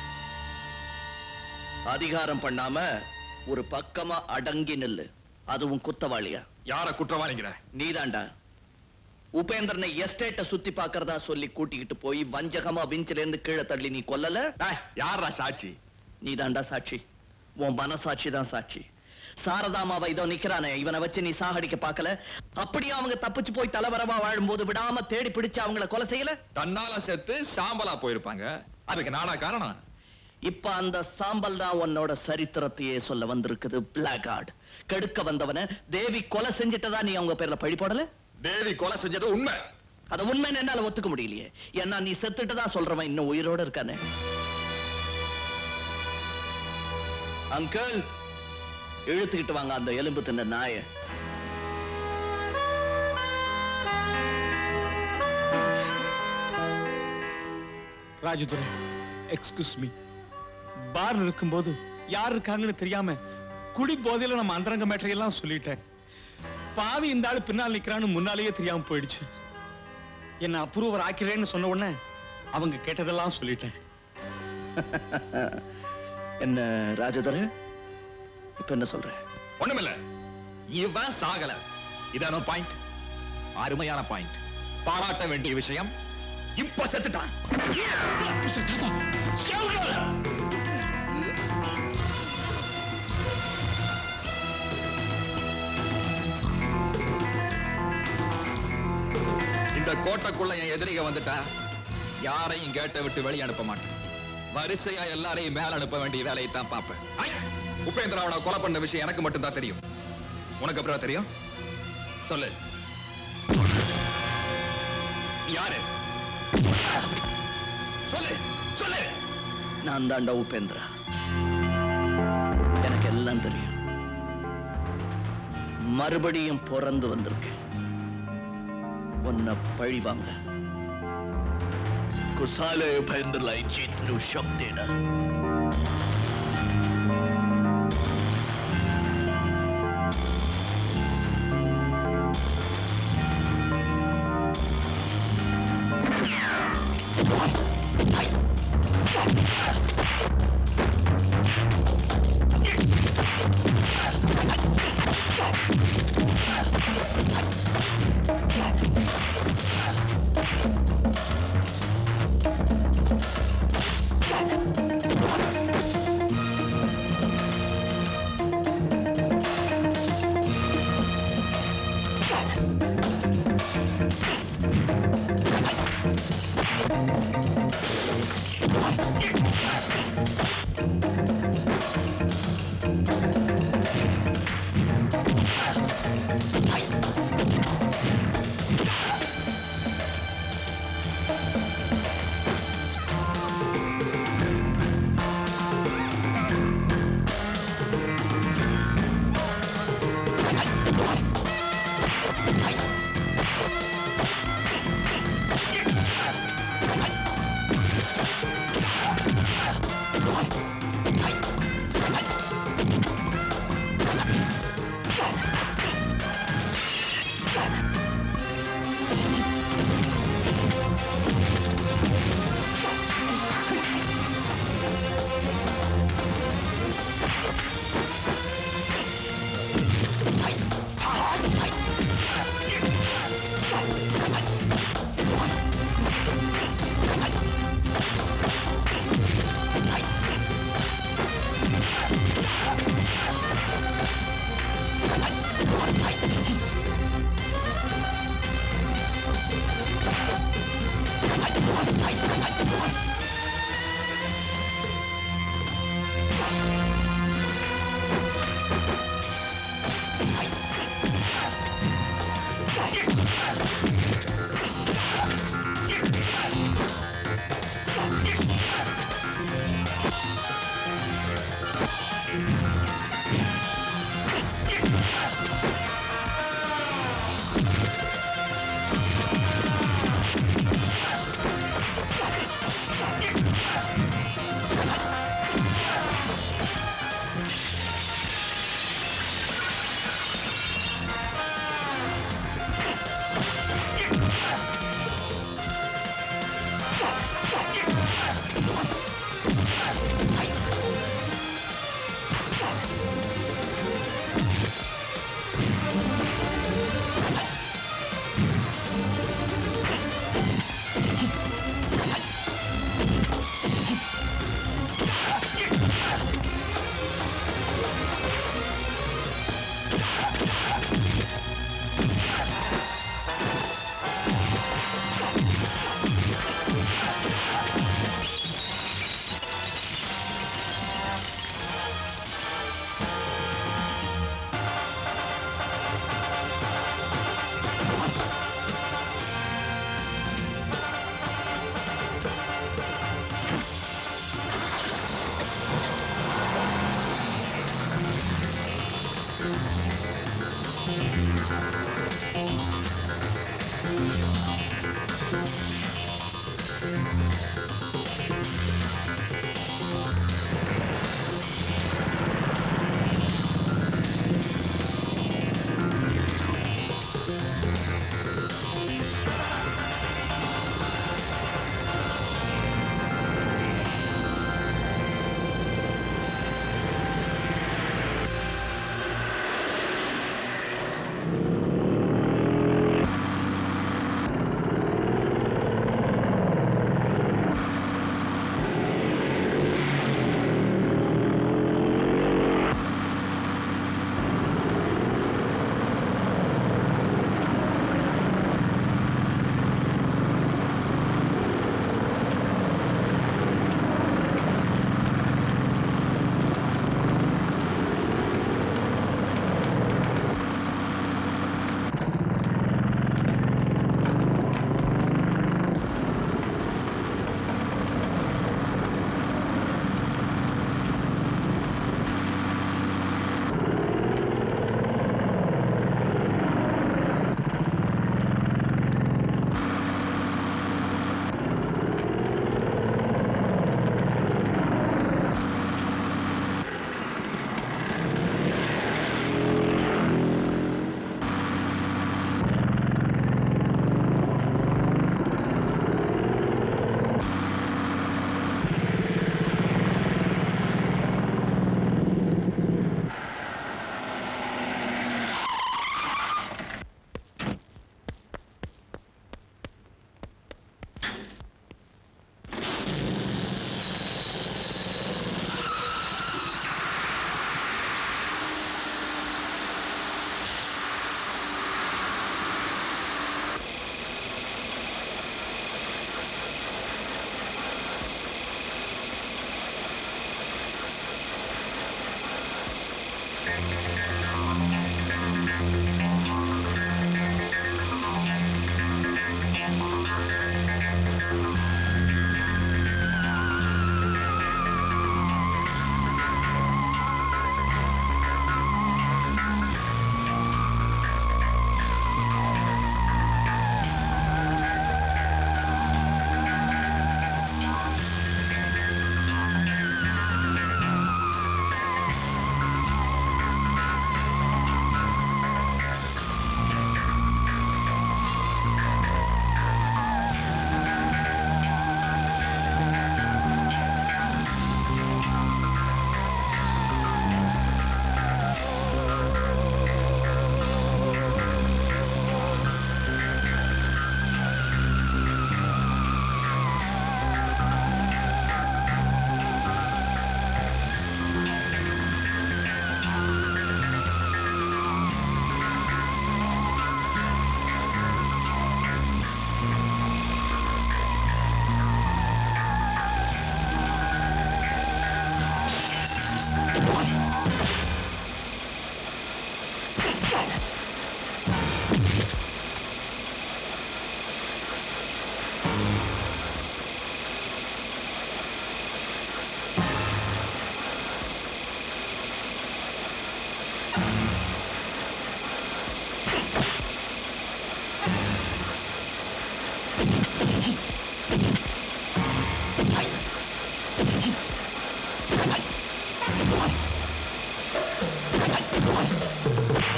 அதிகாரம் பண்ணாம ஒரு பக்கமா அடங்கி நில்லு அதுவும் குத்தவாளியா யார குற்றவாளிங்கிற நீதாண்டா உபேந்திரனை எஸ்டேட்ட சுத்தி பார்க்கறதா சொல்லி கூட்டிக்கிட்டு போய் வஞ்சகமா விஞ்சில இருந்து கீழே தள்ளி நீ கொல்லல யாரா சாட்சி நீதாண்டா சாட்சி உன் மனசாட்சி தான் சாட்சி சாரதாமாவை இதோ நிக்கிறானே இவனை வச்சு நீ சாகடிக்க பார்க்கல அப்படியே அவங்க தப்பிச்சு போய் தலைவரவா வாழும்போது விடாம தேடி பிடிச்சு அவங்கள கொலை செய்யல தன்னால செத்து சாம்பலா போயிருப்பாங்க அதுக்கு நானா காரணம் இப்ப அந்த சாம்பல் தான் உன்னோட சரித்திரத்தையே சொல்ல வந்திருக்குது பிளாகார்ட் கெடுக்க வந்தவன தேவி கொலை செஞ்சிட்டதா நீ அவங்க பேர்ல பழி போடல தேவி கொலை செஞ்சது உண்மை அத உண்மைன்னு என்னால ஒத்துக்க முடியலையே ஏன்னா நீ செத்துட்டு தான் சொல்றவன் இன்னும் உயிரோட இருக்கானே அங்கிள் இழுத்துக்கிட்டு வாங்க அந்த எலும்பு தின்ன நாய ராஜதுரை எக்ஸ்கியூஸ் மீ பார்ல இருக்கும்போது யார் இருக்காங்கன்னு தெரியாம குடி போதையில நம்ம அந்தரங்க மேட்டரை எல்லாம் சொல்லிட்டேன் பாவி இந்த ஆளு பின்னால் நிக்கிறான்னு முன்னாலேயே தெரியாம போயிடுச்சு என்ன அப்ரூவர் ஆக்கிறேன்னு சொன்ன உடனே அவங்க கேட்டதெல்லாம் சொல்லிட்டேன் என்ன ராஜதுரை இப்ப என்ன சொல்ற ஒண்ணுமில்ல இவன் சாகல இதானோ பாயிண்ட் அருமையான பாயிண்ட் பாராட்ட வேண்டிய விஷயம் இப்ப செத்துட்டான் இந்த கோட்டைக்குள்ள என் எதிரிக வந்துட்டா யாரையும் கேட்ட விட்டு வெளியே அனுப்ப மாட்டேன் வரிசையா எல்லாரையும் மேல அனுப்ப வேண்டிய வேலையை தான் பார்ப்பேன் ஐ! உபேந்திராவோட கொலை பண்ண விஷயம் எனக்கு மட்டும் தான் தெரியும் உனக்கு அப்புறம் தெரியும் சொல்லு யாரு சொல்லு சொல்லு நான் தாண்டா உபேந்திரா எனக்கு எல்லாம் தெரியும் மறுபடியும் பிறந்து வந்திருக்கேன் உன்னை பழி வாங்க குசாலே பயந்துलाई जीतनु शक्ति ना ஆ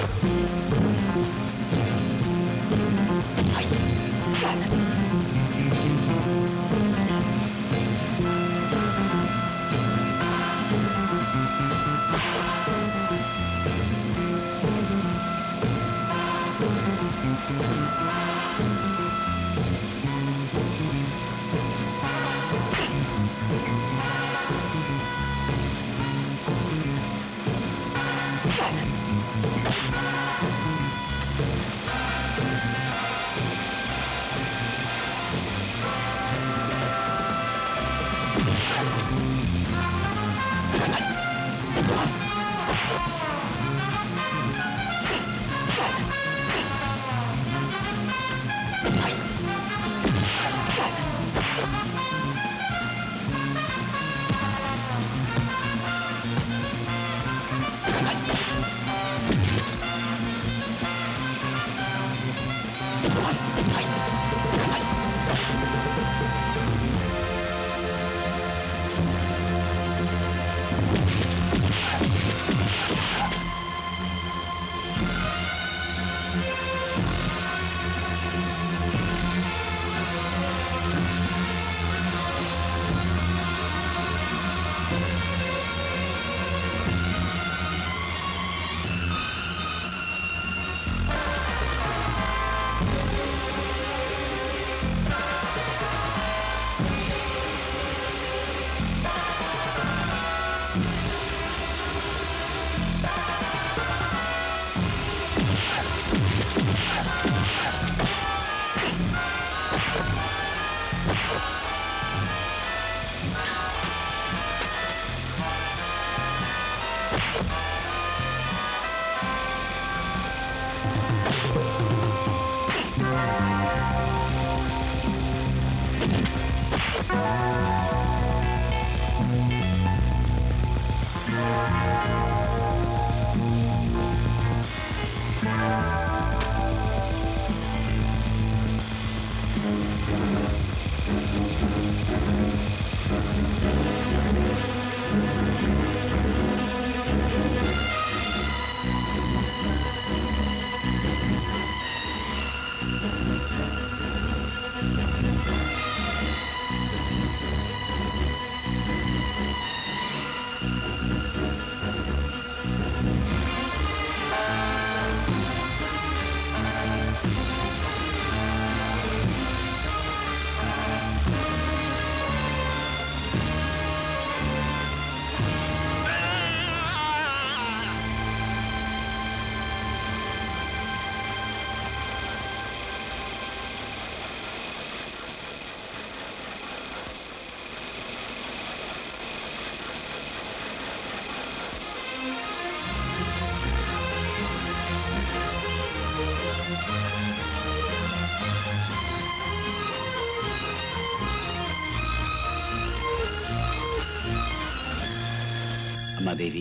அம்மா தேவி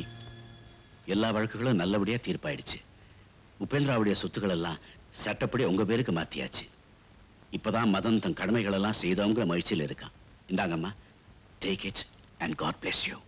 எல்லா வழக்குகளும் நல்லபடியா தீர்ப்பாயிடுச்சு உபேந்திராவுடைய சொத்துக்கள் எல்லாம் சட்டப்படி உங்க பேருக்கு மாத்தியாச்சு இப்பதான் மதன் தன் கடமைகள் எல்லாம் செய்தவங்கிற மகிழ்ச்சியில் இருக்கான் இந்தாங்கம்மா take it and God bless you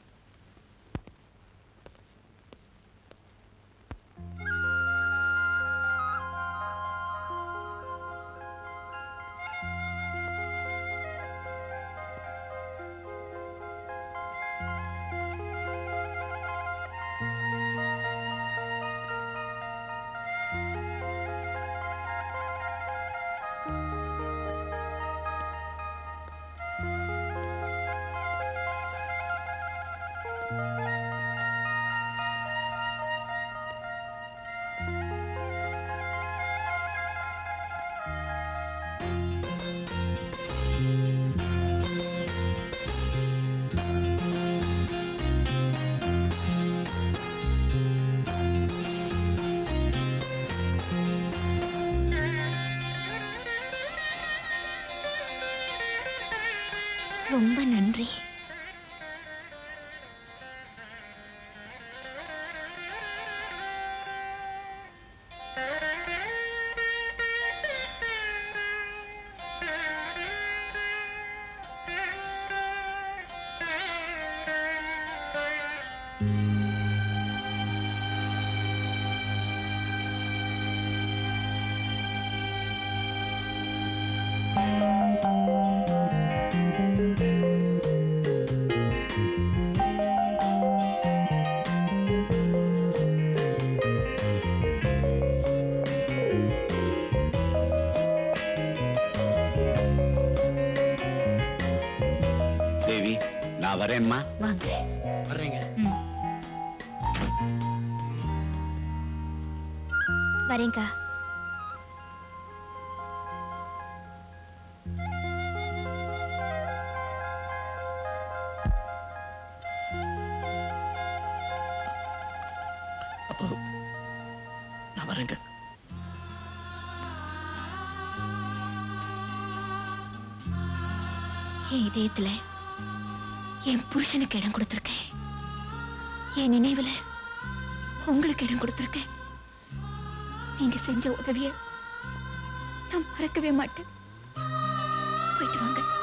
ரொம்ப நன்றி நான் வரேன்மா வாங்க வர்றீங்க வரேங்க்கா அப்போ நான் வரேங்க என் இதயத்துல என் புருஷனுக்கு இடம் கொடுத்திருக்கேன் என் நினைவுல உங்களுக்கு இடம் கொடுத்திருக்கேன் நீங்க செஞ்ச உதவிய நான் மறக்கவே மாட்டேன் போயிட்டு வாங்க